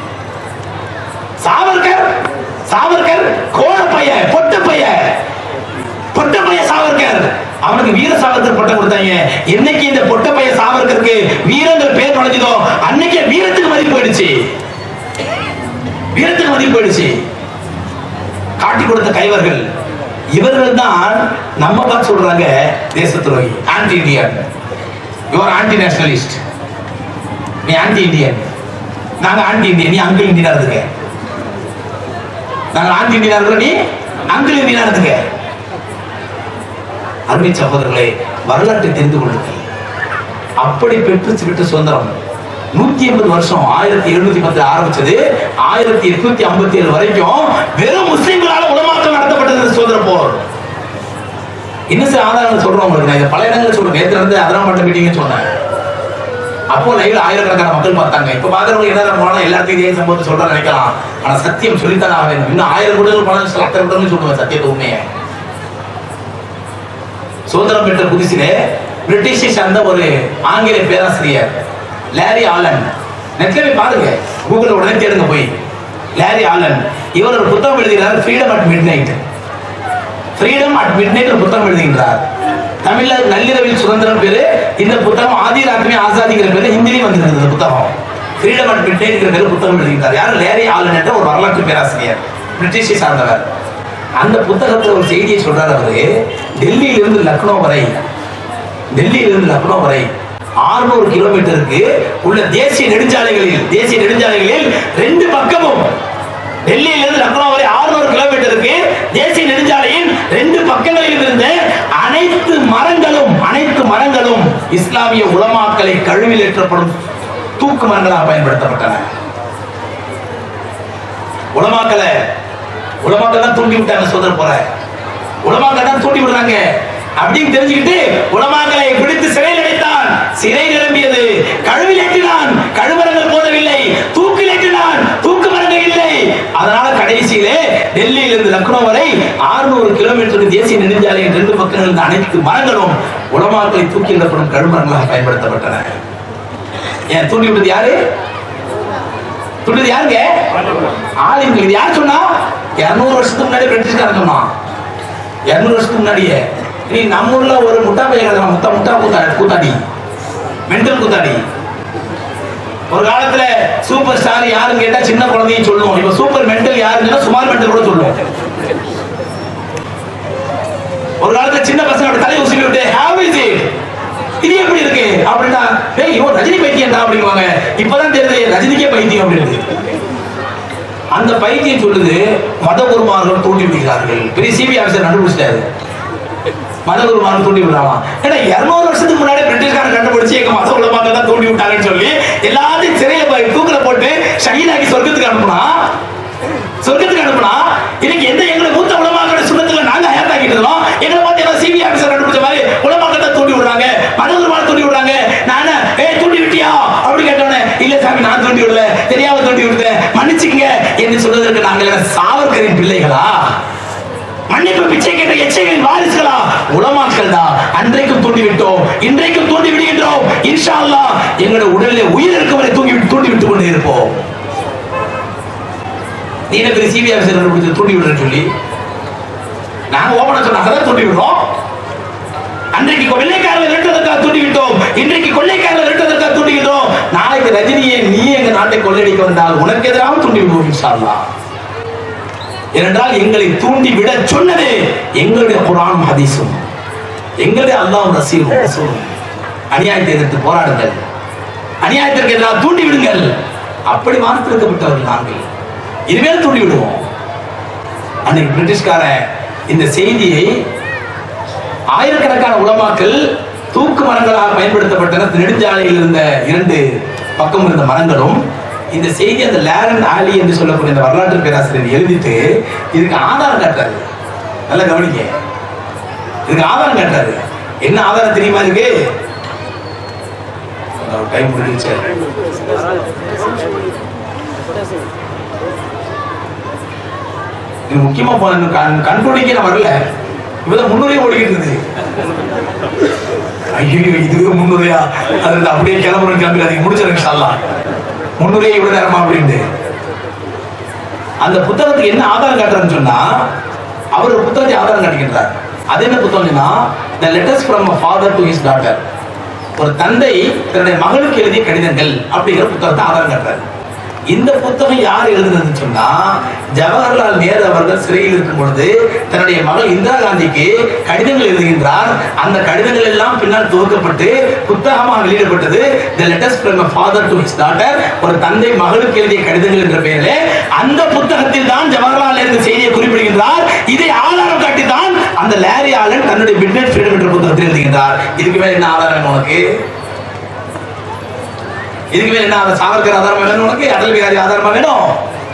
சாவர்கர் சாவர்கர் கோண பைய பொட்ட பைய பொட்ட பைய சாவர்கர் அவனுக்கு வீர சாவர்கர் பட்டம் கொடுத்தாங்க என்னைக்கு இந்த பொட்ட பைய சாவர்கருக்கு வீரங்கிற பேர் நுழைஞ்சதோ அன்னைக்கே வீரத்துக்கு மதிப்பு போயிடுச்சு வீரத்துக்கு மதிப்பு போயிடுச்சு காட்டி கொடுத்த கைவர்கள் இவர்கள் தான் நம்ம பார்த்து சொல்றாங்க தேச துரோகி anti Indian your anti nationalist நீ ஆன்டி இந்தியன் நாங்க ஆன்டி இந்தியன் நீ அங்கிள் இந்தியனா இருந்துக்க நாங்க ஆன்டி இந்தியனா இருக்கிறோம் நீ அங்கிள் இந்தியனா இருந்துக்க அருமை சகோதரர்களே வரலாற்றை தெரிந்து கொள்ளுங்கள் அப்படி பெற்று விட்ட சுதந்திரம் நூத்தி எண்பது வருஷம் ஆயிரத்தி எழுநூத்தி பத்து ஆரம்பிச்சது ஆயிரத்தி எட்நூத்தி ஐம்பத்தி ஏழு வரைக்கும் வெறும் முஸ்லிம்களால உலமாக்கம் நடத்தப்பட்டது இந்த சுதந்திர போர் இன்னும் சில ஆதாரங்கள் சொல்றோம் உங்களுக்கு நான் இதை பல இடங்களில் சொல்றேன் நேற்று இருந்து அதெல்லாம் மட்டும் மீட்டிங் சொன்னேன் அப்போ லைவ்ல ஆயிரக்கணக்கான மக்கள் பார்த்தாங்க இப்ப பாக்குறவங்க என்ன போனா எல்லாத்தையும் இதே சம்பவத்தை சொல்ற நினைக்கலாம் ஆனா சத்தியம் சொல்லித்தான் ஆக வேண்டும் இன்னும் ஆயிரம் கூட்டங்கள் போனா சில அத்தனை கூட்டங்கள் சொல்லுவேன் சத்தியத்தை உண்மையை சுதந்திரம் பெற்ற புதுசிலே பிரிட்டிஷை சார்ந்த ஒரு ஆங்கில பேராசிரியர் லாரி ஆலன் நெட்ல போய் பாருங்க கூகுள் உடனே தேடுங்க போய் லாரி ஆலன் இவர் ஒரு புத்தகம் எழுதுகிறார் freedom at midnight freedom at midnight ஒரு புத்தகம் எழுதுகின்றார் தமிழ்ல நள்ளிரவில் சுதந்திரம் பேரு இந்த புத்தகம் ஆதி ராத்மி ஆசாதிங்கிற பேரு ஹிந்திலையும் வந்திருந்தது இந்த புத்தகம் ஃப்ரீடம் அட் மிட் நைட்ங்கிற பேரு புத்தகம் எழுதுகின்றார் யார் லேரி ஆலன் என்ற ஒரு வரலாற்று பேராசிரியர் பிரிட்டிஷை சார்ந்தவர் அந்த புத்தகத்துல ஒரு செய்தியை சொல்றாரு அவரு டெல்லியிலிருந்து லக்னோ வரை டெல்லியிலிருந்து லக்னோ வரை 600 கிலோமீட்டருக்கு உள்ள தேசிய நெடுஞ்சாலைகளில் தேசிய நெடுஞ்சாலைகளில் ரெண்டு பக்கமும் டெல்லியிலிருந்து லக்னோ வரை 600 கிலோமீட்டருக்கு தேசிய நெடுஞ்சாலையின் ரெண்டு பக்கங்களில் இருந்த அனைத்து மரங்களும் அனைத்து மரங்களும் இஸ்லாமிய உலமாக்களை கழுவில் ஏற்றப்படும் தூக்கு மரங்களாக பயன்படுத்தப்பட்டன உலமாக்களை உலமாக்கள் தான் தூண்டி விட்டாங்க சுதந்திர போற உலமாக்கள் தான் தூண்டி விடுறாங்க அப்படின்னு தெரிஞ்சுக்கிட்டு உலமாக்களை பிடித்து சிறையில் அடைத்தான் சிறை நிரம்பியது கழுவில் ஏற்றினான் கழுமரங்கள் போதவில்லை தூக்கில் ஏற்றினான் தூக்கு மரங்கள் இல்லை அதனால கடைசியிலே டெல்லியிலிருந்து லக்னோ வரை 600 கிலோமீட்டர் தேசிய நெடுஞ்சாலையின் ரெண்டு பக்கங்கள் இருந்த அனைத்து மரங்களும் உலமாக்களை தூக்கி இடப்படும் கழுமரங்களாக பயன்படுத்தப்பட்டன ஏன் தூண்டி விட்டது யாரு சொல்றது யாருங்க ஆலிம்கள் இது யார் சொன்னா இருநூறு வருஷத்துக்கு முன்னாடி பிரிட்டிஷ்காரன் சொன்னான் இருநூறு வருஷத்துக்கு முன்னாடியே நீ நம்ம ஊர்ல ஒரு முட்டா பையன் கிடக்கலாம் முட்டா முட்டா கூத்தா கூத்தாடி மென்டல் கூத்தாடி ஒரு காலத்துல சூப்பர் ஸ்டார் யாருன்னு கேட்டா சின்ன குழந்தையும் சொல்லுவோம் இப்ப சூப்பர் மென்டல் யாருன்னா சுமார் மென்டல் கூட சொல்லுவோம் ஒரு காலத்துல சின்ன பசங்க தலையை உசுப்பி விட்டு ஹேவ் இஸ் இட் இது எப்படி இருக்கு அப்படின்னா டேய் இவன் ரஜினி பைத்தியம்டா அப்படிங்குவாங்க இப்பதான் தெரியுது ரஜினிக்கே பைத்தியம் அப்படின்னு அந்த பைத்தியம் சொல்லுது மத குருமார்கள் தூண்டி விடுகிறார்கள் பெரிய சிபி ஆஃபீஸர் கண்டுபிடிச்சிட்டாரு மதகுருமான் தூண்டி விடலாம் ஏன்னா இருநூறு வருஷத்துக்கு முன்னாடி பிரிட்டிஷ்காரன் கண்டுபிடிச்சு எங்க மத உலமாக்கள் தான் தூண்டி விட்டாங்கன்னு சொல்லி எல்லாத்தையும் சிறையில போய் தூக்கில போட்டு ஷஹீதாக்கி சொர்க்கத்துக்கு அனுப்புனா சொர்க்கத்துக்கு அனுப்புனா இன்னைக்கு எந்த எங்களை மூத்த உலமாக்கள சுண்ணத்துல நாங்க ஹயாத்தாக்கிட்டு இருக்கோம் எங்களை பார்த்து ஏதோ சிபி ஆபீசர் கண்டுபிடிச்ச மாதிரி உலமாக்கள் தான் தூண்டி விடுறாங்க மதகுருமான் தூண்டி விடுறாங்க நான் ஏ தூண்டி விட்டியா அப்படி கேட்டோன்னே இல்ல சாமி நான் தூண்டி விடல தெரியாம தூண்டி விடுதேன் மன்னிச்சுக்கங்க என்று சொல்வதற்கு நாங்கள் என்ன சாவர்கரின் பிள்ளைகளா மன்னிப்பு பிச்சை கேட்ட எச்சைகளின் வாரிசுகளா உலமாக்கள் தான் அன்றைக்கும் தூண்டி விட்டோம் இன்றைக்கும் தூண்டி விடுகின்றோம் இன்ஷா அல்லாஹ் எங்களுடைய உடலில் உயிர் இருக்கும் வரை தூங்கி விட்டு தூண்டி விட்டு கொண்டே இருப்போம் நீ என்ன பெரிய சிபிஐ ஆஃபீஸர் கண்டுபிடிச்சு தூண்டி விடுறேன்னு சொல்லி நாங்க ஓபனா சொன்னாங்க தான் தூண்டி விடுறோம் அன்றைக்கு கொள்ளைக்காரர்கள் விரட்டுவதற்காக தூண்டி விட்டோம் இன்றைக்கு கொள்ளைக்காரர்கள் விரட்டுவதற்காக தூண்டி விட்டோம் நாளைக்கு ரஜினியை நீ எங்க நாட்டை கொள்ளையடிக்க வந்தால் உனக்கு எதிராக தூண்டி விடுவோம் இன்ஷா அல்லாஹ் ஏனென்றால் எங்களை தூண்டி விட சொன்னது எங்களுடைய குரானும் ஹதீஸும் எங்களுடைய அல்லாஹ் ரசீலும் ரசூலும் அநியாயத்தை எதிர்த்து போராடுங்கள் அநியாயத்திற்கு எதிராக தூண்டி விடுங்கள் அப்படி வார்த்திருக்கப்பட்டவர்கள் நாங்கள் இனிமேல் தூண்டி விடுவோம் அன்னைக்கு பிரிட்டிஷ்காரன் இந்த செய்தியை ஆயிரக்கணக்கான உலமாக்கள் தூக்கு மரங்களாக பயன்படுத்தப்பட்டன நெடுஞ்சாலையில் இருந்த இரண்டு பக்கம் இருந்த மரங்களும் இந்த செய்தி அந்த லேரன் ஆலி என்று சொல்லக்கூடிய இந்த வரலாற்று பேராசிரியர் எழுதிட்டு இதுக்கு ஆதாரம் காட்டுறாரு நல்லா கவனிங்க இதுக்கு ஆதாரம் காட்டுறாரு என்ன ஆதாரம் தெரியுமா இருக்கு டைம் முடிஞ்சிச்சு இது முக்கியமா போன கண்கொடிக்க நான் வரல இப்பதான் முன்னுரையே ஓடிக்கிட்டு இருந்தது ஐயோ இதுவே முன்னுரையா அது அப்படியே கிளம்புறேன் கிளம்பி முடிச்சிருங்க இன்ஷா முன்னுரையை இவ்வளவு நேரமா அப்படின்ட்டு அந்த புத்தகத்துக்கு என்ன ஆதாரம் காட்டுறான்னு சொன்னா அவர் ஒரு புத்தகத்தை ஆதாரம் காட்டுகின்றார் அது என்ன புத்தகம்னா the letters from a father to his daughter ஒரு தந்தை தன்னுடைய மகளுக்கு எழுதிய கடிதங்கள் அப்படிங்கிற புத்தகத்தை ஆதாரம் காட்டுறாரு இந்த புத்தகம் யார் எழுதுனதுன்னு சொன்னா ஜவஹர்லால் நேரு அவர்கள் சிறையில் இருக்கும் பொழுது தன்னுடைய மகள் இந்திரா காந்திக்கு கடிதங்கள் எழுதுகின்றார் அந்த கடிதங்கள் எல்லாம் பின்னால் துவக்கப்பட்டு புத்தகமாக வெளியிடப்பட்டது the letters from a father to his daughter ஒரு தந்தை மகளுக்கு எழுதிய கடிதங்கள் என்ற பெயரிலே அந்த புத்தகத்தில் தான் ஜவஹர்லால் நேரு இந்த செய்தியை குறிப்பிடுகின்றார் இதை ஆதாரம் காட்டி தான் அந்த லேரி ஆலன் தன்னுடைய மிட்நைட் ஃப்ரீடம் என்ற புத்தகத்தில் எழுதுகின்றார் இதுக்கு மேல என்ன ஆதாரம் வேணும் உனக்கு இதுக்கு மேல என்ன ஆதாரம்? சாவர்கர் ஆதாரமா வேணும் உனக்கு அடல் பிகாரி ஆதாரமா வேணும்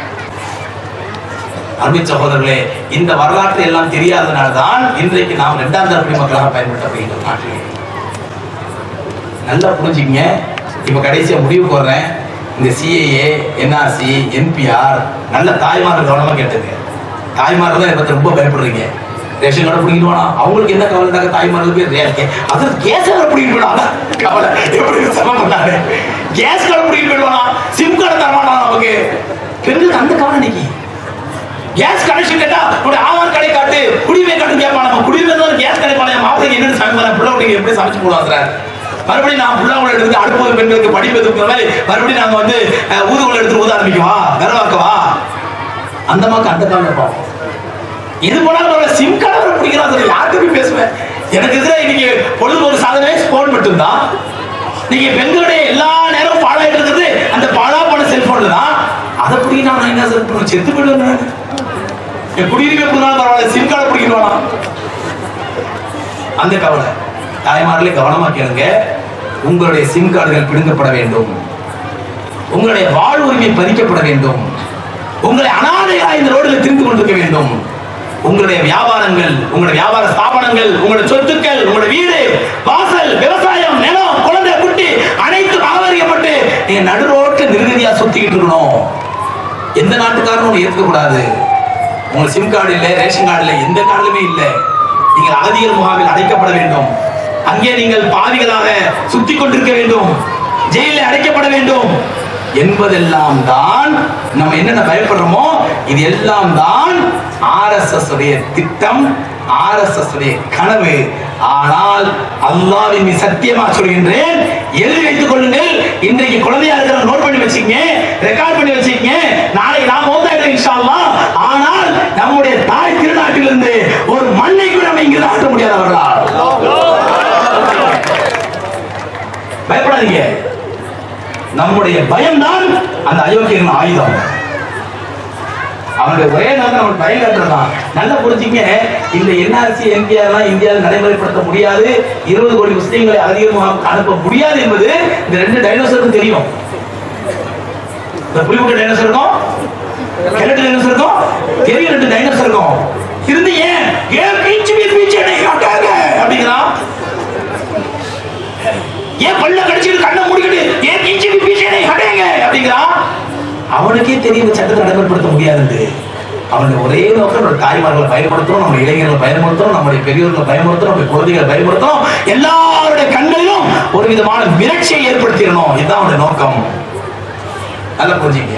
அன்பு சகோதரர்களே இந்த வரலாற்று எல்லாம் தெரியாதனால தான் இன்றைக்கு நாம் இரண்டாம் தர குடிமக்களாக பயன்படுத்தப்படுகின்ற நாட்டிலே நல்லா புரிஞ்சுக்கங்க இப்ப கடைசியா முடிவு போடுறேன் இந்த சிஏஏ என்ஆர்சி என்பிஆர் நல்ல தாய்மார்கள் கவனமா கேட்டுங்க தாய்மார்கள் தான் இதை பத்தி ரொம்ப பயப்படுறீங்க ரேஷன் கார்டு பிடிக்கணும்னா அவங்களுக்கு என்ன கவலைனாக்க தாய்மார்கள் பேர் ரே- அது கேஸ் கார்டு பிடிக்கிட்டு போயிடுவாங்க கவலை எப்படி சமம் பண்ணாரு கேஸ் கார்டு பிடிக்கிட்டு போயிடுவானா சிம் கார்டு தரமாட்டானா நமக்கு பெண்களுக்கு அந்த கவலை இன்னைக்கு கேஸ் கனெக்ஷன் கேட்டா உடைய ஆதார் கார்டை காட்டு குடிமை காட்டு கேட்பான் நம்ம குடிமை தான் கேஸ் கிடைப்பான மாப்பிளைக்கு என்னன்னு சமைப்பா புள்ள குடிங்க எப்படி சமைச்சு போடுவாங்க சார் மறுபடியும் நான் புள்ள உள்ள எடுத்து அடுப்பு பெண்களுக்கு படிப்பதுக்கு மாதிரி மறுபடியும் நாங்க வந்து அஹ், ஊதுகுள்ள எடுத்து ஊத ஆரம்பிக்கவா விரவாக்கவா அந்த மாதிரி அந்த காலம் பார்ப்போம் எது போனாலும் அவரை சிம் கார்டு பிடிக்கிறாங்க யாருக்கு போய் பேசுவேன் எனக்கு எதிராக இன்னைக்கு பொழுதுபோக்கு சாதனை போன் மட்டும்தான் நீங்க பெண்களுடைய எல்லா நேரமும் பாழாயிட்டு இருக்குது அந்த பாழா போன செல்போன்ல தான் அதை பிடிக்கினா நான் என்ன சார் பண்ணுவேன் செத்து போயிடுவேன் நான். என் குடியுரிமை கொடுத்தாலும் பரவாயில்ல சிம் கார்டு பிடிக்கணும்னா அந்த கவலை தாய்மார்களே கவனமா கேளுங்க உங்களுடைய சிம் கார்டுகள் பிடுங்கப்பட வேண்டும் உங்களுடைய வாழ் உரிமை பறிக்கப்பட வேண்டும் உங்களை அனாதையா இந்த ரோடில் திரிந்து கொண்டிருக்க வேண்டும் உங்களுடைய வியாபாரங்கள் உங்களுடைய வியாபார ஸ்தாபனங்கள் உங்களுடைய சொத்துக்கள் உங்களுடைய வீடு வாசல் விவசாயம் நிலம் குழந்தை குட்டி அனைத்தும் அபகரிக்கப்பட்டு நீங்க நடு ரோட்டில் நிர்கதியா சுத்திக்கிட்டு இருக்கணும் எந்த நாட்டுக்காரனும் உங்களை ஏத்துக்க கூடாது உங்களுக்கு சிம் கார்டு இல்லை ரேஷன் கார்டு இல்லை எந்த கார்டுலுமே இல்லை நீங்கள் அகதிகள் முகாமில் அடைக்கப்பட வேண்டும் அங்கே நீங்கள் பாவிகளாக சுத்தி கொண்டிருக்க வேண்டும் ஜெயிலில் அடைக்கப்பட வேண்டும் என்பதெல்லாம் தான் நம்ம என்னென்ன பயப்படுறோமோ இது எல்லாம் தான் ஆர்எஸ்எஸ் உடைய திட்டம் ஆர்எஸ்எஸ் உடைய கனவு ஆனால் அல்லாவின் மீது சத்தியமா சொல்கின்றேன் எழுதி வைத்துக் கொள்ளுங்கள் இன்றைக்கு குழந்தையா இருக்கிற நோட் பண்ணி வச்சுக்கங்க ரெக்கார்ட் பண்ணி வச்சுக்கங்க நாளைக்கு நான் மௌத்தாயிடும் இன்ஷா அல்லாஹ் ஆனால் நம்முடைய தாய் திருநாட்டிலிருந்து ஒரு மண்ணை கூட நம்ம இங்க ஆட்ட முடியாதவர்களா பயப்படாதீங்க நம்முடைய பயம்தான் அந்த அயோக்கியர்கள் ஆயுதம் அவனுடைய ஒரே நோக்கம் அவன் பயம் காட்டுறதான் நல்லா புரிஞ்சுங்க இந்த என்ஆர்சி என்பிஆர்லாம் இந்தியாவில் நடைமுறைப்படுத்த முடியாது இருபது கோடி முஸ்லீம்களை அதிகமாக அனுப்ப முடியாது என்பது இந்த ரெண்டு டைனோசருக்கும் தெரியும் இந்த புலிமுக டைனோசர் இருக்கும் கிழக்கு டைனோசர் இருக்கும் தெரியும் ரெண்டு டைனோசர் இருக்கும் இருந்து ஏன் ஏன் பீச்சு பீச்சு பீச்சு என்னை காட்டாங்க அப்படிங்கிறான் ஏன் பல்ல கடிச்சிட்டு கண்ணை மூடிக்கிட்டு ஏன் பீச்சு பீச்சு என்னை காட்டாங்க அப்படிங்கிறான் அவனுக்கே தெரியும் இந்த சட்டத்தை நடைமுறைப்படுத்த முடியாது அவனுடைய ஒரே நோக்கம் நம்ம தாய்மார்களை பயன்படுத்தணும் நம்ம இளைஞர்களை பயன்படுத்தணும் நம்முடைய பெரியோர்களை பயன்படுத்தணும் நம்முடைய குழந்தைகளை பயன்படுத்தணும் எல்லாருடைய கண்களிலும் ஒரு விதமான மிரட்சியை ஏற்படுத்திடணும் இதுதான் அவனுடைய நோக்கம் நல்லா புரிஞ்சுங்க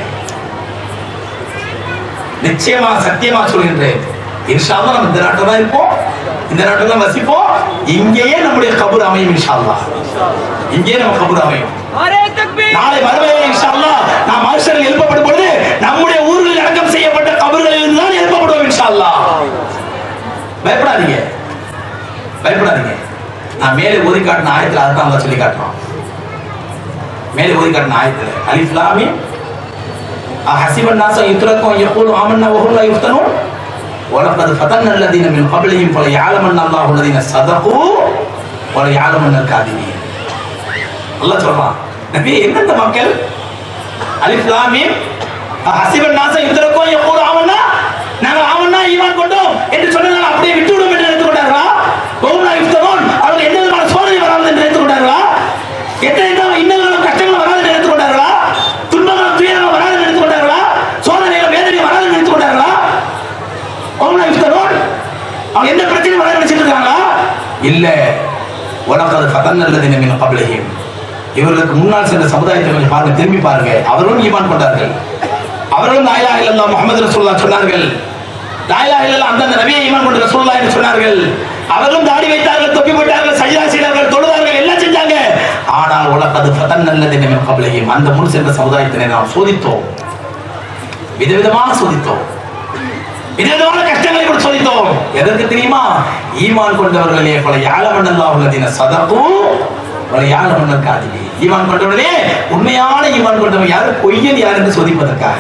நிச்சயமா சத்தியமா சொல்கின்றேன் இன்ஷால்லா நம்ம இந்த நாட்டில் தான் இருப்போம் இந்த நாட்டில் தான் வசிப்போம் இங்கேயே நம்முடைய கபூர் அமையும் இன்ஷால்லா இங்கேயே நம்ம கபூர் அமையும் நாளை மறுமையிலே இன்ஷால்லா நாம் மனுஷர்கள் எழுப்பப்படும் பொழுது நம்முடைய ஊர்களில் அடக்கம் செய்யப்பட்ட கபர்களில் தான் எழுப்பப்படுவோம் இன்ஷால்லா பயப்படாதீங்க பயப்படாதீங்க நான் மேலே ஓதி காட்டின ஆயத்தில் அதான் அல்லாஹ் சொல்லி காட்டுறோம் மேலே ஓதி காட்டின ஆயத்தில் அலிஃப்லாமி أحسب الناس أن يتركوا أن يقولوا آمنا وهم لا يفتنون ولقد فتنا الذين من قبلهم فليعلمن الله الذين صدقوا وليعلمن الكاذبين அல்லாஹ் சொல்றான் நபி எந்தெந்த மக்கள் அலிஃப் லாம் மீம் ஹசிபன் நாச யுத்தரக்கோ யகூல் ஆமன்னா நாங்க ஆமன்னா ஈமான் கொண்டோம் என்று சொன்னதால் அப்படியே விட்டு விடும் என்று நினைத்துக் கொண்டார்களா கோமுலா யுத்தரோன் அவர்கள் எந்த விதமான சோதனை வராது என்று நினைத்துக் கொண்டார்களா எத்தனை எத்தனை இன்னல்களும் கஷ்டங்களும் வராது என்று நினைத்துக் கொண்டார்களா துன்பங்களும் துயரங்களும் வராது என்று நினைத்துக் கொண்டார்களா சோதனைகளும் வேதனையும் வராது என்று நினைத்துக் கொண்டார்களா கோமுலா யுத்தரோன் அவங்க எந்த பிரச்சனையும் வராது நினைச்சிட்டு இருக்காங்களா இல்ல உலகது ஃபதன் அல்லது மின் கபலஹிம் இவர்களுக்கு முன்னால் சென்ற சமுதாயத்தை கொஞ்சம் பாருங்க திரும்பி பாருங்க அவர்களும் ஈமான் கொண்டார்கள் அவர்களும் லாயிலா இல்லல்லா முகமது ரசூல்லா சொன்னார்கள் லாயிலா இல்லல்லா அந்தந்த நபியை ஈமான் கொண்ட ரசூல்லா என்று சொன்னார்கள் அவர்களும் தாடி வைத்தார்கள் தொப்பி போட்டார்கள் சஜிதா செய்தார்கள் தொழுதார்கள் எல்லாம் செஞ்சாங்க ஆனால் உலகது ஃபதன் அல்லது மின் கபலஹிம் அந்த முன் சென்ற சமுதாயத்தினை நாம் சோதித்தோம் விதவிதமாக சோதித்தோம் விதவிதமான கஷ்டங்களை கூட சோதித்தோம் எதற்கு தெரியுமா ஈமான் கொண்டவர்களே பல யாழமண்டல்லா உள்ளதின சதகு பல யாழமண்டல் காதிலே ஈமான் கொண்டவர்களே உண்மையான ஈமான் கொண்டவன் யாரு பொய்யன் யார் என்று சோதிப்பதற்காக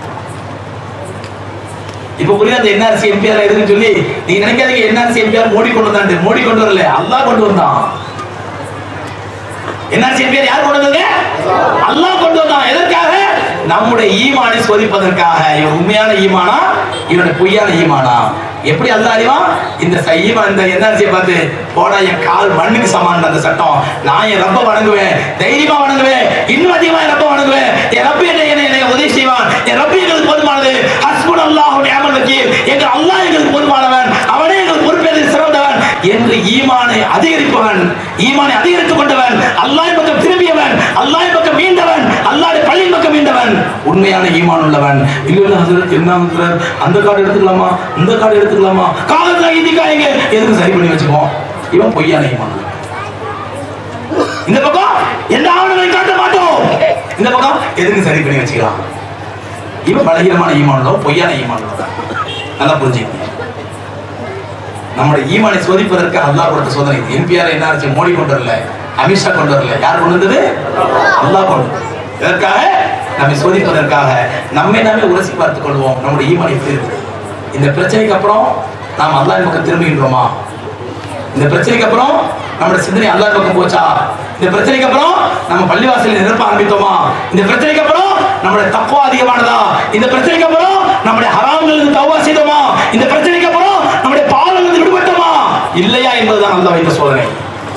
இப்ப புரியுது அந்த என்ஆர்சி எம்பிஆர் எதுன்னு சொல்லி நீங்க நினைக்காதீங்க என்ஆர்சி எம்பிஆர் மோடி கொண்டு வந்தாண்டு மோடி கொண்டு வரல அல்லாஹ் கொண்டு வந்தான் என்ஆர்சி எம்பிஆர் யார் கொண்டு வந்தாங்க அல்லாஹ் கொண்டு வந்தான் எதற்காக நம்முடைய ஈமானை சோதிப்பதற்காக இவன் உண்மையான ஈமானா இவனுடைய பொய்யான ஈமானா எப்படி அல்லாஹ் அறிவான் இந்த ச- ஈமான் இந்த என்ஆர்சியை பார்த்து போடா என் கால் மண்ணுக்கு சமான் அந்த சட்டம் நான் என் ரப்ப வணங்குவேன் தைரியமா வணங்குவேன் இன்னும் அதிகமா என் ரப்ப வணங்குவேன் என் ரப்ப என்னை என்னை என்னை உதவி செய்வான் என் ரப்ப எங்களுக்கு போதுமானது ஹஸ்புன் அல்லாஹ் நியாமல் வக்கீல் எங்கள் அல்லாஹ் எங்களுக்கு போதுமானவன் அவனே எங்களுக்கு பொறுப்பேற்று சிறந்தவன் என்று ஈமானை அதிகரிப்பவன் ஈமானை அதிகரித்துக் கொண்டவன் அல்லாஹ் பக்கம் திரும்பியவன் அல்லாஹ் பக்கம் மீண்டவன் அல்லாஹ் பள்ளி பக்கம் மீண்டவன் உண்மையான ஈமான் உள்ளவன் இல்ல இல்ல ஹசரத் என்ன ஹசரத் அந்த கார்டு எடுத்துக்கலாமா இந்த கார்டு எடுத்துக்கலாமா காலத்துல இந்திக்காயங்க எதுக்கு சரி பண்ணி வச்சுப்போம் இவன் பொய்யான ஈமான் உள்ளவன். இந்த பக்கம் எந்த ஆவணங்களையும் காட்ட மாட்டோம் இந்த பக்கம் எதுக்கு சரி பண்ணி வச்சுக்கலாம் இவன் பலகீனமான ஈமான் உள்ளவன் பொய்யான ஈமான் உள்ளவன் நல்லா புரிஞ்சுக்கங்க நம்முடைய ஈமானை சோதிப்பதற்கு அல்லாஹ் கொடுத்த சோதனை என்பிஆர் என்ன ஆச்சு மோடி கொண்டு வரல அமித்ஷா கொண்டு வரல யார் கொண்டு வந்தது அல்லாஹ் கொண்டு வந்தது. எதற்காக நம்மை சோதிப்பதற்காக நம்மை நாமே உரசி பார்த்துக் கொள்வோம் நம்முடைய ஈமான் எப்படி இருக்குது இந்த பிரச்சனைக்கு அப்புறம் நாம் அல்லாஹ் பக்கம் திரும்புகின்றோமா இந்த பிரச்சனைக்கு அப்புறம் நம்முடைய சிந்தனை அல்லாஹ் பக்கம் போச்சா இந்த பிரச்சனைக்கு அப்புறம் நம்ம பள்ளிவாசலில் நிரப்ப ஆரம்பித்தோமா இந்த பிரச்சனைக்கு அப்புறம் நம்முடைய தக்குவா அதிகமானதா இந்த பிரச்சனைக்கு அப்புறம் நம்முடைய ஹராம்களுக்கு தவா செய்தோமா இந்த பிரச்சனைக்கு அப்புறம் நம்முடைய பாவங்களுக்கு விடுபட்டோமா இல்லையா என்பதுதான் அல்லாஹ் வைத்த சோதனை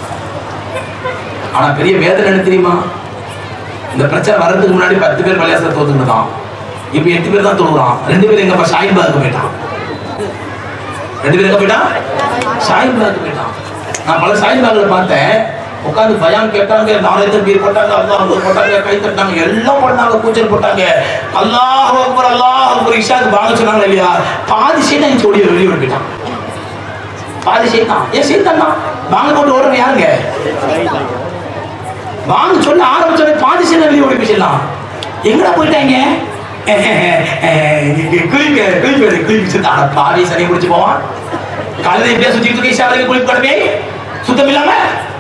ஆனா பெரிய வேதனை என்ன தெரியுமா இந்த பிரச்சனை வர்றதுக்கு முன்னாடி பத்து பேர் பள்ளியாசல தோத்துக்கிட்டு இப்ப எட்டு பேர் தான் தொழுகிறான் ரெண்டு பேர் எங்கப்பா ஷாயின் பாக்கு போயிட்டான் ரெண்டு பேர் எங்க போயிட்டான் ஷாயின் பாக்கு போயிட்டான் நான் பல ஷாயின் பாகுல பார்த்தேன் உட்காந்து பயான் கேட்டாங்க நாளைக்கு பீர் போட்டாங்க அல்லாஹ் அக்பர் போட்டாங்க கை தட்டாங்க எல்லாம் பண்ணாங்க கூச்சல் போட்டாங்க அல்லாஹ் அக்பர் அல்லாஹ் அக்பர் இஷாக்கு வாங்க சொன்னாங்க இல்லையா பாதி சீட்டை என் சொல்லி வெளியே போயிட்டான் பாதி சீட்டான் ஏன் சீட்டான் வாங்க போட்டு ஓடுறவங்க யாருங்க வாங்க சொல்ல ஆரம்பிச்சோட பாதி சீட்டை வெளியே ஓடி போயிடலாம் எங்கடா போயிட்டாங்க குளிக்க குளிப்பது குளிப்பு அட பாவி சனி குடிச்சு போவான் காலையில இப்படியே சுத்திட்டு இருக்க ஈஷா வரைக்கும் குளிப்பு கடமை சுத்தம் இல்லாம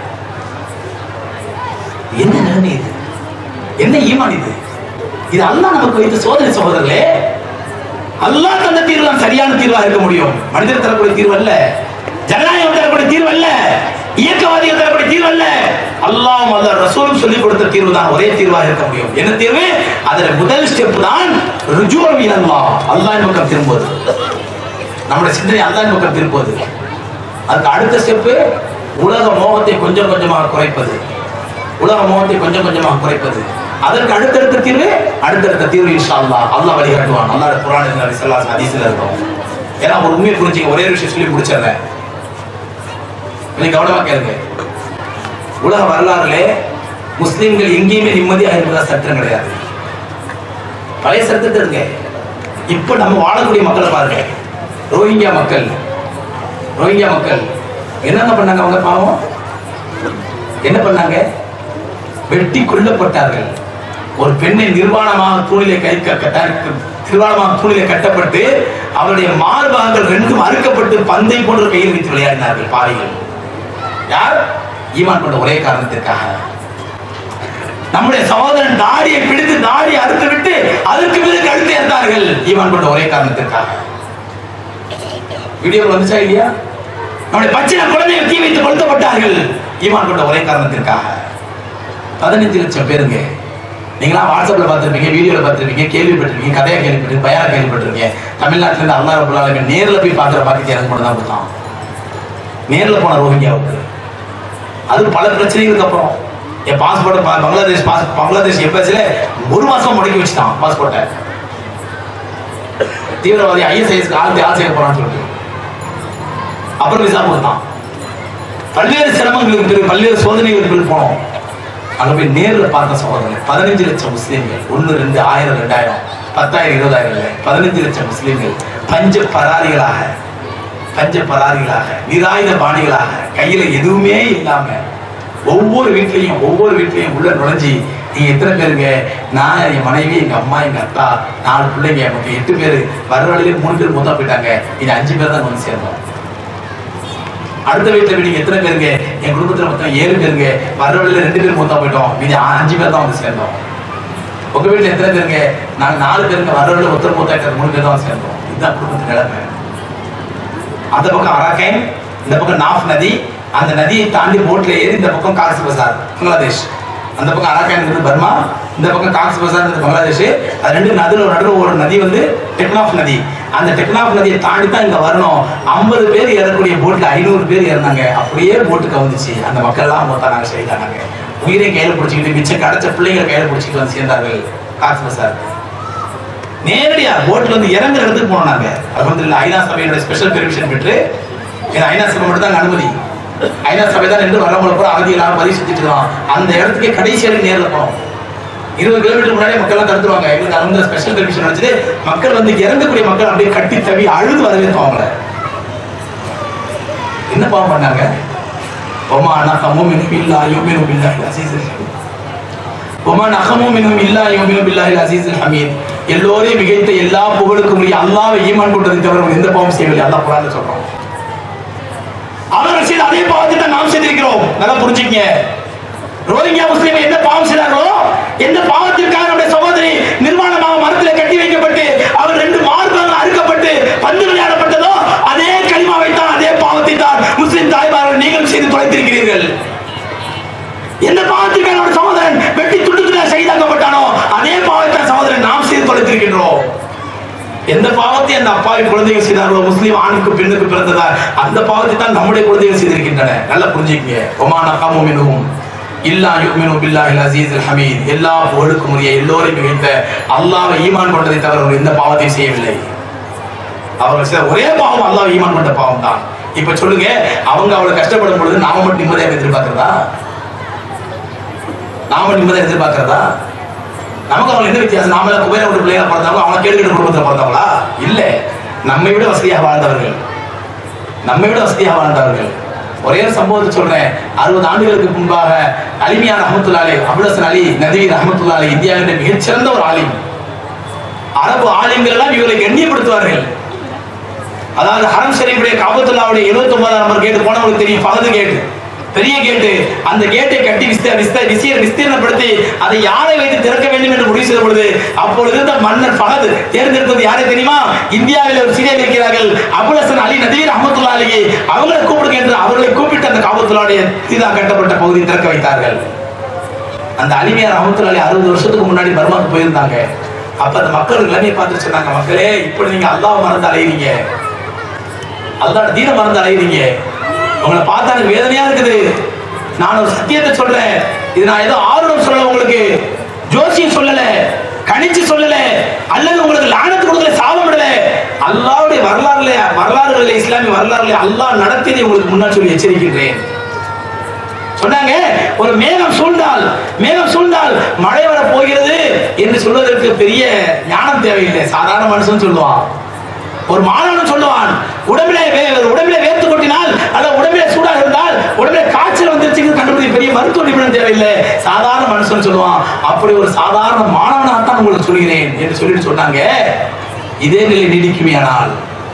என்ன நிலைமை இது என்ன ஈமான் இது இது அல்லாஹ் நமக்கு வைத்த சோதனை சகோதரர்களே அல்லாஹ் தந்த தீர்வு தான் சரியான தீர்வாக இருக்க முடியும் மனிதர் தரக்கூடிய தீர்வு அல்ல ஜனநாயகம் தரக்கூடிய தீர்வு அல்ல இயக்கவாதிகள் தரக்கூடிய தீர்வு அல்ல அல்லாஹ் அல்ல ரசூலும் சொல்லிக் கொடுத்த தீர்வு தான் ஒரே தீர்வாக இருக்க முடியும் என்ன தீர்வு அதுல முதல் ஸ்டெப் தான் ருஜுவல் அல்லாஹ் அல்லாஹ் பக்கம் திரும்புவது நம்முடைய சிந்தனை அல்லாஹ் பக்கம் திரும்புவது அதுக்கு அடுத்த ஸ்டெப் உலக மோகத்தை கொஞ்சம் கொஞ்சமாக குறைப்பது உலக மோகத்தை கொஞ்சம் கொஞ்சமாக குறைப்பது அதற்கு அடுத்தடுத்த தீர்வு அடுத்தடுத்த தீர்வு இன்ஷா அல்லாஹ் அல்லாஹ் வழிகாட்டுவான் அல்லாஹ் குர்ஆனில் நபி ஸல்லல்லாஹு அலைஹி ஹதீஸ்ல இருக்கும் ஏன்னா ஒரு உண்மையை புரிஞ்சுங்க ஒரே ஒரு விஷயம் சொல்லி முடிச்சிடுறேன் நீங்க கவனமா கேளுங்க உலக வரலாறுல முஸ்லிம்கள் எங்கேயுமே நிம்மதியாக இருப்பதா சட்டம் கிடையாது பழைய சட்டத்தை இருங்க இப்ப நம்ம வாழக்கூடிய மக்களை பாருங்க ரோஹிங்கியா மக்கள் ரோஹிங்கியா மக்கள் என்னென்ன பண்ணாங்க அவங்க பாவம் என்ன பண்ணாங்க வெட்டி கொல்லப்பட்டார்கள் ஒரு பெண்ணை நிர்வாணமாக தூணிலே கை க- கட்ட- நிர்வாணமாக தூணிலே கட்டப்பட்டு அவருடைய மார்பாகங்கள் ரெண்டும் அறுக்கப்பட்டு பந்தை போன்ற கையில் வைத்து விளையாடினார்கள் பாரிகள் யார் ஈமான் கொண்ட ஒரே காரணத்திற்காக நம்முடைய சகோதரன் தாடியை பிடித்து தாடியை அறுத்து விட்டு அதற்கு பிறகு கழுத்தை அறுத்தார்கள் ஈமான் கொண்ட ஒரே காரணத்திற்காக வீடியோ வந்துச்சா இல்லையா நம்முடைய பச்சின குழந்தைகள் தீ வைத்து கொளுத்தப்பட்டார்கள் ஈமான் கொண்ட ஒரே காரணத்திற்காக பதினஞ்சு லட்சம் பேருங்க நீங்களா வாட்ஸ்அப்ல பார்த்திருப்பீங்க வீடியோல பார்த்திருப்பீங்க கேள்விப்பட்டிருப்பீங்க கதையா கேள்விப்பட்டிருப்பீங்க பயார கேள்விப்பட்டிருக்கீங்க தமிழ்நாட்டுல இருந்து அல்லாஹ் ரபுல் ஆலமீன் நேர்ல போய் பார்க்குற பாக்கியத்தை எனக்கு மட்டும் தான் கொடுத்தான் நேர்ல போன ரோஹிங்கியாவுக்கு அது பல பிரச்சனைகளுக்கு அப்புறம் என் பாஸ்போர்ட் பங்களாதேஷ் பாஸ் பங்களாதேஷ் எம்பசில ஒரு மாசம் முடக்கி வச்சுட்டான் பாஸ்போர்ட்டை தீவிரவாதி ஐஎஸ்ஐஎஸ் ஆள் ஆள் செய்ய போறான்னு சொல்லிட்டு அப்புறம் விசா கொடுத்தான் பல்வேறு சிரமங்களுக்கு பிறகு பல்வேறு சோதனைகளுக்கு பிறகு போனோம் அங்க போய் நேர்ல பார்த்த சகோதரர் பதினஞ்சு லட்சம் முஸ்லீம்கள் ஒன்னு ரெண்டு ஆயிரம் ரெண்டாயிரம் பத்தாயிரம் இருபதாயிரம் இல்லை பதினஞ்சு லட்சம் முஸ்லீம்கள் பஞ்ச பராரிகளாக பஞ்ச பராரிகளாக நிராயுத பாணிகளாக கையில எதுவுமே இல்லாம ஒவ்வொரு வீட்லயும் ஒவ்வொரு வீட்லயும் உள்ள நுழைஞ்சி நீங்க எத்தனை பேருங்க நான் என் மனைவி எங்க அம்மா எங்க அக்கா நாலு பிள்ளைங்க நமக்கு எட்டு பேர் வர வழியிலே மூணு பேர் மூத்தா போயிட்டாங்க இது அஞ்சு பேர் தான் வந்து சேர்ந்தோம் அடுத்த வீட்டுல நீங்க எத்தனை பேருங்க என் குடும்பத்துல மொத்தம் ஏழு பேருங்க வர வழியில ரெண்டு பேர் மூத்தா போயிட்டோம் மீதி ஆ- அஞ்சு பேர் தான் வந்து சேர்ந்தோம் உங்க வீட்டுல எத்தனை பேருங்க நாங்க நாலு பேருங்க வர வழியில ஒருத்தர் மூத்தா இருக்காரு மூணு பேர் தான் வந்து சேர்ந்தோம் இதுதான் குடும்பத்து நிலைமை அந்த பக்கம் அராக்கைன் இந்த பக்கம் நாஃப் நதி அந்த நதியை தாண்டி போட்ல ஏறி இந்த பக்கம் காக்ஸ் பசார் பங்களாதேஷ் அந்த பக்கம் அராக்கைன் இருந்து பர்மா இந்த பக்கம் காக்ஸ் பசார் இருந்து பங்களாதேஷ் அது ரெண்டு நடுவில் நடுவில் ஒரு நதி வந்து டெக்னாஃப் நதி அந்த டெக்னாஃப் நதியை தாண்டி தான் இங்க வரணும் ஐம்பது பேர் ஏறக்கூடிய போட்ல ஐநூறு பேர் ஏறினாங்க அப்படியே போட்டு கவுந்துச்சு அந்த மக்கள் எல்லாம் மொத்தம் நாங்க செய்தாங்க உயிரை கையில பிடிச்சிக்கிட்டு மிச்சம் கிடைச்ச பிள்ளைங்களை கையில பிடிச்சிட்டு வந்து சேர்ந்தார்கள் காக்ஸ் பசார் நேரடியா போட்ல இருந்து இறங்குற இடத்துக்கு போனோம் நாங்க அல்ஹம்துலில்லாஹ் ஐநா சபையோட ஸ்பெஷல் பெர்மிஷன் பெற்று ஏன்னா ஐநா சபை மட்டும் தான் அனுமதி ஐநா சபை தான் நின்று வரவங்களை பூரா அகதிகளாக பதிவு செஞ்சுட்டு இருக்கோம் அந்த இடத்துக்கே கடைசி வரைக்கும் நேரில் போனோம் இருபது கிலோமீட்டர் முன்னாடி மக்கள் எல்லாம் தடுத்துருவாங்க எங்களுக்கு அந்த ஸ்பெஷல் பெர்மிஷன் வச்சுட்டு மக்கள் வந்து இறங்கக்கூடிய மக்கள் அப்படியே கட்டி தவி அழுது வரவேற்போம் அவங்கள என்ன பாவம் பண்ணாங்க ஒமா நகமு மினும் இல்லா யுமினு பில்லாஹி அசீஸில் ஹமீத் ஒமா நகமு மினும் இல்லா யுமினு பில்லாஹி அசீஸில் ஹமீத் எல்லோரையும் மிகைத்த எல்லா புகழுக்கும் உரிய அல்லாஹ்வை ஈமான் கொண்டதை தவிர வேறு எந்த பாவம் செய்யவில்லை அல்லாஹ் குர்ஆன்ல சொல்றோம் அவர்கள் செய்த அதே பாவத்தை தான் நாம் செய்திருக்கிறோம் நல்லா புரிஞ்சுக்கங்க ரோஹிங்கியா முஸ்லீம் எந்த பாவம் செய்தார்களோ எந்த பாவத்திற்காக நம்முடைய சகோதரி நிர்வாணமாக மரத்தில் கட்டி வைக்கப்பட்டு அவர் ரெண்டு மார்பங்கள் அறுக்கப்பட்டு பந்து விளையாடப்பட்டதோ அதே களிமாவை தான் அதே பாவத்தை தான் முஸ்லிம் தாய்மார்கள் நீங்கள் செய்து தொலைத்திருக்கிறீர்கள் எந்த பாவத்திற்காக நம்முடைய சகோதரன் வெட்டி துண்டுத்துல செய்தாக்கப்பட்டானோ அதே பாவத்தை சகோதரன் நாம் செய்து தொலைத்திருக்கின்றோம் எந்த பாவத்தை அந்த அப்பாவின் குழந்தைகள் செய்தார்களோ முஸ்லீம் ஆணுக்கு பெண்ணுக்கு பிறந்ததால் அந்த பாவத்தை தான் நம்முடைய குழந்தைகள் செய்திருக்கின்றன நல்லா புரிஞ்சுக்கங்க ஒமான காமுமினும் இல்லா யுமினு பில்லாஹில் அசீஸில் ஹமீத் எல்லா புகழுக்கும் உரிய எல்லோரையும் மிகைத்த அல்லாஹ்வை ஈமான் கொண்டதை தவிர அவர் எந்த பாவத்தையும் செய்யவில்லை அவர்கள் செய்த ஒரே பாவம் அல்லாஹ் ஈமான் கொண்ட பாவம் தான் இப்ப சொல்லுங்க அவங்க அவளை கஷ்டப்படும் பொழுது நாம மட்டும் நிம்மதியாக எதிர்பார்க்கிறதா நாம நிம்மதியாக எதிர்பார்க்கிறதா நமக்கு அவங்க என்ன வித்தியாசம் நாம எல்லாம் குபேர வீட்டு பிள்ளைகளா பிறந்தவங்க அவங்க கேடுகிட்ட குடும்பத்தில் பிறந்தவங்களா இல்ல நம்மை விட வசதியாக வாழ்ந்தவர்கள் நம்மை விட வசதியாக வாழ்ந்தவர்கள் ஒரே ஒரு சம்பவத்தை சொல்றேன் அறுபது ஆண்டுகளுக்கு முன்பாக அலிமியான் அஹமத்துல்லாலே அபுலசன் அலி நதீர் அஹமத்துல்லாலே இந்தியாவின் மிகச்சிறந்த ஒரு ஆலிம் அரபு ஆலிம்கள் எல்லாம் இவரை கண்ணியப்படுத்துவார்கள் அதாவது ஹரம் ஷரீஃபுடைய காபத்துல்லாவுடைய எழுபத்தி ஒன்பதாம் நம்பர் கேட்டு போனவங்களுக்கு தெரியும் பகது கேட்டு பெரிய கேட்டு அந்த கேட்டை கட்டி விஸ்த விஸ்த விசிய விஸ்தீர்ணப்படுத்தி அதை யாரை வைத்து திறக்க வேண்டும் என்று முடிவு செய்த பொழுது அப்பொழுது இருந்த மன்னர் பகது தேர்ந்தெடுத்தது யாரை தெரியுமா இந்தியாவில் ஒரு சிறியர் இருக்கிறார்கள் அபுல் ஹசன் அலி நதீர் அஹமத்துல்லா அலியை அவங்களை கூப்பிடுங்க என்று அவர்களை கூப்பிட்டு அந்த காபத்துல்லாவுடைய புதிதாக கட்டப்பட்ட பகுதியை திறக்க வைத்தார்கள் அந்த அலிமியார் அஹமத்துல்லா அலி அறுபது வருஷத்துக்கு முன்னாடி பர்மாவுக்கு போயிருந்தாங்க அப்ப அந்த மக்கள் நிலைமையை பார்த்து சொன்னாங்க மக்களே இப்படி நீங்க அல்லாஹ் மறந்து அலைகிறீங்க அல்லாஹ் தீன மறந்து அலைகிறீங்க உங்களை பார்த்தா எனக்கு வேதனையா இருக்குது நான் ஒரு சத்தியத்தை சொல்றேன் இது நான் ஏதோ ஆர்வம் சொல்லல உங்களுக்கு ஜோசியம் சொல்லல கணிச்சு சொல்லல அல்லது உங்களுக்கு லானத்து கொடுக்கல சாபமிடல அல்லாவுடைய வரலாறுல வரலாறுகளில் இஸ்லாமிய வரலாறுல அல்லாஹ் நடத்தியதை உங்களுக்கு முன்னாடி சொல்லி எச்சரிக்கின்றேன் சொன்னாங்க ஒரு மேகம் சூழ்ந்தால் மேகம் சூழ்ந்தால் மழை வர போகிறது என்று சொல்வதற்கு பெரிய ஞானம் தேவையில்லை சாதாரண மனுஷன் சொல்லுவான் ஒரு மாணவன் சொல்லுவான் உடம்பிலே வே- உடம்பிலே வேர்த்து கொட்டினால் அல்ல உடம்பிலே சூடாக இருந்தால் உடம்பிலே காய்ச்சல் வந்துருச்சுன்னு கண்டுபிடி பெரிய மருத்துவ நிபுணம் தேவையில்லை சாதாரண மனுஷன் சொல்லுவான் அப்படி ஒரு சாதாரண மாணவனாகத்தான் உங்களுக்கு சொல்கிறேன் என்று சொல்லிட்டு சொன்னாங்க இதே நிலை நீடிக்குமேயானால்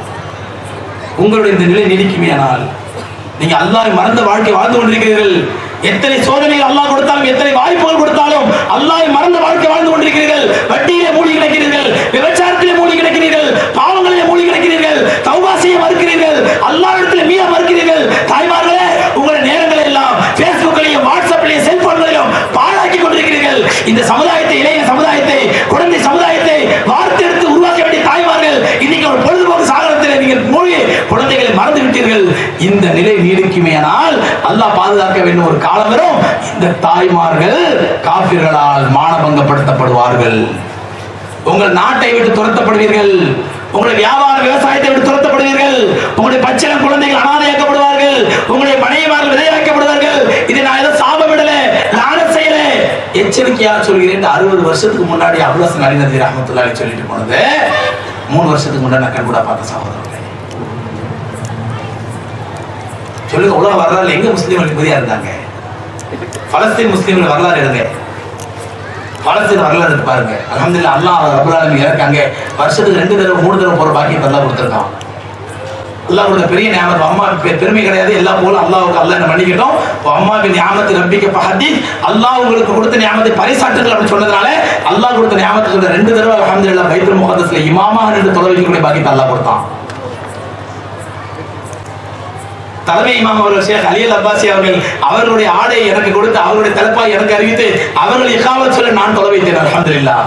உங்களுடைய இந்த நிலை நீடிக்குமேயானால் நீங்க அல்லாஹ் மறந்த வாழ்க்கை வாழ்ந்து கொண்டிருக்கிறீர்கள் எத்தனை சோதனைகள் அல்லாஹ் கொடுத்தாலும் எத்தனை வாய்ப்புகள் கொடுத்தாலும் அல்லாஹ் மறந்த வாழ்க்கை வாழ்ந்து கொண்டிருக்கிறீர்கள் வட்டியிலே மூழ்கி கிடக்கிறீர்கள் விபச்சாரத்திலே மூழ்கி கிடக்கிறீர்கள் பாவங்களிலே மூழ்கி கிடக்கிறீர்கள் தௌபா செய்ய மறுக்கிறீர்கள் அல்லாஹ்விடத்தில் மீற மறுக்கிறீர்கள் தாய்மார்களே உங்களுடைய நேரங்களை எல்லாம் பேஸ்புக்கிலையும் வாட்ஸ்அப்லையும் செல்போன்களிலும் பாழாக்கி கொண்டிருக்கிறீர்கள் இந்த சமுதாயத்தை இளைய சமுதாயத்தை குழந்தை சமுதாயத்தை வார்த்தெடுத்து உருவாக்க வேண்டிய தாய்மார்கள் இன்னைக்கு ஒரு பொழுதுபோக்கு சாகரத்தில் நீங்கள் மூழ்கி குழந்தைகளை மறந்து விட்டீர்கள் இந்த நிலை நீடிக்குமேயானால் அல்லாஹ் பாதுகாக்க வேண்டும் ஒரு காலம் வரும் இந்த தாய்மார்கள் காபிர்களால் மானபங்கப்படுத்தப்படுவார்கள் உங்கள் நாட்டை விட்டு துரத்தப்படுவீர்கள் உங்களுடைய வியாபார விவசாயத்தை விட்டு துரத்தப்படுவீர்கள் உங்களுடைய பச்சிளம் குழந்தைகள் அனாதையாக்கப்படுவார்கள் உங்களுடைய மனைவிமார்கள் விதையாக்கப்படுவார்கள் இதை நான் ஏதோ சாபமிடல லான செய்யல எச்சரிக்கையாக சொல்கிறேன் இந்த அறுபது வருஷத்துக்கு முன்னாடி அபுலசன் அலிநதி ரஹமத்துல்லாஹி சொல்லிட்டு போனது மூணு வருஷத்துக்கு முன்னாடி நான் கண்கூடா பார்த்த சகோதரர்களே சொல்லுங்க உலக வரலாறு எங்க முஸ்லீம்கள் நிம்மதியா இருந்தாங்க பலஸ்தீன் முஸ்லீம்கள் வரலாறு எடுங்க பலஸ்தீன் வரலாறு எடுத்து பாருங்க அல்ஹம்துலில்லாஹ் அல்லாஹ் ரப்பல் ஆலமீன் எனக்கு அங்கே வருஷத்துக்கு ரெண்டு தடவை மூணு தடவை போற பாக்கியம் அல்லாஹ் கொடுத்துருக்கான் அல்லாஹ் கொடுத்த பெரிய ஞாபகம் அம்மா பெ- பெருமை கிடையாது எல்லா போலும் அல்லாஹ்வுக்கு அல்லாஹ் என்ன மன்னிக்கட்டும் அம்மா பின் ஞாபகத்தை நம்பிக்கை பஹதி அல்லாஹ் உங்களுக்கு கொடுத்த ஞாபகத்தை பரிசாற்றுங்கள் அப்படின்னு சொன்னதுனால அல்லாஹ் கொடுத்த ஞாபகத்தை சொல்ற ரெண்டு தடவை அல்ஹம்துலில்லாஹ் பைத்துல் முகத்தஸ்ல இமாமா நின்று தொலை வைக்கக்கூடிய பாக்கியத்தை அல்லாஹ் கொடுத்தான் தலைமை இமாம் அவர்கள் ஷேக் அலியல் அப்பாசி அவர்கள் அவர்களுடைய ஆடை எனக்கு கொடுத்து அவருடைய தலைப்பாய் எனக்கு அறிவித்து அவர்கள் இக்காவல் சொல்ல நான் தொலை வைத்தேன் அல்ஹம்துலில்லாஹ்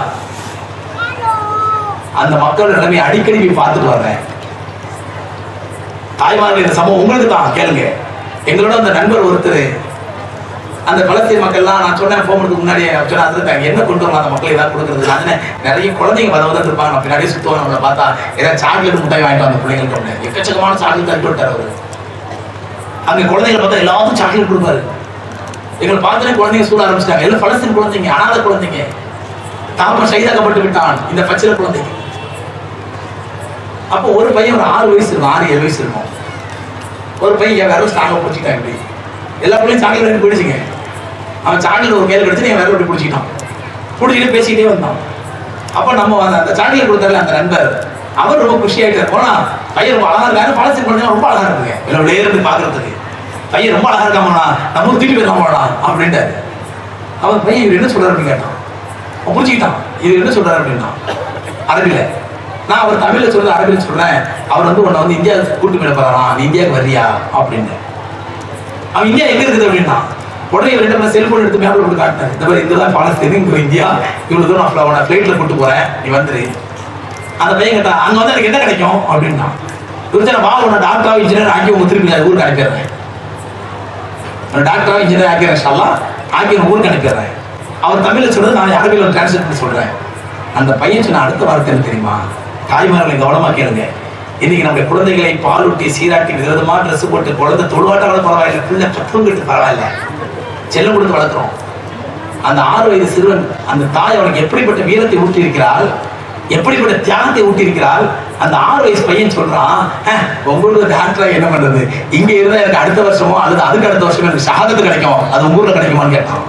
அந்த மக்கள் நிலைமை அடிக்கடி போய் பார்த்துட்டு வர்றேன் தாய்மார்கள் இந்த சமூகம் உங்களுக்கு தான் கேளுங்க எங்களோட அந்த நண்பர் ஒருத்தர் அந்த பலஸ்தீன் மக்கள்லாம் நான் சொன்னேன் போகிறதுக்கு முன்னாடி சொன்ன அதில் என்ன கொண்டு வரலாம் அந்த மக்கள் ஏதாவது கொடுக்குறது நான் சொன்னேன், நிறைய குழந்தைங்க வத வந்து இருப்பாங்க நான் பின்னாடியே சுற்றுவாங்க நம்மளை பார்த்தா ஏதாவது சாக்லேட் முட்டாய் வாங்கிட்டு வந்த பிள்ளைங்களுக்கு ஒன்று எக்கச்சக்கமான சாக்லேட் தட்டு விட்டார் அவர் அங்க குழந்தைகளை பார்த்தா எல்லாத்துக்கும் சாக்லேட் கொடுப்பாரு எங்களை பார்த்தனே குழந்தைங்க சூட ஆரம்பிச்சிட்டாங்க எல்லாம் பலஸ்தீன் குழந்தைங்க அனாதை குழந்தைங்க தாப்பன் சைதாக்கப்பட்டு விட்டான் இந்த பச்சில குழந்தைங்க அப்போ ஒரு பையன் ஒரு ஆறு வயசு இருக்கும் ஆறு ஏழு வயசு இருக்கும் ஒரு பையன் என் விரல் ஸ்ட்ராங்காக பிடிச்சிட்டான் இப்படி எல்லா பிள்ளையும் சாக்லேட் வாங்கி பிடிச்சிங்க அவன் சாக்லேட் ஒரு கையில் கிடச்சி என் விரல் இப்படி பிடிச்சிக்கிட்டான் பிடிச்சிட்டு பேசிக்கிட்டே வந்தான் அப்போ நம்ம அந்த அந்த சாக்லேட் கொடுத்தால அந்த நண்பர் அவர் ரொம்ப குஷி ஆயிட்டார் போனா பையன் ரொம்ப அழகா இருக்காரு பழசு குழந்தைங்க ரொம்ப அழகா இருக்குங்க இல்லை விளையாடுறது பார்க்கறதுக்கு பையன் ரொம்ப அழகா இருக்காமண்ணா நம்ம திருப்பி போயிடலாம் போடா அப்படின்ட்டாரு அவன் பையன் இவர் என்ன சொல்றாரு அப்படின்னு கேட்டான் அவன் புரிஞ்சுக்கிட்டான் இது என்ன சொல்றாரு அப்படின்னா அரபில நான் அவர் தமிழ்ல சொல்றது அரபில சொல்றேன் அவர் வந்து உன்னை வந்து இந்தியாவுக்கு கூட்டு போயிட போறாராம் நீ இந்தியாவுக்கு வர்றியா அப்படின்னு அவன் இந்தியா எங்க இருக்குது அப்படின்னா உடனே ரெண்டு பேரும் செல்போன் எடுத்து மேப்ல போட்டு காட்டினாரு இந்த மாதிரி இதுதான் பாலஸ்தீன் இங்க இந்தியா இவ்வளவு தூரம் நான் உன்னை ஃபிளைட்ல கூட்டு போறேன் நீ வந்துரு அந்த பையன் கேட்டா அங்க வந்து எனக்கு என்ன கிடைக்கும் அப்படின்னா இவரு வா உன்னை டாக்டரா இன்ஜினியர் ஆக்கி உங்க திருப்பி நான் ஊருக்கு அனுப்பிடுறேன் உன்னை டாக்டரா இன்ஜினியர் ஆக்கிறேன் ஷல்லா ஆக்கி உங்க ஊருக்கு அனுப்பிடுறேன் அவர் தமிழ்ல சொல்றது நான் அரபியில் டிரான்ஸ்லேட் பண்ணி சொல்றேன் அந்த பையன் சொன்ன அடுத்த வார்த்தை என்ன தெரியுமா தாய்மார்களை கவனமா கேளுங்க இன்னைக்கு நம்முடைய குழந்தைகளை பாலூட்டி சீராட்டி விதவிதமா ட்ரெஸ் போட்டு குழந்தை தொழுவாட்ட கூட பரவாயில்ல பிள்ளை கற்றுங்கிட்டு பரவாயில்ல செல்லம் கொடுத்து வளர்க்குறோம் அந்த ஆறு வயது சிறுவன் அந்த தாய் அவனுக்கு எப்படிப்பட்ட வீரத்தை ஊட்டி இருக்கிறாள் எப்படிப்பட்ட தியாகத்தை ஊட்டி இருக்கிறாள் அந்த ஆறு வயசு பையன் சொல்றான் "அஹ், உங்களுக்கு டாக்டரா என்ன பண்றது இங்க இருந்தா எனக்கு அடுத்த வருஷமோ அல்லது அதுக்கு அடுத்த வருஷமோ எனக்கு ஷஹாதத்து கிடைக்கும் அது உங்க ஊர்ல கிடைக்குமான்னு கேட்டான்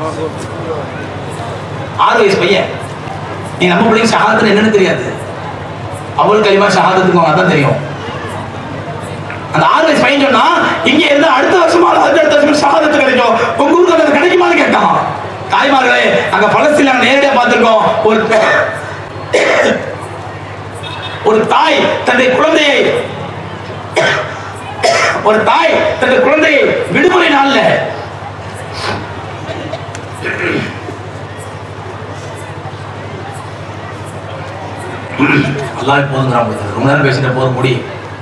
ஆறு வயசு பையன் நீ நம்ம பிள்ளைங்க ஷஹாதத்து என்னன்னு தெரியாது அவள் களிமா ஷஹாதத்துக்கு அதான் தெரியும் அந்த ஆறு வயசு பையன் சொன்னா இங்க இருந்து அடுத்த வருஷமா அடுத்த அடுத்த வருஷம் ஷஹாதத்து கிடைக்கும் உங்க ஊருக்கு அது கிடைக்குமான்னு கேட்டான் தாய்மார்களே அங்க பலஸ்தீன் நாங்க நேரடியா பார்த்திருக்கோம் ஒரு ஒரு தாய் தன்னுடைய குழந்தையை ஒரு தாய் தன்னுடைய குழந்தையை விடுமுறை நாள்ல அல்லாஹ் போதுங்கிறான் ரொம்ப நேரம் பேசிட்ட போதும் முடி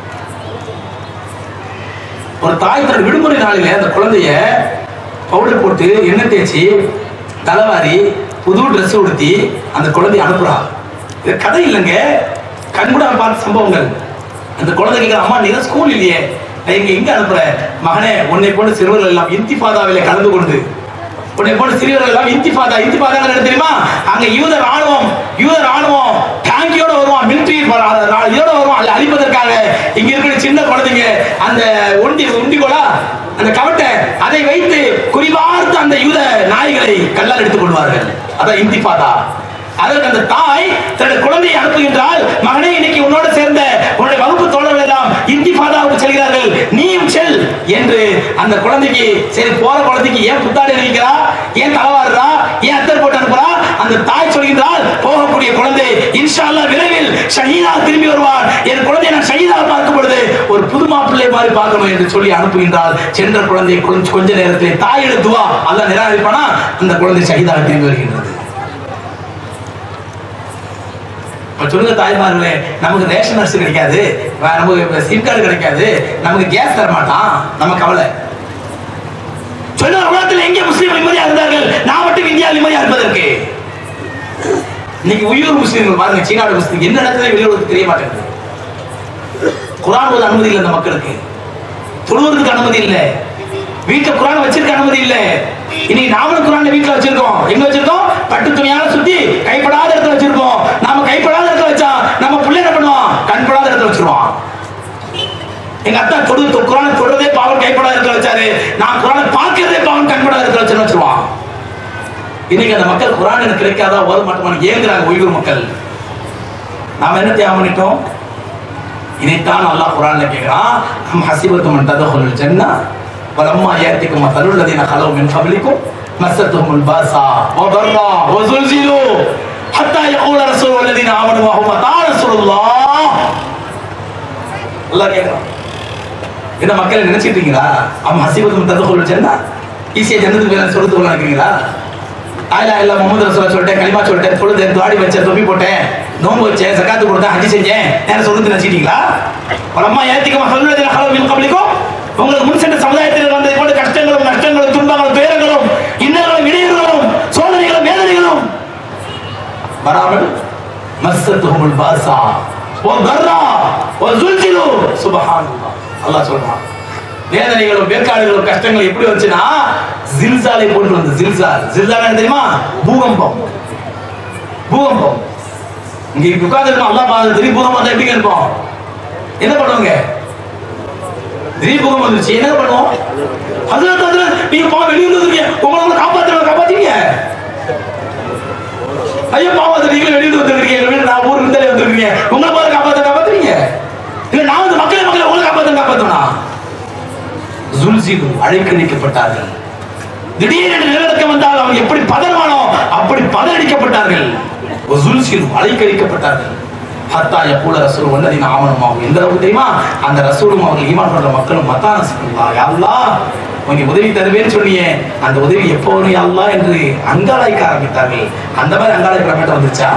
ஒரு தாய் தன் விடுமுறை நாளில அந்த குழந்தைய பவுடர் போட்டு எண்ணெய் தேய்ச்சி தலைவாரி புது ட்ரெஸ் உடுத்தி அந்த குழந்தைய அனுப்புறா இது கதை இல்லைங்க கண்கூட பார்த்த சம்பவங்கள் அந்த குழந்தை கேட்கிற அம்மா நீ தான் ஸ்கூல் இல்லையே நான் இங்க எங்க அனுப்புற மகனே உன்னை போல சிறுவர்கள் எல்லாம் இன்திஃபாதாவிலே கலந்து கொண்டு உன்னை போல சிறியவர்கள் எல்லாம் இன்திஃபாதா இன்திஃபாதா தெரியுமா அங்க யூத ராணுவம் யூத ராணுவம் டேங்கியோட வருவான் மிலிட்டரி இதோட வருவான் அதை அழிப்பதற்காக இங்க இருக்கிற சின்ன குழந்தைங்க அந்த ஒண்டி உண்டிகோலா அந்த கவட்டை அதை வைத்து குறிபார்த்து அந்த யூத நாய்களை கல்லால் எடுத்துக் கொள்வார்கள் அதான் இன்திஃபாதா அதற்கு அந்த தாய் தன்னுடைய குழந்தையை அனுப்புகின்றால் மகனே இன்னைக்கு உன்னோட சேர்ந்த உன்னுடைய வகுப்பு தோழர்கள் எல்லாம் இந்திஃபாதாவுக்கு செல்கிறார்கள் நீயும் செல் என்று அந்த குழந்தைக்கு சரி போற குழந்தைக்கு ஏன் புத்தாடை அணிவிக்கிறா ஏன் தலைவாடுறா ஏன் அத்தர் போட்டு அனுப்புறா அந்த தாய் சொல்கின்றால் போகக்கூடிய குழந்தை இன்ஷா அல்லாஹ் விரைவில் ஷஹீதா திரும்பி வருவார் என் குழந்தையை நான் ஷஹீதா பார்க்கும் பொழுது ஒரு புது மாப்பிள்ளை மாதிரி பார்க்கணும் என்று சொல்லி அனுப்புகின்றால் சென்ற குழந்தை கொஞ்ச கொஞ்ச நேரத்தில் தாய் எழுத்துவா அல்லாஹ் நிராகரிப்பானா அந்த குழந்தை ஷஹீதாக திரும்பி வருகின்றது இப்ப சொல்லுங்க தாய்மார்களே நமக்கு ரேஷன் அரிசி கிடைக்காது வ- நமக்கு சிம் கார்டு கிடைக்காது நமக்கு கேஸ் தர மாட்டான் நம்ம கவலை சொன்ன உலகத்தில் எங்கே முஸ்லீம் நிம்மதியா இருந்தார்கள் நான் மட்டும் இந்தியா நிம்மதியா இருப்பதற்கு இன்னைக்கு உயூர் முஸ்லீம்கள் பாருங்க சீனாவோட முஸ்லீம் என்ன நடக்குது வெளியுறவுக்கு தெரிய மாட்டேங்குது குரான் ஓத அனுமதி இல்லை இந்த மக்களுக்கு தொழுவதற்கு அனுமதி இல்லை வீட்டுல குரான் வச்சிருக்க அனுமதி இல்லை இன்னைக்கு நாமளும் குரான் வீட்டுல வச்சிருக்கோம் எங்க வச்சிருக்கோம் பட்டு துணியால சுத்தி கைப்படாத இடத்துல வச்சிருக்கோம் நாம கைப்படாத இடத்துல வச்சா நம்ம புள்ள என்ன பண்ணுவோம் கண்படாத இடத்துல வச்சிருவோம் எங்க அத்தா தொடு குரானை தொடுறதே பாவம் கைப்படாத இடத்துல வச்சாரு நான் குரானை பார்க்கறதே பாவம் கண்படாத இடத்துல வச்சு வச்சிருவான் இன்னைக்கு அந்த மக்கள் குரான் எனக்கு கிடைக்காதா ஓத மாட்டோமான்னு ஏங்குறாங்க உயிர் மக்கள் நாம என்ன தியாகம் பண்ணிட்டோம் இதைத்தான் அல்லாஹ் குரான்ல கேக்குறான் அம் ஹசிபத்தும் அன் ததஹுலுல் ஜன்னா வலம்மா யாத்திக்கும் மஸலுல் லதீன கலவு மின் கப்லிக்கும் மஸ்ஸத்துஹுல் பாஸா வதர்ரா வஸுல்சிலு ஹத்தா யகூல ரசூல் வல்லதீன ஆமனு வஹும் மதா ரசூலுல்லாஹ் அல்லாஹ் கேக்குறான் இந்த மக்களை நினைச்சிட்டு இருக்கீங்களா அம் ஹசிபத்தும் ததஹுலுல் ஜன்னா ஈஸியா ஜன்னத்துக்கு போய் சொல்றதுக்கு நினைக்கிறீங்களா ஆயிலா இல்ல முகமது ரசூலா சொல்லிட்டேன் கலிமா சொல்லிட்டேன் தொழுதேன் துவாடி வச்சேன் தொப்பி போட்டேன் நோம்பு வச்சேன் சக்காத்து கொடுத்தேன் ஹஜ்ஜி செஞ்சேன் நேரம் சொல்றது நினைச்சிட்டீங்களா பலமா ஏத்திக்கமா சொல்லுவதில் கலவு மின் கபலிக்கும் உங்களுக்கு முன் சென்ற சமுதாயத்தில் வந்ததை போல கஷ்டங்களும் நஷ்டங்களும் துன்பங்களும் துயரங்களும் இன்னங்களும் இடையூறுகளும் சோதனைகளும் வேதனைகளும் வராமல் மஸ்ஸத்துஹுல் பாஸா ஓ தர்ரா ஓ ஜுல்சிலு சுப்ஹானல்லாஹ் அல்லாஹ் சொல்றான் வேதனைகளும் வேக்காடுகளும் கஷ்டங்களும் எப்படி வந்துச்சுன்னா ஜில்சாலை போட்டு வந்து ஜில்சால் ஜில்சால் என்ன தெரியுமா பூகம்பம் பூகம்பம் இங்க உட்கார்ந்து அல்லாஹ் பாது திடீர் பூகம்பம் வந்தா எப்படி இருப்போம் என்ன பண்ணுவாங்க திடீர் பூகம்பம் வந்துச்சு என்ன பண்ணுவோம் ஹசரத் ஹசரத் நீங்க பா வெளியூர்ல இருக்கீங்க உங்களை உங்களை காப்பாத்துறவங்க காப்பாத்தீங்க ஐயோ பாவம் நீங்களும் வெளியூர் வந்துருக்கீங்க எங்க வீடு நான் ஊர் இருந்தாலே வந்துருக்கீங்க உங்களை போல காப்பாத்த காப்பாத்துறீங்க இல்ல நான் வந்து மக்களை மக்களை உங்களை காப்பாத்த காப்பாத்தனா ஜுல்சிலு அழைக்கணிக்கப்பட்டார்கள் திடீரென்று நிலநடுக்கம் வந்தால் அவங்க எப்படி பதறுவானோ அப்படி பதறடிக்கப்பட்டார்கள் ஜுல்சிலு அழைக்கணிக்கப்பட்டார்கள் ஹத்தா யகூல ரசூல் வல்லதீன ஆமனுமாகும் எந்த அளவுக்கு தெரியுமா அந்த ரசூலும் அவர்கள் ஈமான் பண்ற மக்களும் மத்தான சொல்லுவா யாழ்லா உங்க உதவி தருவேன்னு சொன்னியே அந்த உதவி எப்போ வரும் யாழ்லா என்று அங்காளாய்க்க ஆரம்பித்தார்கள் அந்த மாதிரி அங்காளாய்க்கிற மட்டும் வந்துச்சா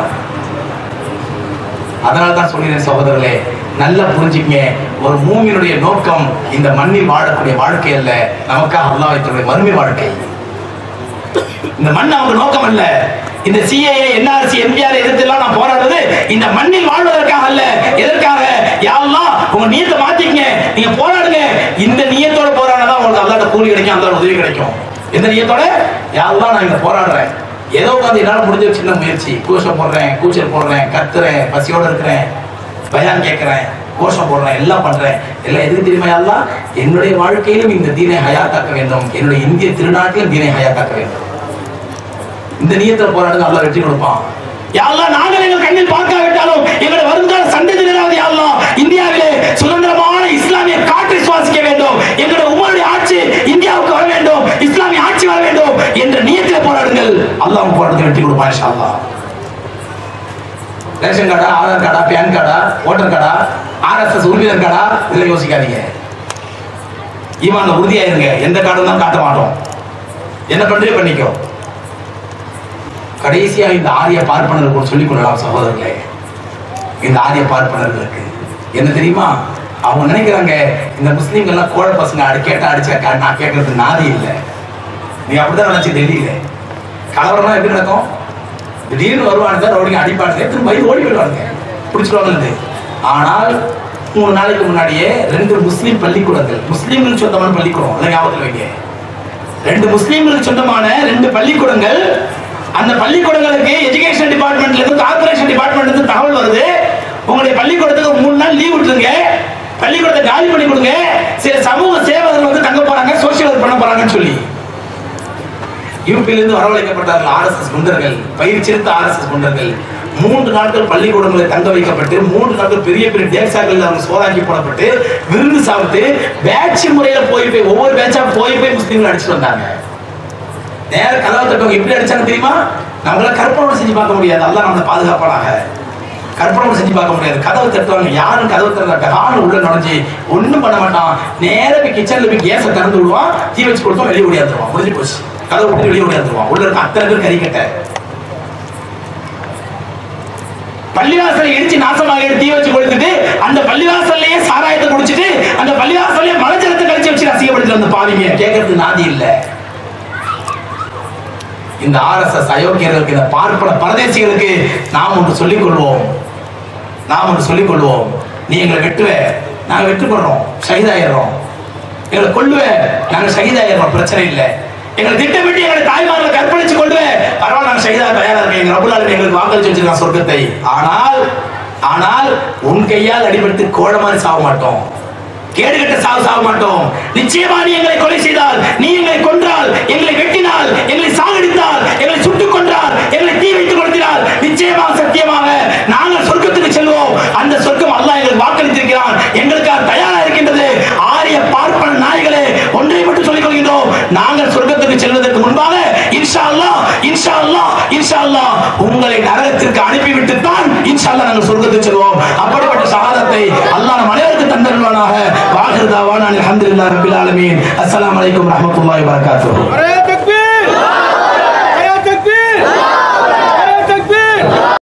அதனால தான் சொல்கிறேன் சகோதரர்களே நல்லா புரிஞ்சுக்கங்க ஒரு மூமியினுடைய நோக்கம் இந்த மண்ணில் வாழக்கூடிய வாழ்க்கை அல்ல நமக்காக அல்லாஹ் வைத்துடைய மறுமை வாழ்க்கை இந்த மண் அவங்க நோக்கம் அல்ல இந்த சிஏஏ என்ஆர்சி எம்பிஆர் எதிர்த்தெல்லாம் நான் போராடுறது இந்த மண்ணில் வாழ்வதற்காக அல்ல எதற்காக யாரெல்லாம் உங்க நியத்தை மாத்திக்கங்க நீங்க போராடுங்க இந்த நியத்தோட போராடினா உங்களுக்கு அல்லாட்ட கூலி கிடைக்கும் அந்த உதவி கிடைக்கும் எந்த நியத்தோட யாரெல்லாம் நான் இங்க போராடுறேன் ஏதோ உட்காந்து என்னால முடிஞ்ச ஒரு சின்ன முயற்சி கோஷம் போடுறேன் கூச்சல் போடுறேன் கத்துறேன் பசியோட இருக்கிறேன் பயான் கேட்கிறேன் கோஷம் போடுறேன் எல்லாம் பண்றேன் எல்லாம் எதுக்கு தெரியுமா எல்லாம் என்னுடைய வாழ்க்கையிலும் இந்த தீனை ஹயாத்தாக்க வேண்டும் என்னுடைய இந்திய திருநாட்டிலும் தீனை ஹயாத்தாக்க வேண்டும் இந்த நியத்துல போராடுங்க அல்லாஹ் வெற்றி கொடுப்பான் யாரெல்லாம் நாங்கள் எங்கள் கண்ணில் பார்க்காவிட்டாலும் எங்களுடைய வருங்கால சந்ததியினராவது யாரெல்லாம் இந்தியாவிலே சுதந்திரமான இஸ்லாமிய காற்றை அல்லாஹ் உங்க போராட்டத்தை வெட்டி கொடுப்பான் இன்ஷா அல்லாஹ் ரேஷன் கார்டா ஆதார் கார்டா பேன் கார்டா ஓட்டர் கார்டா ஆர்எஸ்எஸ் உறுப்பினர் கார்டா இதெல்லாம் யோசிக்காதீங்க ஈமான்ல உறுதியா இருங்க எந்த கார்டும் தான் காட்ட மாட்டோம் என்ன பண்றே பண்ணிக்கோ கடைசியா இந்த ஆரிய பார்ப்பனர்களுக்கு சொல்லிக் கொள்ளலாம் சகோதரர்களே இந்த ஆரிய பார்ப்பனர்களுக்கு என்ன தெரியுமா அவங்க நினைக்கிறாங்க இந்த முஸ்லீம்கள் எல்லாம் கோழ பசங்க அடி கேட்டா அடிச்சா நான் கேட்கறது நாதி இல்லை நீ அப்படிதான் நினைச்சு தெரியல கலவரம்லாம் எப்படி நடக்கும் திடீர்னு வருவானுங்க ரவுடிங்க அடிப்பானுங்க திரும்ப பைக் ஓடி போயிடுவானுங்க பிடிச்சிருவாங்க ஆனால் மூணு நாளைக்கு முன்னாடியே ரெண்டு முஸ்லீம் பள்ளிக்கூடங்கள் முஸ்லீம்களுக்கு சொந்தமான பள்ளிக்கூடம் அதை ஞாபகத்தில் வைங்க ரெண்டு முஸ்லீம்களுக்கு சொந்தமான ரெண்டு பள்ளிக்கூடங்கள் அந்த பள்ளிக்கூடங்களுக்கு எஜுகேஷன் டிபார்ட்மெண்ட்ல இருந்து கார்பரேஷன் டிபார்ட்மெண்ட்ல இருந்து தகவல் வருது உங்களுடைய பள்ளிக்கூடத்துக்கு ஒரு மூணு நாள் லீவ் விட்டுருங்க பள்ளிக்கூடத்தை காலி பண்ணி கொடுங்க சில சமூக சேவகர்கள் வந்து தங்க போறாங்க சோசியல் ஒர்க் பண்ண போறாங்கன்னு சொல்லி யூபியிலிருந்து வரவழைக்கப்பட்டார்கள் ஆர்எஸ்எஸ் குண்டர்கள் பயிற்சியெடுத்த ஆர்எஸ்எஸ் குண்டர்கள் மூன்று நாட்கள் பள்ளிக்கூடங்களில் தங்க வைக்கப்பட்டு மூன்று நாட்கள் பெரிய பெரிய தேசாக்கள் அவங்க சோறாக்கி போடப்பட்டு விருந்து சாப்பிட்டு பேட்ச் முறையில போய் போய் ஒவ்வொரு பேட்சா போய் போய் முஸ்லீம்கள் அடிச்சுட்டு வந்தாங்க நேர கதவை தட்டவங்க எப்படி அடிச்சாங்க தெரியுமா நம்மளால கற்பனை செஞ்சு பார்க்க முடியாது அல்லாஹ் நம்மளை பாதுகாப்பானாக கற்பனை செஞ்சு பார்க்க முடியாது கதவை தட்டுவாங்க யாரும் கதவை திறந்தாங்க ஆண் உள்ள நுழைஞ்சு ஒண்ணும் பண்ண மாட்டான் நேரா போய் கிச்சன்ல போய் கேஸை திறந்து விடுவான் தீ வச்சு கொடுத்தோம் வெளியே ஓடியாந்துருவான் முடிஞ்சு போச்சு கதவை விட்டு வெளியே ஓடியாந்துருவான் உள்ள இருக்க அத்தனை பேர் கறிக்கட்ட பள்ளிவாசலை இடிச்சு நாசமாக எடுத்து தீ வச்சு கொடுத்துட்டு அந்த பள்ளிவாசல்லையே சாராயத்தை குடிச்சிட்டு அந்த பள்ளிவாசல்லையே மலைஜலத்தை கழிச்சு வச்சு அசிங்கப்படுத்தி அந்த பாவிங்க கேட்கறது நாதி இல்லை இந்த ஆர்எஸ்எஸ் அயோக்கியர்களுக்கு இந்த பார்ப்பன பரதேசிகளுக்கு நாம் ஒன்று சொல்லிக் கொள்வோம் நாம் ஒன்று சொல்லிக் கொள்வோம் நீ எங்களை வெட்டுவ நாங்க வெட்டுப்படுறோம் ஷஹீதாயிடுறோம் எங்களை கொள்ளுவ நாங்க ஷஹீதாயிடுறோம் பிரச்சனை இல்லை எங்களை திட்டமிட்டு எங்களை தாய்மார்களை கற்பழிச்சு கொள்ளுவ பரவாயில்ல நாங்க ஷஹீதா தயாரா இருக்கேன் எங்க ரபுல்லாலும் எங்களுக்கு வாக்களிச்சு வச்சிருக்கான் சொர்க்கத்தை ஆனால் ஆனால் உன் கையால் அடிபட்டு கோழ மாதிரி சாக மாட்டோம் கேடுகட்ட சாவு சாக மாட்டோம் நிச்சயமா நீ எங்களை கொலை செய்தால் நீ எங்களை கொன்றால் எங்களை வெட்டினால் எங்களை சாகடித்தால் எங்களை சுட்டுக் கொன்றால் எங்களை தீ வைத்து கொடுத்தினால் நிச்சயமாக சத்தியமாக நாங்கள் சொர்க்கத்துக்கு செல்வோம் அந்த சொர்க்கம் அல்லாஹ் எங்களுக்கு வாக்களித்திருக்கிறான் எங்களுக்காக தயாரா இருக்கின்றது ஆரிய பார்ப்பன நாய்களே ஒன்றை மட்டும் சொல்லிக் கொள்கின்றோம் நாங்கள் சொர்க்கத்துக்கு செல்வதற்கு முன்பாக இன்ஷா அல்லாஹ் இன்ஷா அல்லாஹ் இன்ஷா அல்லாஹ் உங்களை நரகத்திற்கு அனுப்பிவிட்டு தான் இன்ஷா அல்லாஹ் நாங்கள் சொர்க்கத்துக்கு செல்வோம் அப்படிப்பட்ட சகாதத்தை அல்லாஹ் நம் அனைவருக்கும் தந்தருவானாக வாகிருதாவான் அல்ஹம்துலில்லாஹி ரப்பில் ஆலமீன் அஸ்ஸலாமு அலைக்கும் வரஹ்மத்துல்லாஹி வபரகாத்துஹு